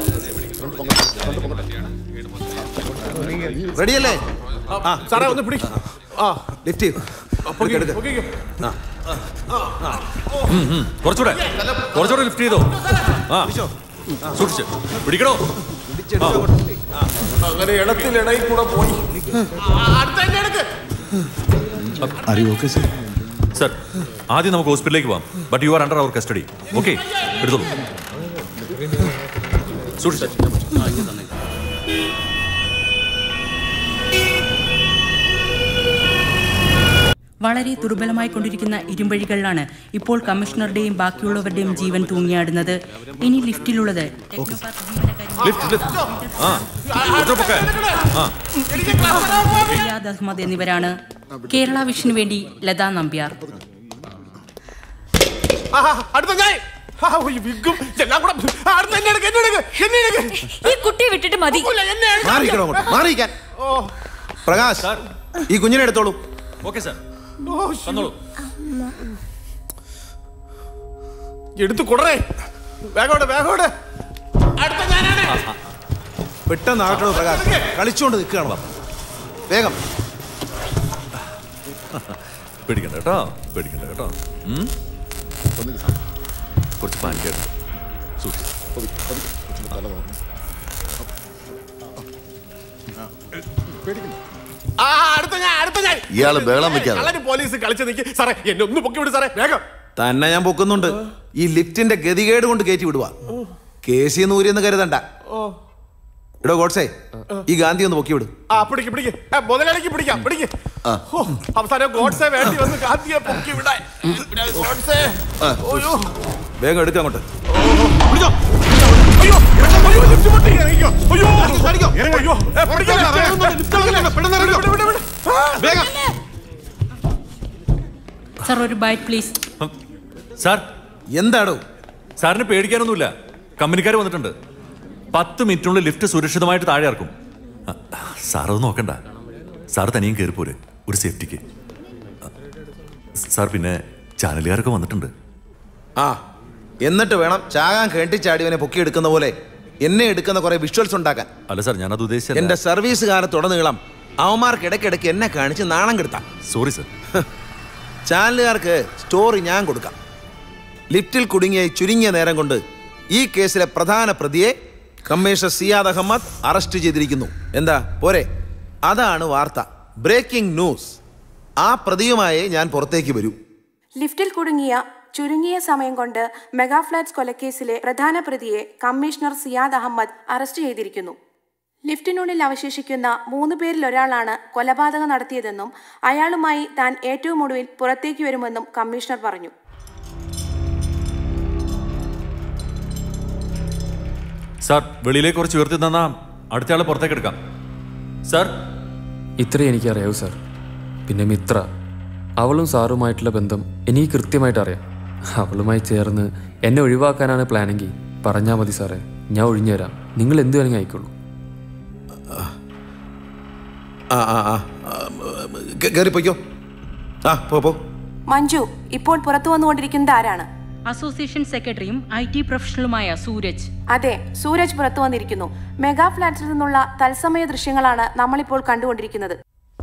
റെഡിയല്ലേ ആ സാറേ ഒന്ന് പിടി ആ ലിഫ്റ്റ് പൊക്കി, എടുക്ക്. പൊക്കിക്കോ. ആ ഉം, ഉം. കുറച്ചുകൂടെ കുറച്ചുകൂടെ ലിഫ്റ്റ് ചെയ്തോ ആ സൂക്ഷിച്ച് പിടിക്കണോ ആ. അങ്ങനെ ഇടത്തിലിടയിൽ കൂടെ പോയി അടുത്ത എടുക്ക് സർ ആദ്യം നമുക്ക് ഹോസ്പിറ്റലിലേക്ക് പോവാം but you are under our custody okay എടുത്തോളൂ സൂക്ഷിച്ച് വളരെ ദുർബലമായി കൊണ്ടിരിക്കുന്ന ഇരുമ്പഴികളിലാണ് ഇപ്പോൾ കമ്മീഷണറുടെയും ബാക്കിയുള്ളവരുടെയും ജീവൻ തൂങ്ങിയാടുന്നത് ഇനി ലിഫ്റ്റിലുള്ളത് ലിഫ്റ്റ് ലിഫ്റ്റ് ആ കുറച്ചുകൂടെ പൊക്കെ. ആ റിയാദ് അഹമ്മദ് എന്നിവരാണ് കേരള വിഷന് വേണ്ടി ലതാ നമ്പ്യാർ ആഹാ, അടുത്ത ഞാൻ ആ, ഈ വിഗും എല്ലാം കൂടെ ആ, അടുത്ത എന്നെ എടുക്ക്, എന്നെ എടുക്ക്, എന്നെ എടുക്ക്. ഈ കുട്ടിയെ വിട്ടിട്ട് മതി എന്നെ എടുക്ക്. മാറിക്കണോ അങ്ങോട്ട് മാറിയിക്കാൻ ഓ, പ്രകാശ് ഈ കുഞ്ഞിനെ എടുത്തോളൂ ഓക്കെ സാർ ഓ, ശ്ശോ. തന്നോളൂ എടുത്ത് കൊടറേ വേഗോടെ വേഗോടെ അടുത്ത ഞാനാണ് പെട്ടെന്ന് ആക്കണോ പ്രകാശ് കളിച്ചുകൊണ്ട് നിൽക്കുകയാണ് വേഗം പേടിക്കണ്ട കേട്ടോ പേടിക്കണ്ട കേട്ടോ ഉം? കുറച്ച് പാനിക്കാണ് സൂക്ഷിച്ച് ആ അടുത്ത ഞാൻ അടുത്ത ഞാൻ ഇയാള് ബഹളം വെക്കാതെ. കള്ളന് പോലീസ് കളിച്ച് നിൽക്കി സാറേ എന്നെ ഒന്ന് പൊക്കി വിട് സാറേ വേഗം തന്നെ ഞാൻ പൊക്കുന്നുണ്ട് ഈ ലിഫ്റ്റിന്റെ ഗതികേട് കൊണ്ട് കയറ്റി വിടുക കേസി നൂരിയെന്ന് കരുതണ്ട ഓ ഇടോ ഗോഡ്സേ ഈ ഗാന്ധി ഒന്ന് പൊക്കി വിട് ആ പിടിക്ക് പിടിക്ക് ആ, മുതലാളിക്ക് പിടിക്കാം പിടിക്ക് ഹോ, അവസാനം ഗോഡ്സെ വേണ്ടി വന്ന് ഗാന്ധിയെ പൊക്കി വിടാൻ ഇവിടെ ഗോഡ്സെ ഓയോ വേഗം എടുക്ക അങ്ങോട്ട് പിടിച്ചോ അയ്യോ അയ്യോ ലിഫ്റ്റ് പൊട്ടി ഇറങ്ങിക്കോ അയ്യോ അയ്യോ ഏ, പിടിക്ക്, ലിഫ്റ്റ്. വിട്, വിട്, വിട്. ആ, വേഗം സർ ഒരു ബൈറ്റ് പ്ലീസ് സാർ എന്താടോ സാറിന് പേടിക്കാനൊന്നുമില്ല കമ്പനിക്കാർ വന്നിട്ടുണ്ട് പത്ത് മിനിറ്റിനുള്ളിൽ ലിഫ്റ്റ് സുരക്ഷിതമായിട്ട് താഴെ ഇറക്കും ആ, സാർ അത് നോക്കണ്ട സാർ തനിയും കയറിപ്പോരെ ഒരു സേഫ്റ്റിക്ക് സാർ പിന്നെ ചാനലുകാരൊക്കെ വന്നിട്ടുണ്ട് ആ എന്നിട്ട് വേണം ചാകാൻ കേട്ടിച്ചാടിയവനെ പൊക്കിയെടുക്കുന്ന പോലെ എന്നെ എടുക്കുന്ന കുറെ വിഷ്വൽസ് ഉണ്ടാക്കാൻ അല്ല സാർ ഞാനത് ഉദ്ദേശിച്ചല്ല എന്റെ സർവീസ് കാലത്തുടനീളം അവന്മാർക്ക് ഇടയ്ക്കിടയ്ക്ക് എന്നെ കാണിച്ച് നാണം കെടുത്താം സോറി സർ ചാനലുകാർക്ക് സ്റ്റോറി ഞാൻ കൊടുക്കാം ലിഫ്റ്റിൽ കുടുങ്ങിയ ഈ ചുരുങ്ങിയ നേരം കൊണ്ട് ഈ കേസിലെ പ്രധാന പ്രതിയെ കമ്മീഷണർ സിയാദ് അഹമ്മദ് അറസ്റ്റ് ചെയ്തിരിക്കുന്നു എന്താ പോരെ അതാണ് വാർത്ത ബ്രേക്കിംഗ് ന്യൂസ് ആ പ്രതിയുമായി ഞാൻ പുറത്തേക്ക് വരൂ ലിഫ്റ്റിൽ കുടുങ്ങിയ ചുരുങ്ങിയ സമയം കൊണ്ട് മെഗാ ഫ്ലാറ്റ്സ് കൊലക്കേസിലെ പ്രധാന പ്രതിയെ കമ്മീഷണർ സിയാദ് അഹമ്മദ് അറസ്റ്റ് ചെയ്തിരിക്കുന്നു ലിഫ്റ്റിനുള്ളിൽ അവശേഷിക്കുന്ന മൂന്ന് പേരിൽ ഒരാളാണ് കൊലപാതകം നടത്തിയതെന്നും അയാളുമായി താൻ ഏറ്റവും ഒടുവിൽ പുറത്തേക്ക് വരുമെന്നും കമ്മീഷണർ പറഞ്ഞു സാർ വെളിയിലേക്ക് കുറച്ച് ഉയർത്തി തന്നാ അടുത്ത ആളെ പുറത്തേക്ക് എടുക്കാം സാർ ഇത്രയും എനിക്കറിയാവൂ സാർ പിന്നെ മിത്ര അവളും സാറുമായിട്ടുള്ള ബന്ധം എനിക്ക് കൃത്യമായിട്ട് അറിയാം അവളുമായി ചേർന്ന് എന്നെ ഒഴിവാക്കാനാണ് പ്ലാനെങ്കിൽ പറഞ്ഞാൽ മതി സാറേ ഞാൻ ഒഴിഞ്ഞു തരാം നിങ്ങൾ എന്ത് വേണമെങ്കിൽ ആയിക്കോളൂ ആ ആ ആ കയറി പൊയ്ക്കോ ആ പോ പോ മഞ്ജു ഇപ്പോൾ പുറത്തു വന്നുകൊണ്ടിരിക്കുന്നത് ആരാണ് അസോസിയേഷൻ സെക്രട്ടറിയും ഐ ടി പ്രൊഫഷണലുമായ സൂരജ് അതെ സൂരജ് പുറത്തു വന്നിരിക്കുന്നു മെഗാ ഫ്ലാറ്റിൽ നിന്നുള്ള തത്സമയ ദൃശ്യങ്ങളാണ് നമ്മളിപ്പോൾ കണ്ടുകൊണ്ടിരിക്കുന്നത്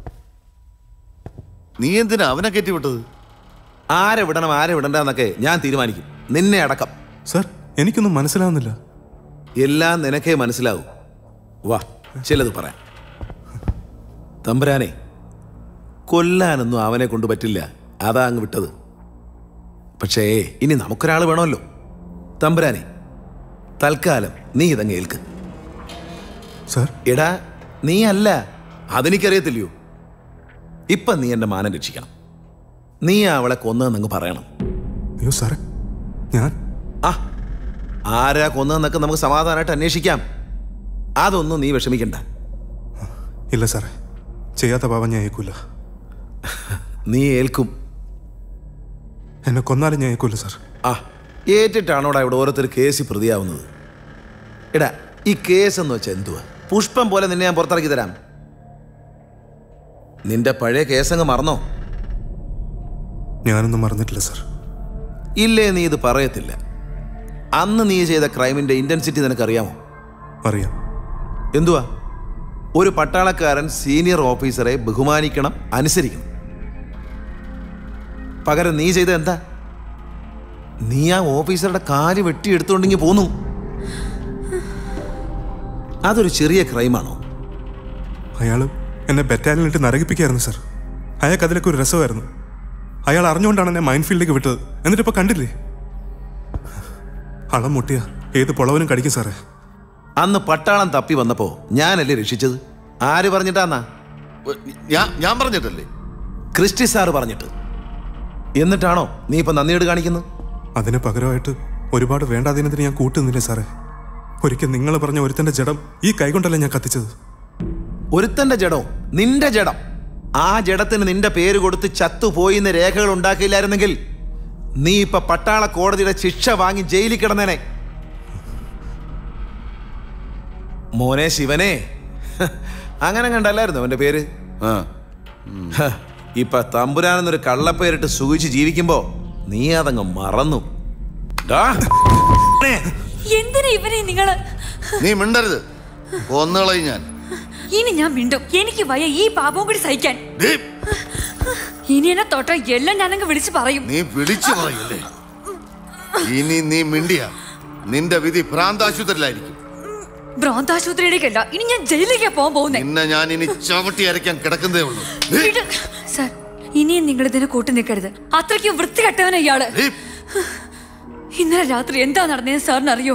നീ എന്തിനാ അവനെ കയറ്റിവിട്ടത് ആരെ വിടണം ആരെ വിടണ്ടെന്നൊക്കെ ഞാൻ തീരുമാനിക്കും നിന്നെ അടക്കം സർ എനിക്കൊന്നും മനസ്സിലാവുന്നില്ല എല്ലാം നിനക്കേ മനസ്സിലാവൂ വാ ചിലത് പറയാം തമ്പുരാനെ കൊല്ലാനൊന്നും അവനെ കൊണ്ട് പറ്റില്ല അതാ അങ്ങ് വിട്ടത് പക്ഷേ ഇനി നമുക്കൊരാൾ വേണമല്ലോ തമ്പുരാനെ തൽക്കാലം നീ ഇതങ്ങ് ഏൽക്ക് സർ എടാ നീ അല്ല അതെനിക്കറിയത്തില്ലയോ ഇപ്പം നീ എൻ്റെ മാനം രക്ഷിക്കണം നീ അവളെ കൊന്നതെന്നങ്ങ് പറയണം അയ്യോ സാറേ ഞാൻ ആ ആരാ കൊന്നതെന്നൊക്കെ നമുക്ക് സമാധാനമായിട്ട് അന്വേഷിക്കാം അതൊന്നും നീ വിഷമിക്കണ്ട ഇല്ല സാറേ ചെയ്യാത്ത പാപം ഞാൻ ഏൽക്കൂല നീ ഏൽക്കും എന്നെ കൊന്നാലും ഞാൻ ഏൽക്കൂല സാർ ആ ഏറ്റിട്ടാണോടാ ഇവിടെ ഓരോരുത്തർ കേസിൽ പ്രതിയാവുന്നത് എടാ ഈ കേസ് എന്ന് വെച്ചാൽ എന്തുവാ പുഷ്പം പോലെ നിന്നെ ഞാൻ പുറത്തിറക്കി തരാം നിന്റെ പഴയ കേസങ്ങ് മറന്നോ ഞാനൊന്നും മറന്നിട്ടില്ല സാർ ഇല്ലേ നീ ഇത് പറയത്തില്ല അന്ന് നീ ചെയ്ത ക്രൈമിന്റെ ഇന്റൻസിറ്റി നിനക്കറിയാമോ അറിയാം എന്തുവാ ഒരു പട്ടാളക്കാരൻ സീനിയർ ഓഫീസറെ ബഹുമാനിക്കണം അനുസരിക്കണം പകരം നീ ചെയ്ത എന്താ നീ ആ ഓഫീസറുടെ കാല് വെട്ടിയെടുത്തോണ്ടെങ്കിൽ പോന്നു അതൊരു ചെറിയ ക്രൈമാണോ അയാൾ എന്നെ ബറ്റാലിയനിട്ട് നരകിപ്പിക്കായിരുന്നു സാർ അയാൾക്ക് അതിലൊക്കെ ഒരു രസമായിരുന്നു അയാൾ അറിഞ്ഞുകൊണ്ടാണ് എന്നെ മൈൻഡ് ഫീൽഡിലേക്ക് വിട്ടത് എന്നിട്ട് ഇപ്പൊ കണ്ടില്ലേ അളം മുട്ടിയ ഏത് പൊളവനും കടിക്കും സാറേ അന്ന് പട്ടാളം തപ്പി വന്നപ്പോ ഞാനല്ലേ രക്ഷിച്ചത് ആര് പറഞ്ഞിട്ടാന്നാ ഞാൻ ഞാൻ പറഞ്ഞിട്ടല്ലേ ക്രിസ്റ്റി സാറ് പറഞ്ഞിട്ട് എന്നിട്ടാണോ നീ ഇപ്പൊ നന്ദിയോട് കാണിക്കുന്നത് അതിന് പകരമായിട്ട് ഒരുപാട് വേണ്ടാതീനത്തിന് ഞാൻ കൂട്ടുന്നില്ലേ സാറേ ഒരിക്കൽ നിങ്ങൾ പറഞ്ഞ ഒരുത്തന്റെ ജഡം ഈ കൈകൊണ്ടല്ലേ ഞാൻ കത്തിച്ചത് ഒരുത്തന്റെ ജഡോ നിന്റെ ജഡം ആ ജഡത്തിന് നിന്റെ പേര് കൊടുത്ത് ചത്തുപോയിന്ന് രേഖകൾ ഉണ്ടാക്കിയില്ലായിരുന്നെങ്കിൽ നീ ഇപ്പൊ പട്ടാള കോടതിയുടെ ശിക്ഷ വാങ്ങി ജയിലിൽ കിടന്നേനെ മോനെ ശിവനെ അങ്ങനെ കണ്ടല്ലായിരുന്നു അവന്റെ പേര് ഹ, ഇപ്പൊ തമ്പുരാൻ എന്നൊരു കള്ളപ്പേരിട്ട് സുഖിച്ച് ജീവിക്കുമ്പോ നീ അതങ്ങ് മറന്നു ഡാ. എന്തിനാ ഇവനെ നിങ്ങള് നീ മിണ്ടരുത് കൊന്നുകളയും ഞാൻ ഇനി ഞാൻ മിണ്ടും എനിക്ക് വയ്യ ഈ പാപവും കൂടി സഹിക്കാൻ ദേ, ഇനി എന്നെ തൊട്ട എല്ലാം ഞാനങ്ങ് വിളിച്ചു പറയും നീ വിളിച്ചു പറയല്ലേ ഇനി നീ മിണ്ടിയ നിന്റെ വിധി ഭ്രാന്താശുപത്രിയിലായിരിക്കും ഭ്രാന്താശുപത്രിയിലേക്കല്ല ഇനി ഞാൻ ജയിലിലേക്കാ പോകാൻ പോകുന്നേ നിന്നെ ഞാൻ ഇനി ചവിട്ടി അരയ്ക്കാൻ കിടക്കുന്നതേ ഉള്ളൂ വിട്. സാർ ഇനിയും നിങ്ങൾ ഇതിന് കൂട്ടു നിൽക്കരുത് അത്രയ്ക്ക് വൃത്തികെട്ടവനാ ഇയാള് ഇന്നലെ രാത്രി എന്താ നടന്നതെന്ന് സാറിന് അറിയോ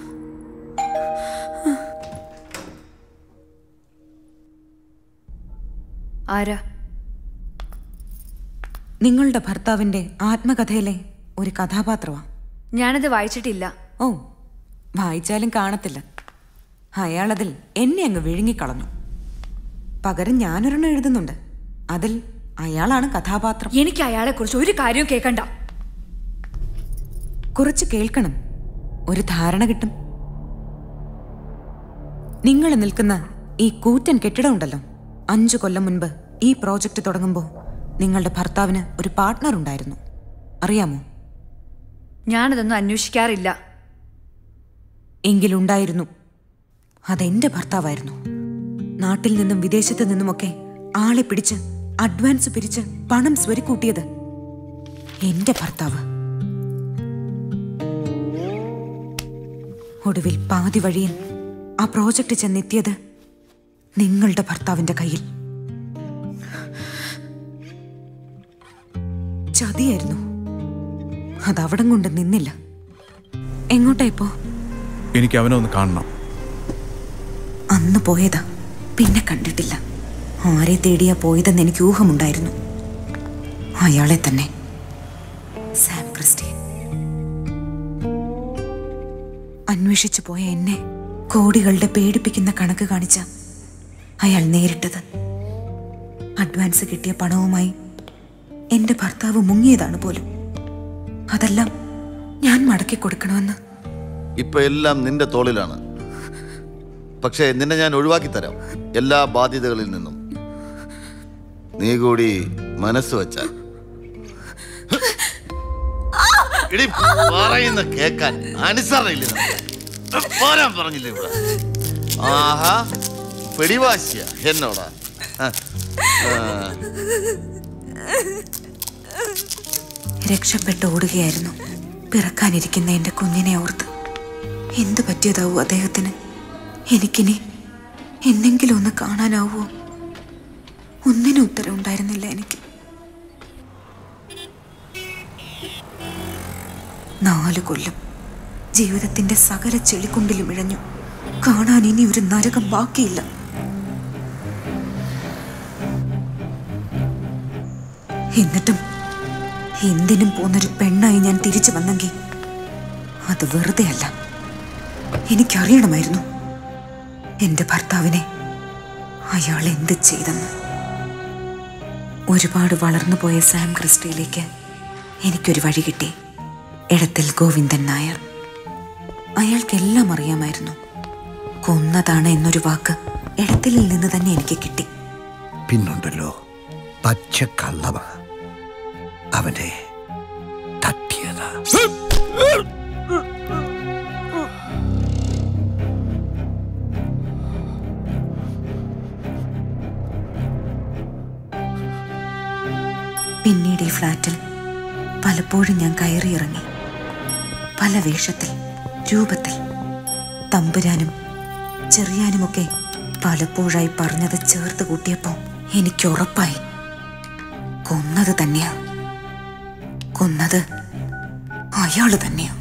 ആരാ നിങ്ങളുടെ ഭർത്താവിന്റെ ആത്മകഥയിലെ ഒരു കഥാപാത്രമാണ് ഞാനത് വായിച്ചിട്ടില്ല ഓ വായിച്ചാലും കാണത്തില്ല അയാളതിൽ എന്നെ അങ്ങ് വിഴുങ്ങിക്കളഞ്ഞു പകരം ഞാനൊരെണ്ണം എഴുതുന്നുണ്ട് അതിൽ അയാളാണ് കഥാപാത്രം എനിക്ക് അയാളെ കുറിച്ച് ഒരു കാര്യവും കേൾക്കണ്ട കുറച്ച് കേൾക്കണം ഒരു ധാരണ കിട്ടും നിങ്ങൾ നിൽക്കുന്ന ഈ കൂറ്റൻ കെട്ടിടം ഉണ്ടല്ലോ അഞ്ചു കൊല്ലം മുൻപ് ഈ പ്രോജക്റ്റ് തുടങ്ങുമ്പോൾ നിങ്ങളുടെ ഭർത്താവിന് ഒരു പാർട്ട്ണർ ഉണ്ടായിരുന്നു അറിയാമോ ഞാനതൊന്നും അന്വേഷിക്കാറില്ല എങ്കിലുണ്ടായിരുന്നു അതെന്റെ ഭർത്താവായിരുന്നു നാട്ടിൽ നിന്നും വിദേശത്ത് നിന്നുമൊക്കെ ആളെ പിടിച്ച് അഡ്വാൻസ് പിരിച്ച് പണം സ്വരുക്കൂട്ടിയത് എന്റെ ഭർത്താവ് ഒടുവിൽ പാതി വഴിയിൽ ആ പ്രോജക്റ്റ് ചെന്നെത്തിയത് നിങ്ങളുടെ ഭർത്താവിന്റെ കയ്യിൽ ചതിയായിരുന്നു അതവിടം കൊണ്ട് നിന്നില്ല എങ്ങോട്ടാ ഇപ്പോ എനിക്ക് അവനെ ഒന്ന് കാണണം അന്ന് പോയതാ പിന്നെ കണ്ടിട്ടില്ല ആരെ തേടിയാ പോയതെന്ന് എനിക്ക് ഊഹമുണ്ടായിരുന്നു അയാളെ തന്നെ സാം ക്രിസ്റ്റി അന്വേഷിച്ചു പോയ എന്നെ കോടികളുടെ പേടിപ്പിക്കുന്ന കണക്ക് കാണിച്ച അയാൾ നേരിട്ടത് അഡ്വാൻസ് കിട്ടിയ പണവുമായി എന്റെ ഭർത്താവ് മുങ്ങിയതാണ് പോലും അതെല്ലാം ഞാൻ മടക്കി കൊടുക്കണമെന്ന് ഇപ്പൊ എല്ലാം നിന്റെ തോളിലാണ് പക്ഷേ നിന്നെ ഞാൻ ഒഴിവാക്കി തരാം എല്ലാ ബാധ്യതകളിൽ നിന്നും നീ കൂടി മനസ്സ് വെച്ചാൽ എടി, പറയുന്ന കേക്കാൻ അനുസരണയില്ല നിനക്ക്. പോരാൻ പറഞ്ഞില്ലേ ഇവിടെ ആഹാ പിടിവാശിയ എന്നോടാ ആ, ആ. രക്ഷപ്പെട്ട് ഓടുകയായിരുന്നു പിറക്കാനിരിക്കുന്ന എന്റെ കുഞ്ഞിനെ ഓർത്ത് എന്തു പറ്റിയതാവൂ അദ്ദേഹത്തിന് എനിക്കിനി എന്നെങ്കിലും ഒന്ന് കാണാനാവോ ഒന്നിനും ഉത്തരം ഉണ്ടായിരുന്നില്ല എനിക്ക് നാല് കൊല്ലം ജീവിതത്തിന്റെ സകല ചെളിക്കുണ്ടിലും ഇഴഞ്ഞു കാണാൻ ഇനി ഒരു നരകം ബാക്കിയില്ല എന്നിട്ടും എന്തിനും പോന്നൊരു പെണ്ണായി ഞാൻ തിരിച്ചു വന്നെങ്കിൽ അത് വെറുതെ അല്ല എനിക്കറിയണമായിരുന്നു എന്റെ ഭർത്താവിനെ അയാൾ എന്ത് ചെയ്തെന്ന് ഒരുപാട് വളർന്നു പോയ സാം ക്രിസ്റ്റിയിലേക്ക് എനിക്കൊരു വഴി കിട്ടി എടത്തിൽ ഗോവിന്ദൻ നായർ അയാൾക്കെല്ലാം അറിയാമായിരുന്നു കൊന്നതാണ് എന്നൊരു വാക്ക് എടത്തിലിൽ നിന്ന് തന്നെ എനിക്ക് കിട്ടി പിന്നുണ്ടല്ലോ പച്ചക്കള്ളവ അവനെ തട്ടിയതാ പിന്നീട് ഈ ഫ്ലാറ്റിൽ പലപ്പോഴും ഞാൻ കയറിയിറങ്ങി പല വേഷത്തിൽ രൂപത്തിൽ തമ്പുരാനും ചെറിയാനുമൊക്കെ പലപ്പോഴായി പറഞ്ഞത് ചേർത്ത് കൂട്ടിയപ്പോ എനിക്ക് ഉറപ്പായി കൊന്നത് തന്നെയാ കൊന്നത് അയാള് തന്നെയാ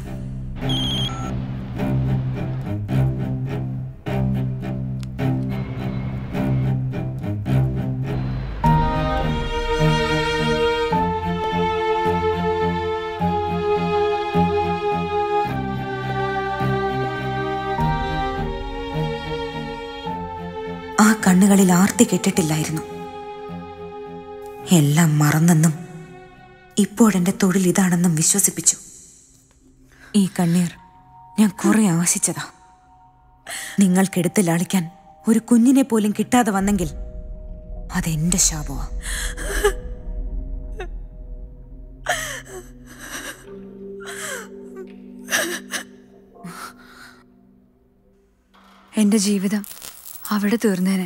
ആ കണ്ണുകളിൽ ആർത്തി കെട്ടിട്ടില്ലായിരുന്നു എല്ലാം മറന്നെന്നും ഇപ്പോഴെന്റെ തൊഴിൽ ഇതാണെന്നും വിശ്വസിപ്പിച്ചു ഈ കണ്ണീർ ഞാൻ കുറെ ആശിച്ചതാ നിങ്ങൾക്കെടുത്ത് ലാളിക്കാൻ ഒരു കുഞ്ഞിനെ പോലും കിട്ടാതെ വന്നെങ്കിൽ അതെന്റെ ശാപമാ എൻ്റെ ജീവിതം അവിടെ തീർന്നേനെ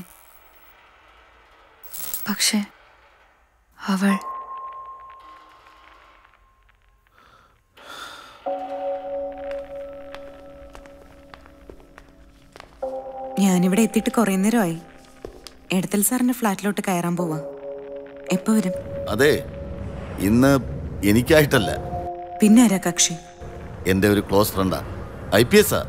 പക്ഷെ അവൾ ഞാനിവിടെ എത്തിയിട്ട് കുറേ നേരമായി എടത്തൽ സാറിന്റെ ഫ്ലാറ്റിലോട്ട് കയറാൻ പോവാ എപ്പോ വരും അതെ ഇന്ന് എനിക്കായിട്ടല്ല പിന്നെ ആരാ കക്ഷി എൻ്റെ ഒരു ക്ലോസ് ഫ്രണ്ടാ ഐ പി എസ് ആ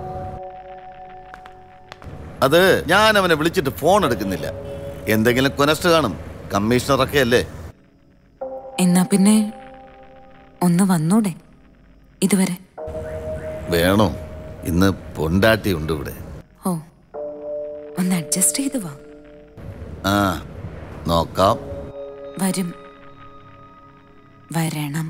അത് ഞാൻ അവനെ വിളിച്ചിട്ട് ഫോൺ എടുക്കുന്നില്ല എന്തെങ്കിലും കൊനസ്റ്റ് കാണും കമ്മീഷണറൊക്കെ അല്ലേ എന്നാ പിന്നെ ഒന്ന് വന്നൂടെ ഇതുവരെ വേണോ ഇന്ന് പൊണ്ടാട്ടി ഉണ്ട് ഇവിടെ ഓ ഒന്ന് അഡ്ജസ്റ്റ് ചെയ്ത് വാ ആ നോക്കാം വരും വരണം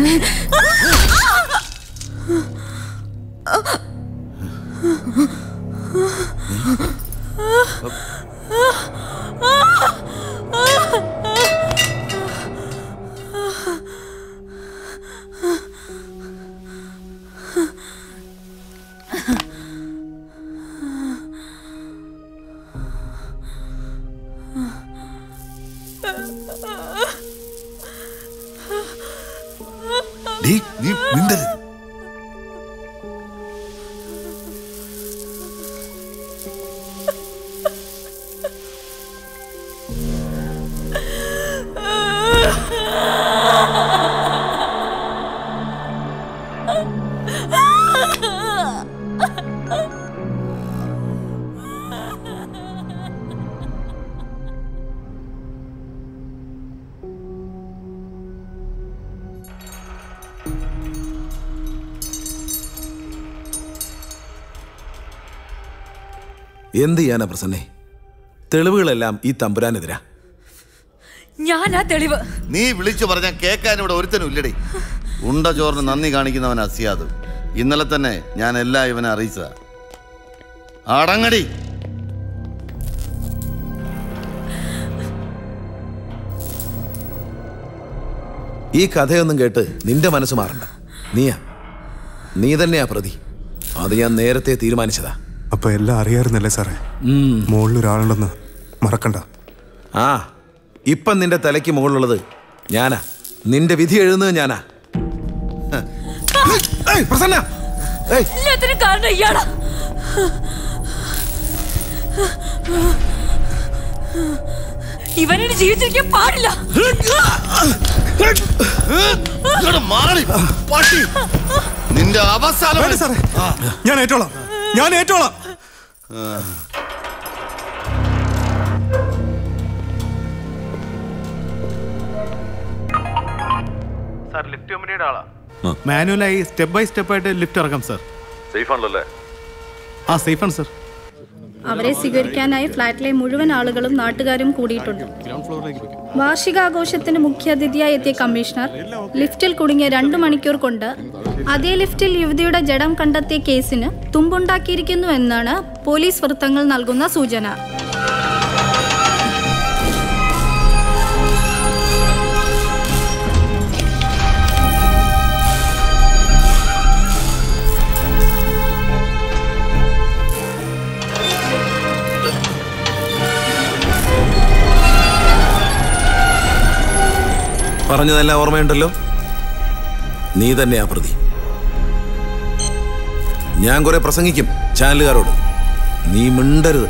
ഡീ, നീ മിണ്ടരുത് എന്ത് ചെയ്യാനാ പ്രസന്നെ തെളിവുകളെല്ലാം ഈ തമ്പുരാനെതിരാ ഞാനാ തെളിവ് നീ വിളിച്ചു പറഞ്ഞാൽ കേൾക്കാൻ ഇവിടെ ഒരുത്തനും ഇല്ലടി ഉണ്ട ചോറിന് നന്ദി കാണിക്കുന്നവൻ അസിയാദ് ഇന്നലെ തന്നെ ഞാൻ എല്ലാം ഇവനെ അറിയിച്ചതാ അടങ്ങടി ഈ കഥയൊന്നും കേട്ട് നിന്റെ മനസ്സ് മാറണ്ട നീയാ നീ തന്നെയാ പ്രതി അത് ഞാൻ നേരത്തെ തീരുമാനിച്ചതാ അപ്പൊ എല്ലാം അറിയാറുന്നല്ലേ സാറേ മുകളിൽ ഒരാളുണ്ടെന്ന് മറക്കണ്ട ആ ഇപ്പം നിന്റെ തലയ്ക്ക് മുകളിലുള്ളത് ഞാനാ നിന്റെ വിധി എഴുതുന്നത് ഞാനാ ഏയ്, പ്രസന്ന ഏയ് എല്ലാത്തിനും കാരണം ഇയാളാ ഇവനെ ജീവിച്ചിരിക്കാൻ പാടില്ല മാറി പട്ടി നിന്റെ അവസാനം വേണ്ട സാറേ ഞാൻ ഏറ്റോളാം ഞാൻ ഏറ്റോളാം സാർ ലിഫ്റ്റ് കമ്പനിയുടെ ആളാ മാനുവലായി സ്റ്റെപ്പ് ബൈ സ്റ്റെപ്പ് ആയിട്ട് ലിഫ്റ്റ് ഇറക്കാം സാർ സേഫ് ആണല്ലോ ആ സേഫ് ആണ് സാർ അവരെ സ്വീകരിക്കാനായി ഫ്ളാറ്റിലെ മുഴുവൻ ആളുകളും നാട്ടുകാരും കൂടിയിട്ടുണ്ട് വാർഷികാഘോഷത്തിന് മുഖ്യാതിഥിയായി എത്തിയ കമ്മീഷണർ ലിഫ്റ്റിൽ കുടുങ്ങിയ രണ്ടു മണിക്കൂർ കൊണ്ട് അതേ ലിഫ്റ്റിൽ യുവതിയുടെ ജഡം കണ്ടെത്തിയ കേസിന് തുമ്പുണ്ടാക്കിയിരിക്കുന്നു എന്നാണ് പോലീസ് വൃത്തങ്ങൾ നൽകുന്ന സൂചന പറഞ്ഞതെല്ലാം ഓർമ്മയുണ്ടല്ലോ നീ തന്നെയാ പ്രതി ഞാൻ കുറെ പ്രസംഗിക്കും ചാനലുകാരോട് നീ മിണ്ടരുത്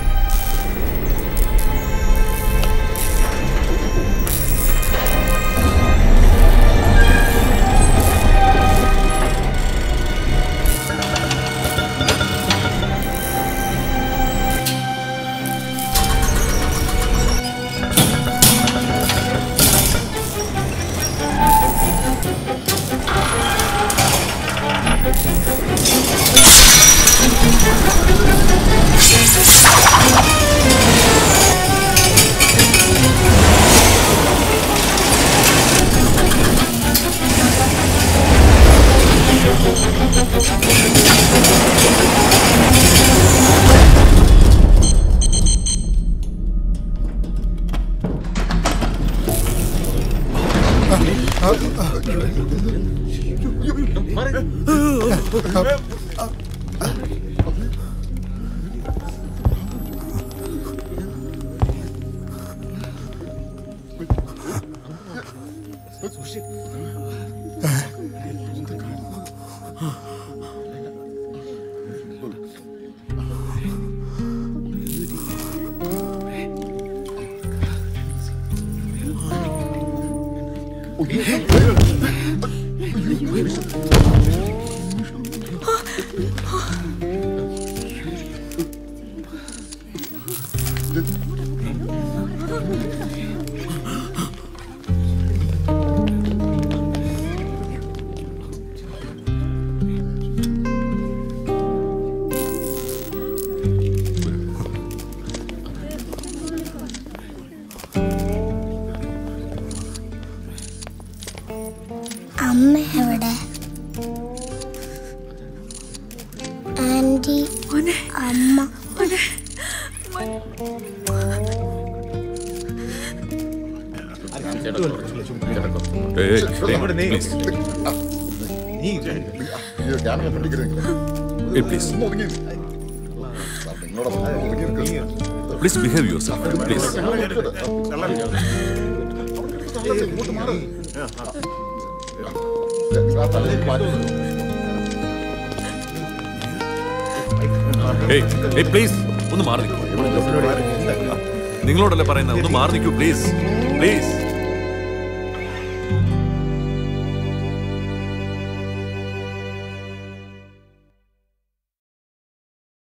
അമ്മ എവിടെ ആന്റി അമ്മ ഏയ്, ഏയ്, please. ഏയ്, please. Please behave yourself, please. ഏയ്, ഏയ്, please, ഒന്ന് മാറി നിൽക്കൂ നിങ്ങളോടല്ലേ പറയുന്നത് ഒന്ന് മാറി നിൽക്കൂ പ്ലീസ് പ്ലീസ്